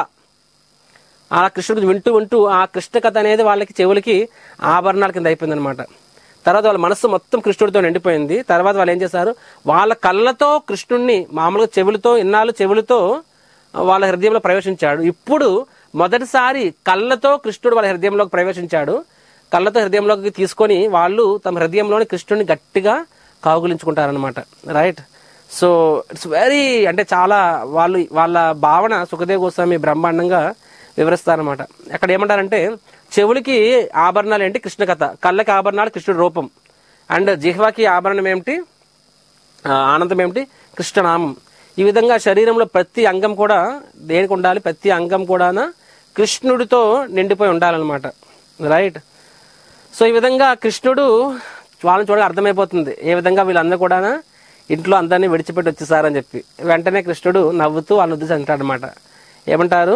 ఆ కృష్ణుడు వింటూ వింటూ ఆ కృష్ణ కథ అనేది వాళ్ళకి చెవులకి ఆభరణాల కింద అయిపోయింది అనమాట తర్వాత వాళ్ళ మనస్సు మొత్తం కృష్ణుడితో నిండిపోయింది తర్వాత వాళ్ళు ఏం చేశారు వాళ్ళ కళ్ళతో కృష్ణుడిని మామూలుగా చెవులతో ఇన్నాళ్ళు చెవులతో వాళ్ళ హృదయంలో ప్రవేశించాడు ఇప్పుడు మొదటిసారి కళ్ళతో కృష్ణుడు వాళ్ళ హృదయంలోకి ప్రవేశించాడు కళ్ళతో హృదయంలోకి తీసుకొని వాళ్ళు తమ హృదయంలోని కృష్ణుడిని గట్టిగా కాగులించుకుంటారనమాట రైట్ సో ఇట్స్ వెరీ అంటే చాలా వాళ్ళు వాళ్ళ భావన సుఖదేవ్ గోస్వామి బ్రహ్మాండంగా వివరిస్తారనమాట అక్కడ ఏమంటారంటే చెవులకి ఆభరణాలు ఏంటి కృష్ణ కథ కళ్ళకి ఆభరణాలు కృష్ణుడి రూపం అండ్ జిహ్వాకి ఆభరణం ఏమిటి ఆ, ఆనందం ఏమిటి కృష్ణనామం ఈ విధంగా శరీరంలో ప్రతి అంగం కూడా దేనికి ఉండాలి ప్రతి అంగం కూడా కృష్ణుడితో నిండిపోయి ఉండాలన్నమాట రైట్ సో ఈ విధంగా కృష్ణుడు వాళ్ళని చూడగా అర్థమైపోతుంది ఏ విధంగా వీళ్ళందరూ కూడా ఇంట్లో అందరినీ విడిచిపెట్టి వచ్చేసారని చెప్పి వెంటనే కృష్ణుడు నవ్వుతూ వాళ్ళని ఉద్దేశించి అంటాడనమాట ఏమంటారు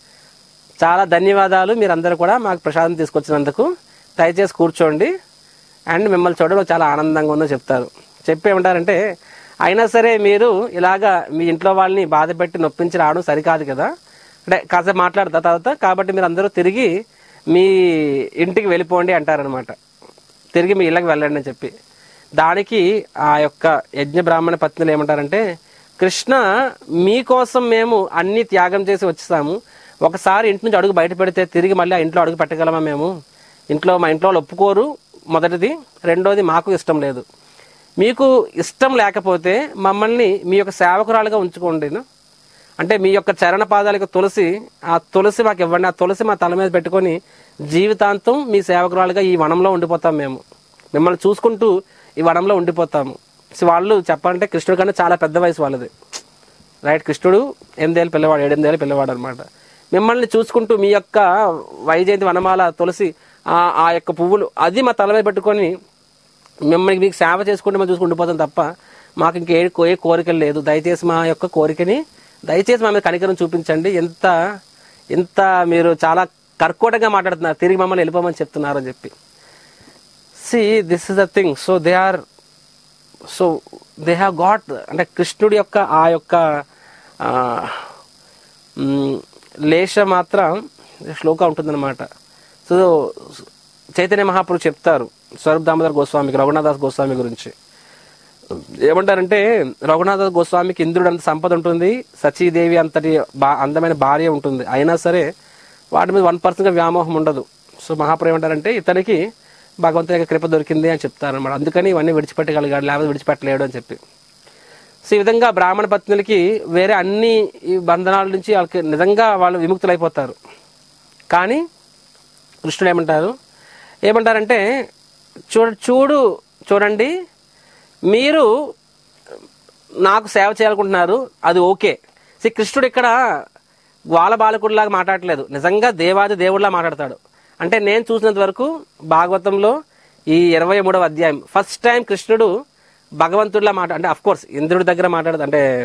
చాలా ధన్యవాదాలు మీరందరూ కూడా మాకు ప్రసాదం తీసుకొచ్చినందుకు దయచేసి కూర్చోండి అండ్ మిమ్మల్ని చూడడం చాలా ఆనందంగా ఉందని చెప్తారు చెప్పి ఏమంటారంటే అయినా సరే మీరు ఇలాగా మీ ఇంట్లో వాళ్ళని బాధ పెట్టి నొప్పించి రావడం సరికాదు కదా అంటే కాసేపు మాట్లాడతా తర్వాత కాబట్టి మీరు అందరూ తిరిగి మీ ఇంటికి వెళ్ళిపోండి అంటారనమాట తిరిగి మీ ఇళ్ళకి వెళ్ళండి అని చెప్పి దానికి ఆ యొక్క యజ్ఞ బ్రాహ్మణ పత్నులు ఏమంటారంటే కృష్ణ మీకోసం మేము అన్ని త్యాగం చేసి వచ్చేసాము ఒకసారి ఇంటి నుంచి అడుగు బయట పెడితే తిరిగి మళ్ళీ ఆ ఇంట్లో అడుగు పెట్టగలమా మేము ఇంట్లో మా ఇంట్లో వాళ్ళు ఒప్పుకోరు మొదటిది రెండోది మాకు ఇష్టం లేదు మీకు ఇష్టం లేకపోతే మమ్మల్ని మీ యొక్క సేవకురాలుగా ఉంచుకోండి అంటే మీ యొక్క చరణ పాదాలకు తులసి ఆ తులసి మాకు ఇవ్వండి ఆ తులసి మా తల మీద పెట్టుకొని జీవితాంతం మీ సేవకురాలుగా ఈ వనంలో ఉండిపోతాం మేము మిమ్మల్ని చూసుకుంటూ ఈ వనంలో ఉండిపోతాము సో వాళ్ళు చెప్పాలంటే కృష్ణుడి కన్నా చాలా పెద్ద వయసు వాళ్ళది రైట్ కృష్ణుడు ఎనిమిదేళ్ళ పిల్లవాడు ఏడెనిమిదేళ్ళ పిల్లవాడు అనమాట మిమ్మల్ని చూసుకుంటూ మీ యొక్క వైజయంతి వనమాల తులసి ఆ ఆ యొక్క పువ్వులు అది మా తల మీద పెట్టుకొని మిమ్మల్ని మీకు సేవ చేసుకుంటే మేము చూసుకుంటూ పోతాం తప్ప మాకు ఇంకే ఏ కోరికలు లేదు దయచేసి మా యొక్క కోరికని దయచేసి మా మీద కనికరం చూపించండి ఎంత ఎంత మీరు చాలా కర్కోటంగా మాట్లాడుతున్నారు తిరిగి మమ్మల్ని వెళ్ళిపోమని చెప్తున్నారు అని చెప్పి see this is the thing so they are so they have got అంటే కృష్ణుడి యొక్క ఆ యొక్క ఆ, మ్, లేశ మాత్రం శ్లోక ఉంటుందన్నమాట సో చైతన్య మహాపురు చెప్తారు స్వరూప్ దామోదర్ గోస్వామికి రఘునాథాస్ గోస్వామి గురించి ఏమంటారంటే రఘునాథ గోస్వామికి ఇంద్రుడు అంత సంపద ఉంటుంది సచీదేవి అంతటి బా అందమైన భార్య ఉంటుంది అయినా సరే వాటి మీద వన్ పర్సెంట్గా వ్యామోహం ఉండదు సో మహాపురు ఏమంటారంటే ఇతనికి భగవంతుని యొక్క కృప దొరికింది అని చెప్తారు అనమాట అందుకని ఇవన్నీ విడిచిపెట్టగలిగాడు లేకపోతే విడిచిపెట్టలేడు అని చెప్పి సో ఈ విధంగా బ్రాహ్మణ పత్నులకి వేరే అన్ని ఈ బంధనాల నుంచి వాళ్ళకి నిజంగా వాళ్ళు విముక్తులైపోతారు కానీ కృష్ణుడు ఏమంటారు ఏమంటారంటే చూడ చూడు చూడండి మీరు నాకు సేవ చేయాలనుకుంటున్నారు అది ఓకే శ్రీ కృష్ణుడు ఇక్కడ గ్వాల బాలకుడిలాగా మాట్లాడట్లేదు నిజంగా దేవాది దేవుడిలా మాట్లాడతాడు అంటే నేను చూసినంత వరకు భాగవతంలో ఈ ఇరవై మూడవ అధ్యాయం ఫస్ట్ టైం కృష్ణుడు భగవంతుడిలా మాట అంటే అఫ్ కోర్స్ ఇంద్రుడి దగ్గర మాట్లాడదు అంటే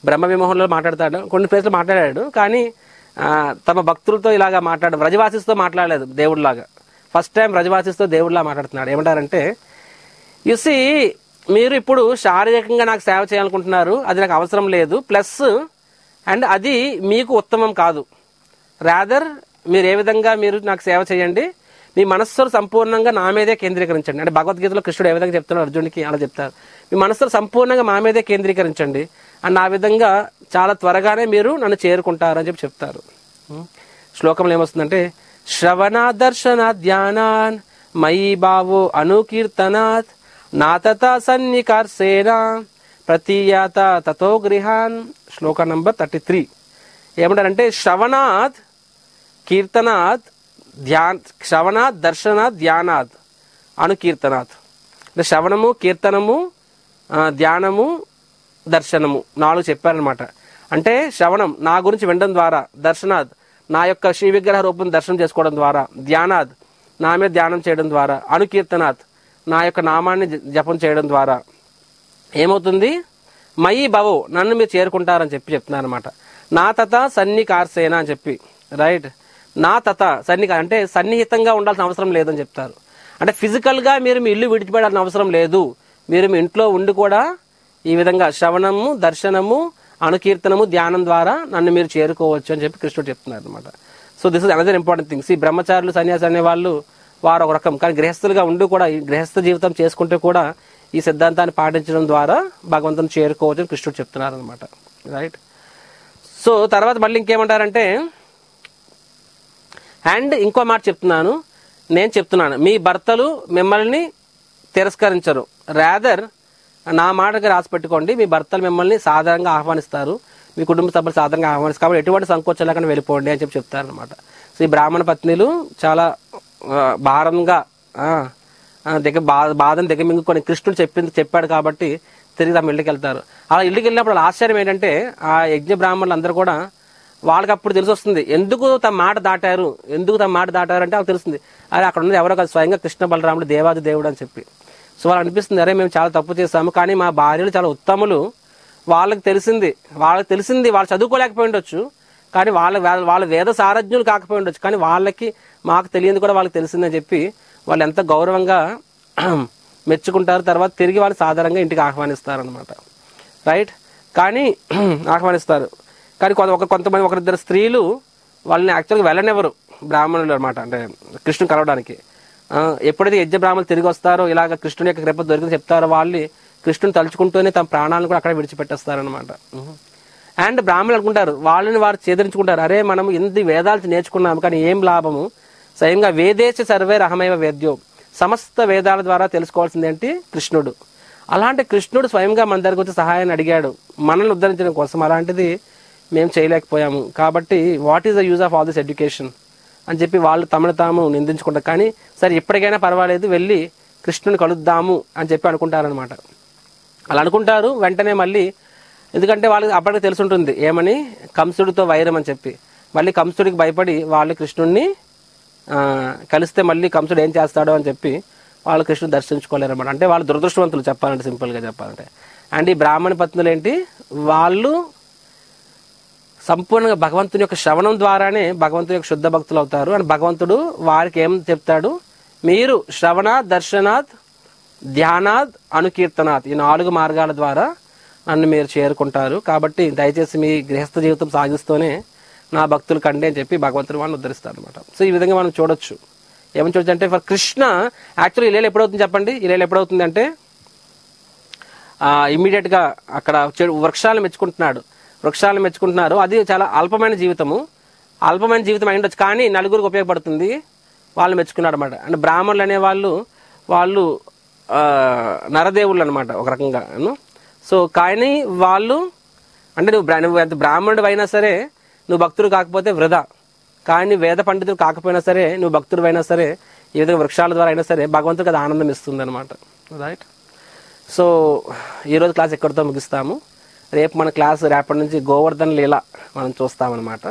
బ్రహ్మ విమోహంలో మాట్లాడతాడు కొన్ని ప్లేస్లో మాట్లాడాడు కానీ ఆ, తమ భక్తులతో ఇలాగా మాట్లాడు వ్రజవాసిస్తో మాట్లాడలేదు దేవుడిలాగా ఫస్ట్ టైం వ్రజవాసిస్తో దేవుడిలా మాట్లాడుతున్నాడు ఏమంటారంటే యుసి మీరు ఇప్పుడు శారీరకంగా నాకు సేవ చేయాలనుకుంటున్నారు అది నాకు అవసరం లేదు ప్లస్ అండ్ అది మీకు ఉత్తమం కాదు రాదర్ మీరు ఏ విధంగా మీరు నాకు సేవ చేయండి మీ మనస్సును సంపూర్ణంగా నా మీదే కేంద్రీకరించండి అంటే భగవద్గీతలో కృష్ణుడు ఏ విధంగా చెప్తున్నాడు అర్జునుడికి అలా చెప్తారు మీ మనస్సును సంపూర్ణంగా మా మీదే కేంద్రీకరించండి అండ్ ఆ విధంగా చాలా త్వరగానే మీరు నన్ను చేరుకుంటారు అని చెప్పి చెప్తారు ఉం. శ్లోకంలో ఏమొస్తుందంటే శ్రవణ దర్శన ధ్యానాన్ మయి బావో అనుకీర్తనాత్ నాతత సన్నికర్సేన ప్రతీయాత తతో గృహాన్ శ్లోక నంబర్ థర్టీ త్రీ ఏమంటారంటే శ్రవణాత్ కీర్తనాత్ ధ్యాన్ శ్రవణాత్ దర్శనాత్ ధ్యానాత్ అనుకీర్తనాత్ అంటే శ్రవణము కీర్తనము ఆ, ధ్యానము దర్శనము నాలుగు చెప్పారనమాట అంటే శ్రవణం నా గురించి వినడం ద్వారా దర్శనాత్ నా యొక్క శ్రీ విగ్రహ రూపం దర్శనం చేసుకోవడం ద్వారా ధ్యానాత్ నా మీద ధ్యానం చేయడం ద్వారా అనుకీర్తనాత్ నా యొక్క నామాన్ని జ- జపం చేయడం ద్వారా ఏమవుతుంది మయి భవో నన్ను మీరు చేరుకుంటారని చెప్పి చెప్తున్నారు అనమాట నా తత సన్ని కార్సేన అని చెప్పి రైట్ నా తత సన్ని అంటే సన్నిహితంగా ఉండాల్సిన అవసరం లేదని చెప్తారు అంటే ఫిజికల్ గా మీరు మీ ఇల్లు విడిచిపెట్టాల్సిన అవసరం లేదు మీరు మీ ఇంట్లో ఉండి కూడా ఈ విధంగా శ్రవణము దర్శనము అనుకీర్తనము ధ్యానం ద్వారా నన్ను మీరు చేరుకోవచ్చు అని చెప్పి కృష్ణుడు చెప్తున్నారు అనమాట so this is another important things ఈ బ్రహ్మచారులు సన్యాసి అనే వాళ్ళు వారు ఒక రకం కానీ గృహస్థులుగా ఉండి కూడా ఈ గృహస్థ జీవితం చేసుకుంటే కూడా ఈ సిద్ధాంతాన్ని పాటించడం ద్వారా భగవంతుని చేరుకోవచ్చు అని కృష్ణుడు చెప్తున్నారు అనమాట రైట్ సో తర్వాత మళ్ళీ ఇంకేమంటారంటే అండ్ ఇంకో మాట చెప్తున్నాను నేను చెప్తున్నాను మీ భర్తలు మిమ్మల్ని తిరస్కరించరు రాదర్ నా మాటకి రాసి పెట్టుకోండి మీ భర్తలు మిమ్మల్ని సాధారణంగా ఆహ్వానిస్తారు మీ కుటుంబ సభ్యులు సాధారణంగా ఆహ్వానిస్తారు కాబట్టి ఎటువంటి సంకోచం లేకుండా వెళ్ళిపోండి అని చెప్పి చెప్తారు అనమాట సో ఈ బ్రాహ్మణ పత్నిలు చాలా ఆ, భారంగా ఆ, ఆ, దగ్గర బా బాధను దిగమింగుకొని కృష్ణుడు చెప్పింది చెప్పాడు కాబట్టి తిరిగి తమ ఇళ్ళకి వెళ్తారు అలా ఇళ్ళకి వెళ్ళినప్పుడు వాళ్ళ ఆశ్చర్యం ఏంటంటే ఆ యజ్ఞ బ్రాహ్మణులు అందరూ కూడా వాళ్ళకి అప్పుడు తెలిసి వస్తుంది ఎందుకు తమ మాట దాటారు ఎందుకు తమ మాట దాటారు అంటే వాళ్ళకి తెలుస్తుంది అరే అక్కడ ఉన్నది ఎవరో కాదు స్వయంగా కృష్ణ బలరాముడు దేవాది దేవుడు అని చెప్పి సో వాళ్ళకి అనిపిస్తుంది అరే మేము చాలా తప్పు చేస్తాము కానీ మా భార్యలు చాలా ఉత్తములు వాళ్ళకి తెలిసింది వాళ్ళకి తెలిసింది వాళ్ళు చదువుకోలేకపోయి ఉండొచ్చు కానీ వాళ్ళ వే- వాళ్ళ వేద సారజ్ఞులు కాకపోయి ఉండొచ్చు కానీ వాళ్ళకి మాకు తెలియదు కూడా వాళ్ళకి తెలిసిందని చెప్పి వాళ్ళు ఎంత గౌరవంగా మెచ్చుకుంటారు తర్వాత తిరిగి వాళ్ళు సాధారణంగా ఇంటికి ఆహ్వానిస్తారు అనమాట రైట్ కానీ ఆహ్వానిస్తారు కానీ కొంత ఒక కొంతమంది ఒకరిద్దరు స్త్రీలు వాళ్ళని యాక్చువల్గా వెళ్ళనివ్వరు బ్రాహ్మణులు అనమాట అంటే కృష్ణుని కలవడానికి ఆ, ఎప్పుడైతే యజ్ఞ బ్రాహ్మణులు తిరిగి వస్తారో ఇలాగ కృష్ణుని యొక్క కృప దొరికింది చెప్తారో వాళ్ళు కృష్ణుని తలుచుకుంటూనే తమ ప్రాణాలను కూడా అక్కడ విడిచిపెట్టేస్తారనమాట అండ్ బ్రాహ్మణులు అనుకుంటారు వాళ్ళని వారు చేదరించుకుంటారు అరే మనం ఎన్ని వేదాలు నేర్చుకున్నాము కానీ ఏం లాభము స్వయంగా వేదేశ సర్వే రహమైవ వేద్యో సమస్త వేదాల ద్వారా తెలుసుకోవాల్సింది ఏంటి కృష్ణుడు అలాంటి కృష్ణుడు స్వయంగా మన దగ్గరకు వచ్చి సహాయాన్ని అడిగాడు మనల్ని ఉద్ధరించడం కోసం అలాంటిది మేము చేయలేకపోయాము కాబట్టి what is the use of all this education అని చెప్పి వాళ్ళు తమను తాము నిందించుకుంటారు కానీ సరే ఇప్పటికైనా పర్వాలేదు వెళ్ళి కృష్ణుని కలుద్దాము అని చెప్పి అనుకుంటారనమాట అలా అనుకుంటారు వెంటనే మళ్ళీ ఎందుకంటే వాళ్ళకి అప్పటికి తెలుసుంటుంది ఏమని కంసుడితో వైరం అని చెప్పి మళ్ళీ కంసుడికి భయపడి వాళ్ళు కృష్ణుడిని ఆ, కలిస్తే మళ్ళీ కంసుడు ఏం చేస్తాడో అని చెప్పి వాళ్ళు కృష్ణుడు దర్శించుకోలేరు అనమాట అంటే వాళ్ళు దురదృష్టవంతులు చెప్పాలంటే సింపుల్గా చెప్పాలంటే అండ్ ఈ బ్రాహ్మణ పత్నులు ఏంటి వాళ్ళు సంపూర్ణంగా భగవంతుని యొక్క శ్రవణం ద్వారానే భగవంతుని యొక్క శుద్ధ భక్తులు అవుతారు అండ్ భగవంతుడు వారికి ఏం చెప్తాడు మీరు శ్రవణ దర్శనాత్ ధ్యానాత్ అనుకీర్తనాత్ ఈ నాలుగు మార్గాల ద్వారా నన్ను మీరు చేరుకుంటారు కాబట్టి దయచేసి మీ గృహస్థ జీవితం సాగిస్తూనే నా భక్తులు కండి అని చెప్పి భగవంతుడు వాళ్ళని ఉద్ధరిస్తారు అనమాట సో ఈ విధంగా మనం చూడొచ్చు ఏమని చూడొచ్చు అంటే ఫర్ కృష్ణ యాక్చువల్లీ ఇలేలు ఎప్పుడవుతుంది చెప్పండి ఇలేలు ఎప్పుడవుతుంది అంటే ఇమ్మీడియట్ గా అక్కడ చెడు వృక్షాలను మెచ్చుకుంటున్నాడు వృక్షాలను మెచ్చుకుంటున్నారు అది చాలా అల్పమైన జీవితము అల్పమైన జీవితం అయి ఉండొచ్చు కానీ నలుగురికి ఉపయోగపడుతుంది వాళ్ళు మెచ్చుకున్నాడు అనమాట అంటే బ్రాహ్మణులు అనే వాళ్ళు వాళ్ళు ఆ, నరదేవుళ్ళు అనమాట ఒక రకంగా ను. సో కానీ వాళ్ళు అంటే నువ్వు బ్రా- నువ్వు ఎంత బ్రాహ్మణుడు అయినా సరే నువ్వు భక్తుడు కాకపోతే వృధా కానీ వేద పండితుడు కాకపోయినా సరే నువ్వు భక్తుడు అయినా సరే ఈ విధంగా వృక్షాల ద్వారా అయినా సరే భగవంతుడికి అది ఆనందం ఇస్తుంది అనమాట రైట్ సో ఈరోజు క్లాస్ ఎక్కడితో ముగిస్తాము రేపు మన క్లాస్ రేపటి నుంచి గోవర్ధన్ లీల మనం చూస్తామన్నమాట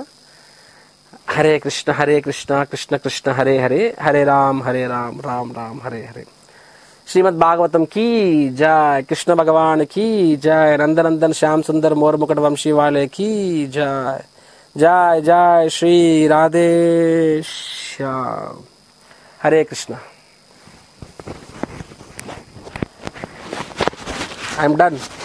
హరే కృష్ణ హరే కృష్ణ కృష్ణ కృష్ణ హరే హరే హరే రామ్ హరే రామ్ రామ్ రామ్ హరే హరే శ్రీమద్ భాగవతం की जय कृष्ण भगवान की जय नंदनंदन श्याम सुंदर मोर मुकुट वंशी वाले की जय जय जय Shri Radhe Shyam Hare Krishna I am done